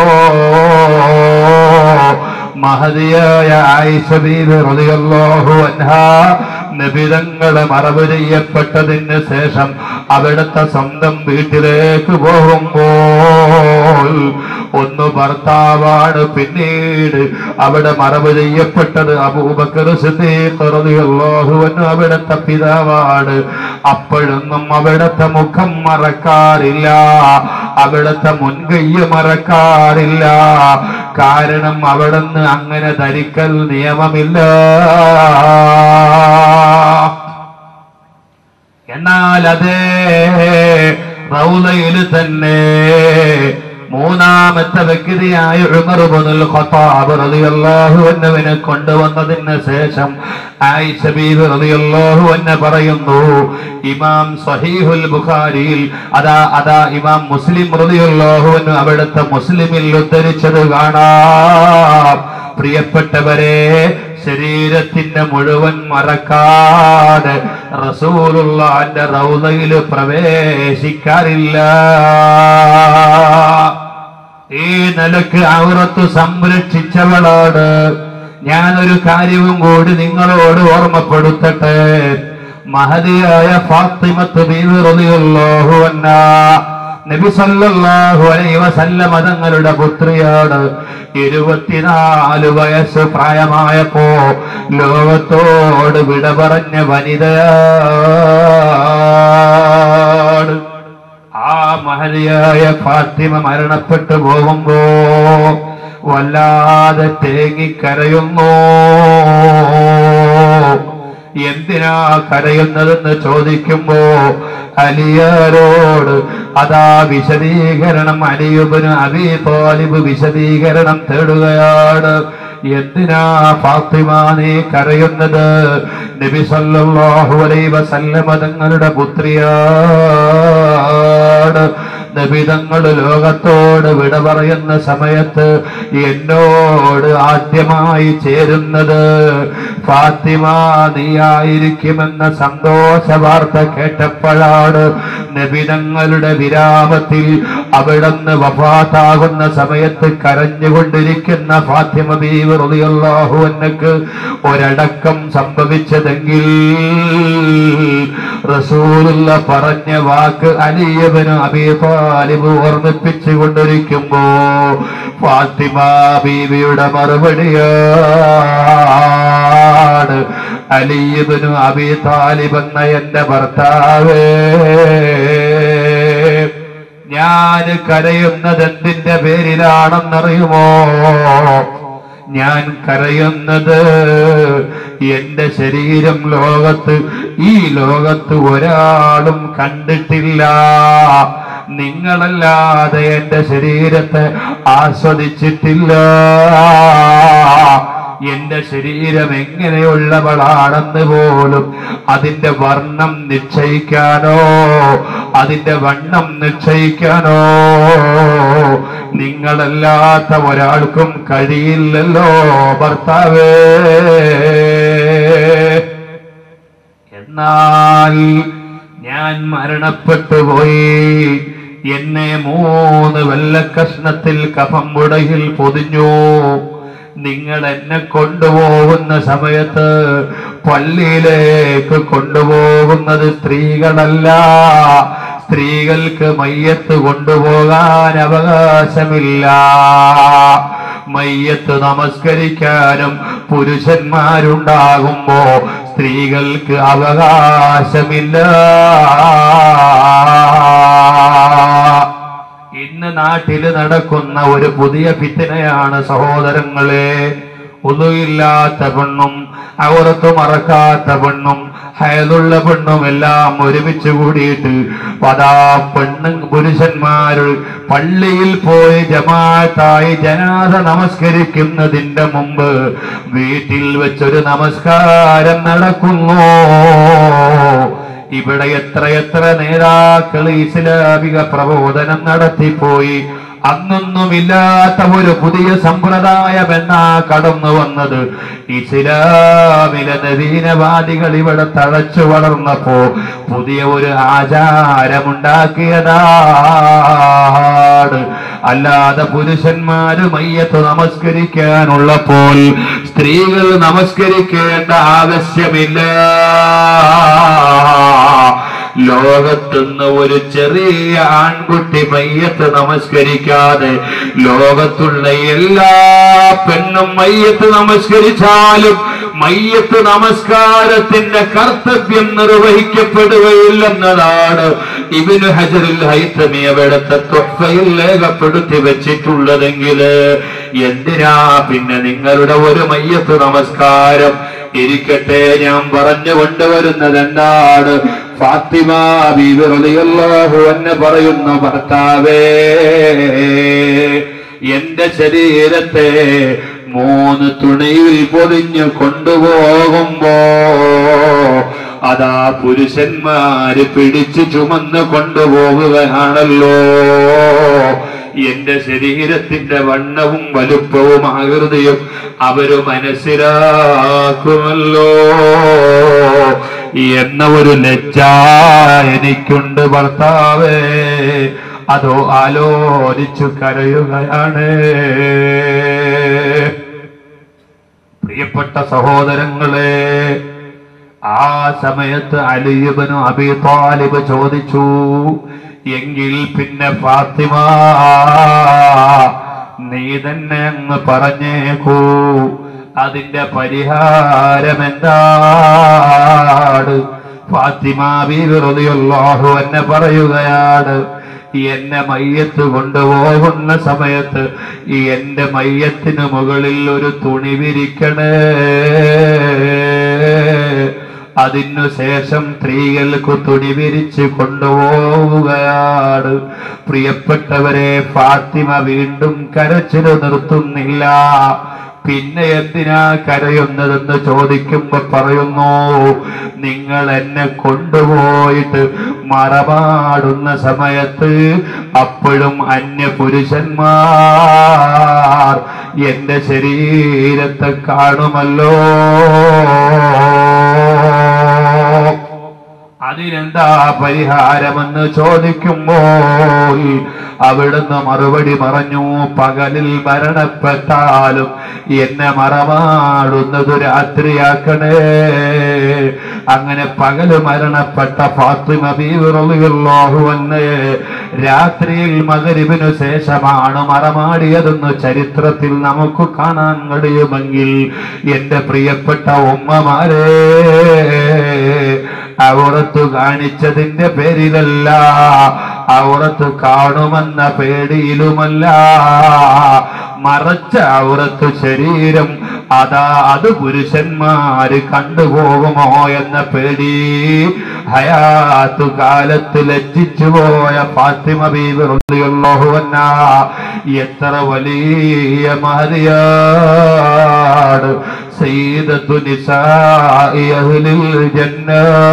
മഹതിയായ ആയിഷ ബീവി റളിയല്ലാഹു അൻഹാ നബിതങ്ങളെ മറവ് ചെയ്യപ്പെട്ടതിന് ശേഷം അവിടുത്തെ സ്വന്തം വീട്ടിലേക്ക് പോകുമ്പോൾ ഒന്ന് ഭർത്താവാണ് പിന്നീട് അവിടെ മറവ് ചെയ്യപ്പെട്ടത് അബൂബക്കർ സിദ്ദീഖ് റളിയല്ലാഹു അൻഹു അവിടുത്തെ പിതാവാണ് അപ്പോഴൊന്നും അവിടുത്തെ മുഖം മറക്കാറില്ല അവിടുത്തെ മുൻകയ്യ് മറക്കാറില്ല കാരണം അവിടുന്ന് അങ്ങനെ ധരിക്കൽ നിയമമില്ല എന്നാൽ അതേ റൗലയിൽ തന്നെ മൂന്നാമത്തെ വ്യക്തിയായ ഉമർ ഇബ്നുൽ ഖത്താബ് റളിയല്ലാഹു അൻഹുവിനെ കൊണ്ടുവന്നതിന് ശേഷം ആയിഷ ബീബി റളിയല്ലാഹു അൻഹ പറയുന്നു ഇമാം സ്വഹീഹുൽ ബുഖാരിയിൽ അതാ അതാ ഇമാം മുസ്ലിം റളിയല്ലാഹു അൻഹു അവിടുത്തെ മുസ്ലിമിൽ ഉദ്ധരിച്ചത് കാണാം പ്രിയപ്പെട്ടവരെ ശരീരത്തിന്റെ മുഴുവൻ മറക്കാതെ റസൂലുള്ളാന്റെ റൗദയിൽ പ്രവേശിക്കാറില്ല ഈ നിലക്ക് ഔറത്ത് സംരക്ഷിച്ചവളോട് ഞാനൊരു കാര്യവും കൂടി നിങ്ങളോട് ഓർമ്മപ്പെടുത്തട്ടെ മഹതിയായ ഫാത്തിമത്ത് ബീവി റളിയല്ലാഹു അൻഹാ നബി സല്ലല്ലാഹു അലൈഹി വസല്ലമ തങ്ങളുടെ പുത്രിയാണ് ഇരുപത്തിനാല് വയസ്സ് പ്രായമായപ്പോ ലോകത്തോട് വിട പറഞ്ഞ വനിതയാണ് ആ മഹതിയായ ഫാത്തിമ മരണപ്പെട്ടു പോകുമ്പോ വല്ലാതെ തേങ്ങിക്കരയുന്നു എന്തിനാ കരയുന്നതെന്ന് ചോദിക്കുമ്പോ അലിയാരോട് അതാ വിശദീകരണം അലിയുബിന് അബി താലിബ് വിശദീകരണം തേടുകയാണ് എന്തിനാ ഫാത്തിമ നീ കരയുന്നത് നബി സല്ലല്ലാഹു അലൈഹി വസല്ലമ തങ്ങളുടെ പുത്രിയാണ് നബിതങ്ങൾ ലോകത്തോട് വിട പറയുന്ന സമയത്ത് എന്നോട് ആദ്യമായി ചേരുന്നത് ഫാത്തിമ നീയായിരിക്കുമെന്ന സന്തോഷ വാർത്ത കേട്ടപ്പോഴാണ് നബിതങ്ങളുടെ വിരാമത്തിൽ അവിടുന്ന് വഫാത്താകുന്ന സമയത്ത് കരഞ്ഞുകൊണ്ടിരിക്കുന്ന ഫാത്തിമ ബീവി റളിയല്ലാഹു അൻഹക്ക് ഒരടക്കം സംഭവിച്ചതെങ്കിൽ റസൂലുള്ള പറഞ്ഞ വാക്ക് അലിയബന് അബീ താലിബ് ഓർമ്മിപ്പിച്ചു കൊണ്ടിരിക്കുമ്പോ ഫാത്തിമ ബീവിയുടെ മറുപടിയാണ് അലിയബന് അബീ താലിബ് എന്ന എന്റെ ഭർത്താവേ ഞാൻ കരയുന്നത് എന്തിന്റെ പേരിലാണെന്നറിയുമോ ഞാൻ കരയുന്നത് എന്റെ ശരീരം ലോകത്ത് ഈ ലോകത്ത് ഒരാളും കണ്ടിട്ടില്ല നിങ്ങളല്ലാതെ എന്റെ ശരീരത്തെ ആസ്വദിച്ചിട്ടില്ല എന്റെ ശരീരം എങ്ങനെയുള്ളവളാണെന്ന് പോലും അതിന്റെ വർണ്ണം നിശ്ചയിക്കാനോ അതിന്റെ വണ്ണം നിശ്ചയിക്കാനോ നിങ്ങളല്ലാത്ത ഒരാൾക്കും കഴിയില്ലല്ലോ ഭർത്താവേ എന്നാൽ ഞാൻ മരണപ്പെട്ടു പോയി എന്നെ മൂന്ന് വെള്ളക്കഷ്ണത്തിൽ കഫം മുടയിൽ പൊതിഞ്ഞു നിങ്ങൾ എന്നെ കൊണ്ടുപോകുന്ന സമയത്ത് പള്ളിയിലേക്ക് കൊണ്ടുപോകുന്നത് സ്ത്രീകളല്ല സ്ത്രീകൾക്ക് മയ്യത്ത് കൊണ്ടുപോകാൻ അവകാശമില്ല മയ്യത്ത് നമസ്കരിക്കാനും പുരുഷന്മാരുണ്ടാകുമ്പോ സ്ത്രീകൾക്ക് അവകാശമില്ല ഇന്ന് നാട്ടില് നടക്കുന്ന ഒരു പുതിയ ഫിത്തിനയാണ് സഹോദരങ്ങളെ ഒന്നുമില്ലാത്ത പെണ്ണും അവർക്ക് മറക്കാത്ത പെണ്ണും ഹയതുള്ള പെണ്ണും എല്ലാം ഒരുമിച്ച് കൂടിയിട്ട് പതാ പെണ്ണു പുരുഷന്മാര് പള്ളിയിൽ പോയി ജമാഅത്തായി ജനാഥ നമസ്കരിക്കുന്നതിന്റെ മുമ്പ് വീട്ടിൽ വെച്ചൊരു നമസ്കാരം നടക്കുന്നു ഇവിടെ എത്രയെത്ര നേതാക്കൾ ഇസ്ലാമിക പ്രബോധനം നടത്തിപ്പോയി അന്നൊന്നുമില്ലാത്ത ഒരു പുതിയ സമ്പ്രദായം എന്നാ കടന്നു വന്നത് ഇസ്ലാമിലെ നവീനവാദികൾ ഇവിടെ തഴച്ചു വളർന്നപ്പോ പുതിയ ഒരു ആചാരമുണ്ടാക്കിയതാണ് അല്ലാതെ പുരുഷന്മാര് മയ്യത്ത് നമസ്കരിക്കാനുള്ളപ്പോൾ സ്ത്രീകൾ നമസ്കരിക്കേണ്ട ആവശ്യമില്ല ലോകത്തുനിന്ന് ഒരു ചെറിയ ആൺകുട്ടി മയ്യത്ത് നമസ്കരിക്കാതെ ലോകത്തുള്ള എല്ലാ പെണ്ണും മയ്യത്ത് നമസ്കരിച്ചാലും മയ്യത്ത് നമസ്കാരത്തിന്റെ കർത്തവ്യം നിർവഹിക്കപ്പെടുകയില്ലെന്നതാണ് ഇബിന് ഹജറിൽ ഹൈത്തമി അവിടുത്തെ തൊഫയിൽ രേഖപ്പെടുത്തി വെച്ചിട്ടുള്ളതെങ്കിൽ എന്തിനാ പിന്നെ നിങ്ങളുടെ ഒരു മയ്യത്ത് നമസ്കാരം ഇരിക്കട്ടെ ഞാൻ പറഞ്ഞു കൊണ്ടുവരുന്നത് എന്താണ് ഫാത്തിമ ബീവി റളിയല്ലാഹു അൻഹ പറയുന്നു ഭർത്താവേ എന്റെ ശരീരത്തെ മൂന്ന് തുണിയിൽ പൊതിഞ്ഞു കൊണ്ടുപോകുമ്പോ അതാ പുരുഷന്മാര് പിടിച്ചു ചുമന്ന് കൊണ്ടുപോകുകയാണല്ലോ എന്റെ ശരീരത്തിന്റെ വണ്ണവും വലുപ്പവും ആകൃതിയും അവര് മനസ്സിലാക്കുമല്ലോ എന്ന ഒരു ലജ്ജ എനിക്കുണ്ട് ഭർത്താവേ അതോ ആലോചിച്ചു കരയുകയാണ് പ്രിയപ്പെട്ട സഹോദരങ്ങളെ ആ സമയത്ത് അലിയബനു അബി താലിബ് ചോദിച്ചു എങ്കിൽ പിന്നെ ഫാത്തിമ നീ തന്നെ അങ്ങ് പറഞ്ഞേക്കൂ അതിന്റെ പരിഹാരം എന്താണ് ഫാത്തിമ ബീവിറുദിയല്ലാഹു എന്നെ പറയുകയാണ് എന്നെ മയ്യത്ത് കൊണ്ടുപോകുന്ന സമയത്ത് ഈ എന്റെ മയ്യത്തിന് മുകളിൽ ഒരു തുണി വിരിക്കണേ അതിനു ശേഷം സ്ത്രീകൾക്ക് തുണി വിരിച്ച് കൊണ്ടുപോവുകയാണ് പ്രിയപ്പെട്ടവരെ ഫാത്തിമ വീണ്ടും കരച്ചില് നിർത്തുന്നില്ല പിന്നെ എന്തിനാ കരയുന്നതെന്ന് ചോദിക്കുമ്പോ പറയുന്നു നിങ്ങൾ എന്നെ കൊണ്ടുപോയിട്ട് മറപാടുന്ന സമയത്ത് അപ്പോഴും അന്യ പുരുഷന്മാർ എന്റെ ശരീരത്തെ കാണുമല്ലോ അതിനെന്താ പരിഹാരമെന്ന് ചോദിക്കുമ്പോൾ അവിടുന്ന് മറുപടി പറഞ്ഞു പകലിൽ മരണപ്പെട്ടാലും എന്നെ മറമാടുന്നത് രാത്രിയാക്കണേ അങ്ങനെ പകല് മരണപ്പെട്ട ഫാത്തിമ ബീവിറുള്ളാഹു എന്ന് രാത്രിയിൽ മകരിവിനു ശേഷമാണ് മറമാടിയതെന്ന് ചരിത്രത്തിൽ നമുക്ക് കാണാൻ കഴിയുമെങ്കിൽ എന്റെ പ്രിയപ്പെട്ട ഉമ്മമാരെ ഔറത്ത് കാണിച്ചതിന്റെ പേരിലല്ല ഔറത്ത് കാണുമെന്ന പേടിയിലുമല്ല മറച്ച ഔറത്ത് ശരീരം അതാ അത് പുരുഷന്മാര് കണ്ടുപോകുമോ എന്ന പേടി ഹയാത്ത് കാലത്ത് ലജ്ജിച്ചു പോയ ഫാത്തിമ ബീബി റളിയല്ലാഹു അൻഹാ എത്ര വലിയ മഹതിയാണ് സയ്യിദത്തു നിസാഇ അഹ്ലിൽ ജന്ന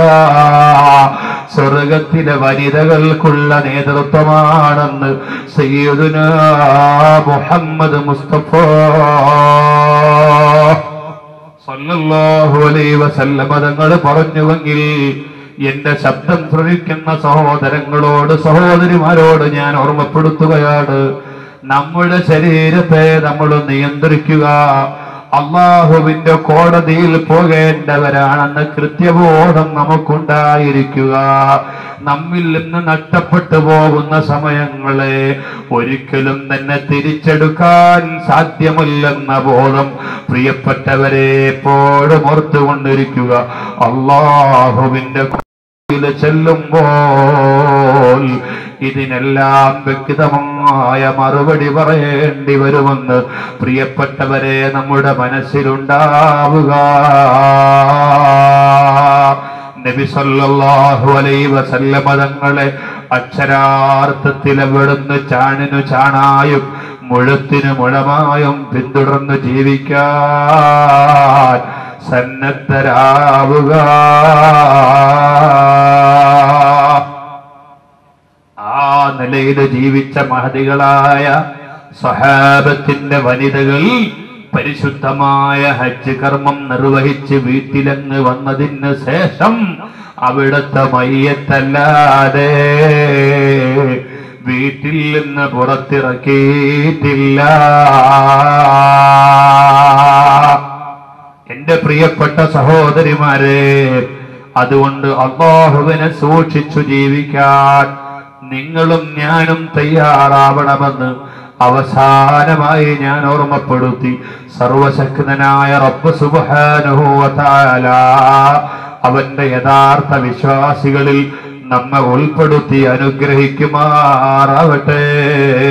സ്വർഗത്തിലെ വനിതകൾക്കുള്ള നേതൃത്വമാണെന്ന് സയ്യിദുന മുഹമ്മദ് മുസ്തഫ സല്ലല്ലാഹു അലൈഹി വസല്ലമ തങ്ങൾ പറഞ്ഞുവെങ്കിൽ എന്റെ ശബ്ദം ശ്രവിക്കുന്ന സഹോദരങ്ങളോട് സഹോദരിമാരോട് ഞാൻ ഓർമ്മപ്പെടുത്തുകയാണ് നമ്മുടെ ശരീരത്തെ നമ്മൾ നിയന്ത്രിക്കുക അള്ളാഹുവിന്റെ കോടതിയിൽ പോകേണ്ടവരാണെന്ന് കൃത്യബോധം നമുക്കുണ്ടായിരിക്കുക നമ്മിൽ നിന്ന് നഷ്ടപ്പെട്ടു പോകുന്ന സമയങ്ങളെ ഒരിക്കലും തന്നെ തിരിച്ചെടുക്കാൻ സാധ്യമല്ലെന്ന ബോധം പ്രിയപ്പെട്ടവരെ എപ്പോഴും ഓർത്തുകൊണ്ടിരിക്കുക അള്ളാഹുവിന്റെ കോടതിയിൽ ചെല്ലുമ്പോൾ ഇതിനെല്ലാം വ്യക്തമായ മറുപടി പറയേണ്ടി വരുമെന്ന് പ്രിയപ്പെട്ടവരെ നമ്മുടെ മനസ്സിലുണ്ടാവുക നബി സല്ലല്ലാഹു അലൈഹി വസല്ലമ തങ്ങളെ അക്ഷരാർത്ഥത്തിൽ എവിടുന്ന് ചാണിനു ചാണായും മുഴത്തിനു മുഴമായും പിന്തുടർന്ന് ജീവിക്കാൻ സന്നദ്ധരാവുക ആ നിലയിൽ ജീവിച്ച മഹതികളായ സഹാബത്തിന്റെ വനിതകൾ പരിശുദ്ധമായ ഹജ്ജ് കർമ്മം നിർവഹിച്ച് വീട്ടിലങ്ങ് വന്നതിന് ശേഷം അവിടുത്തെ മയ്യത്തല്ലാതെ വീട്ടിൽ നിന്ന് പുറത്തിറക്കിയിട്ടില്ല എന്റെ പ്രിയപ്പെട്ട സഹോദരിമാരെ അതുകൊണ്ട് അള്ളാഹുവിനെ സൂക്ഷിച്ചു ജീവിക്കാൻ നിങ്ങളും ഞാനും തയ്യാറാവണമെന്ന് അവസാനമായി ഞാൻ ഓർമ്മപ്പെടുത്തി സർവശക്തനായ റബ്ബ് സുബ്ഹാനഹു വ തആല അവന്റെ യഥാർത്ഥ വിശ്വാസികളിൽ നമ്മെ ഉൾപ്പെടുത്തി അനുഗ്രഹിക്കുമാറാവട്ടെ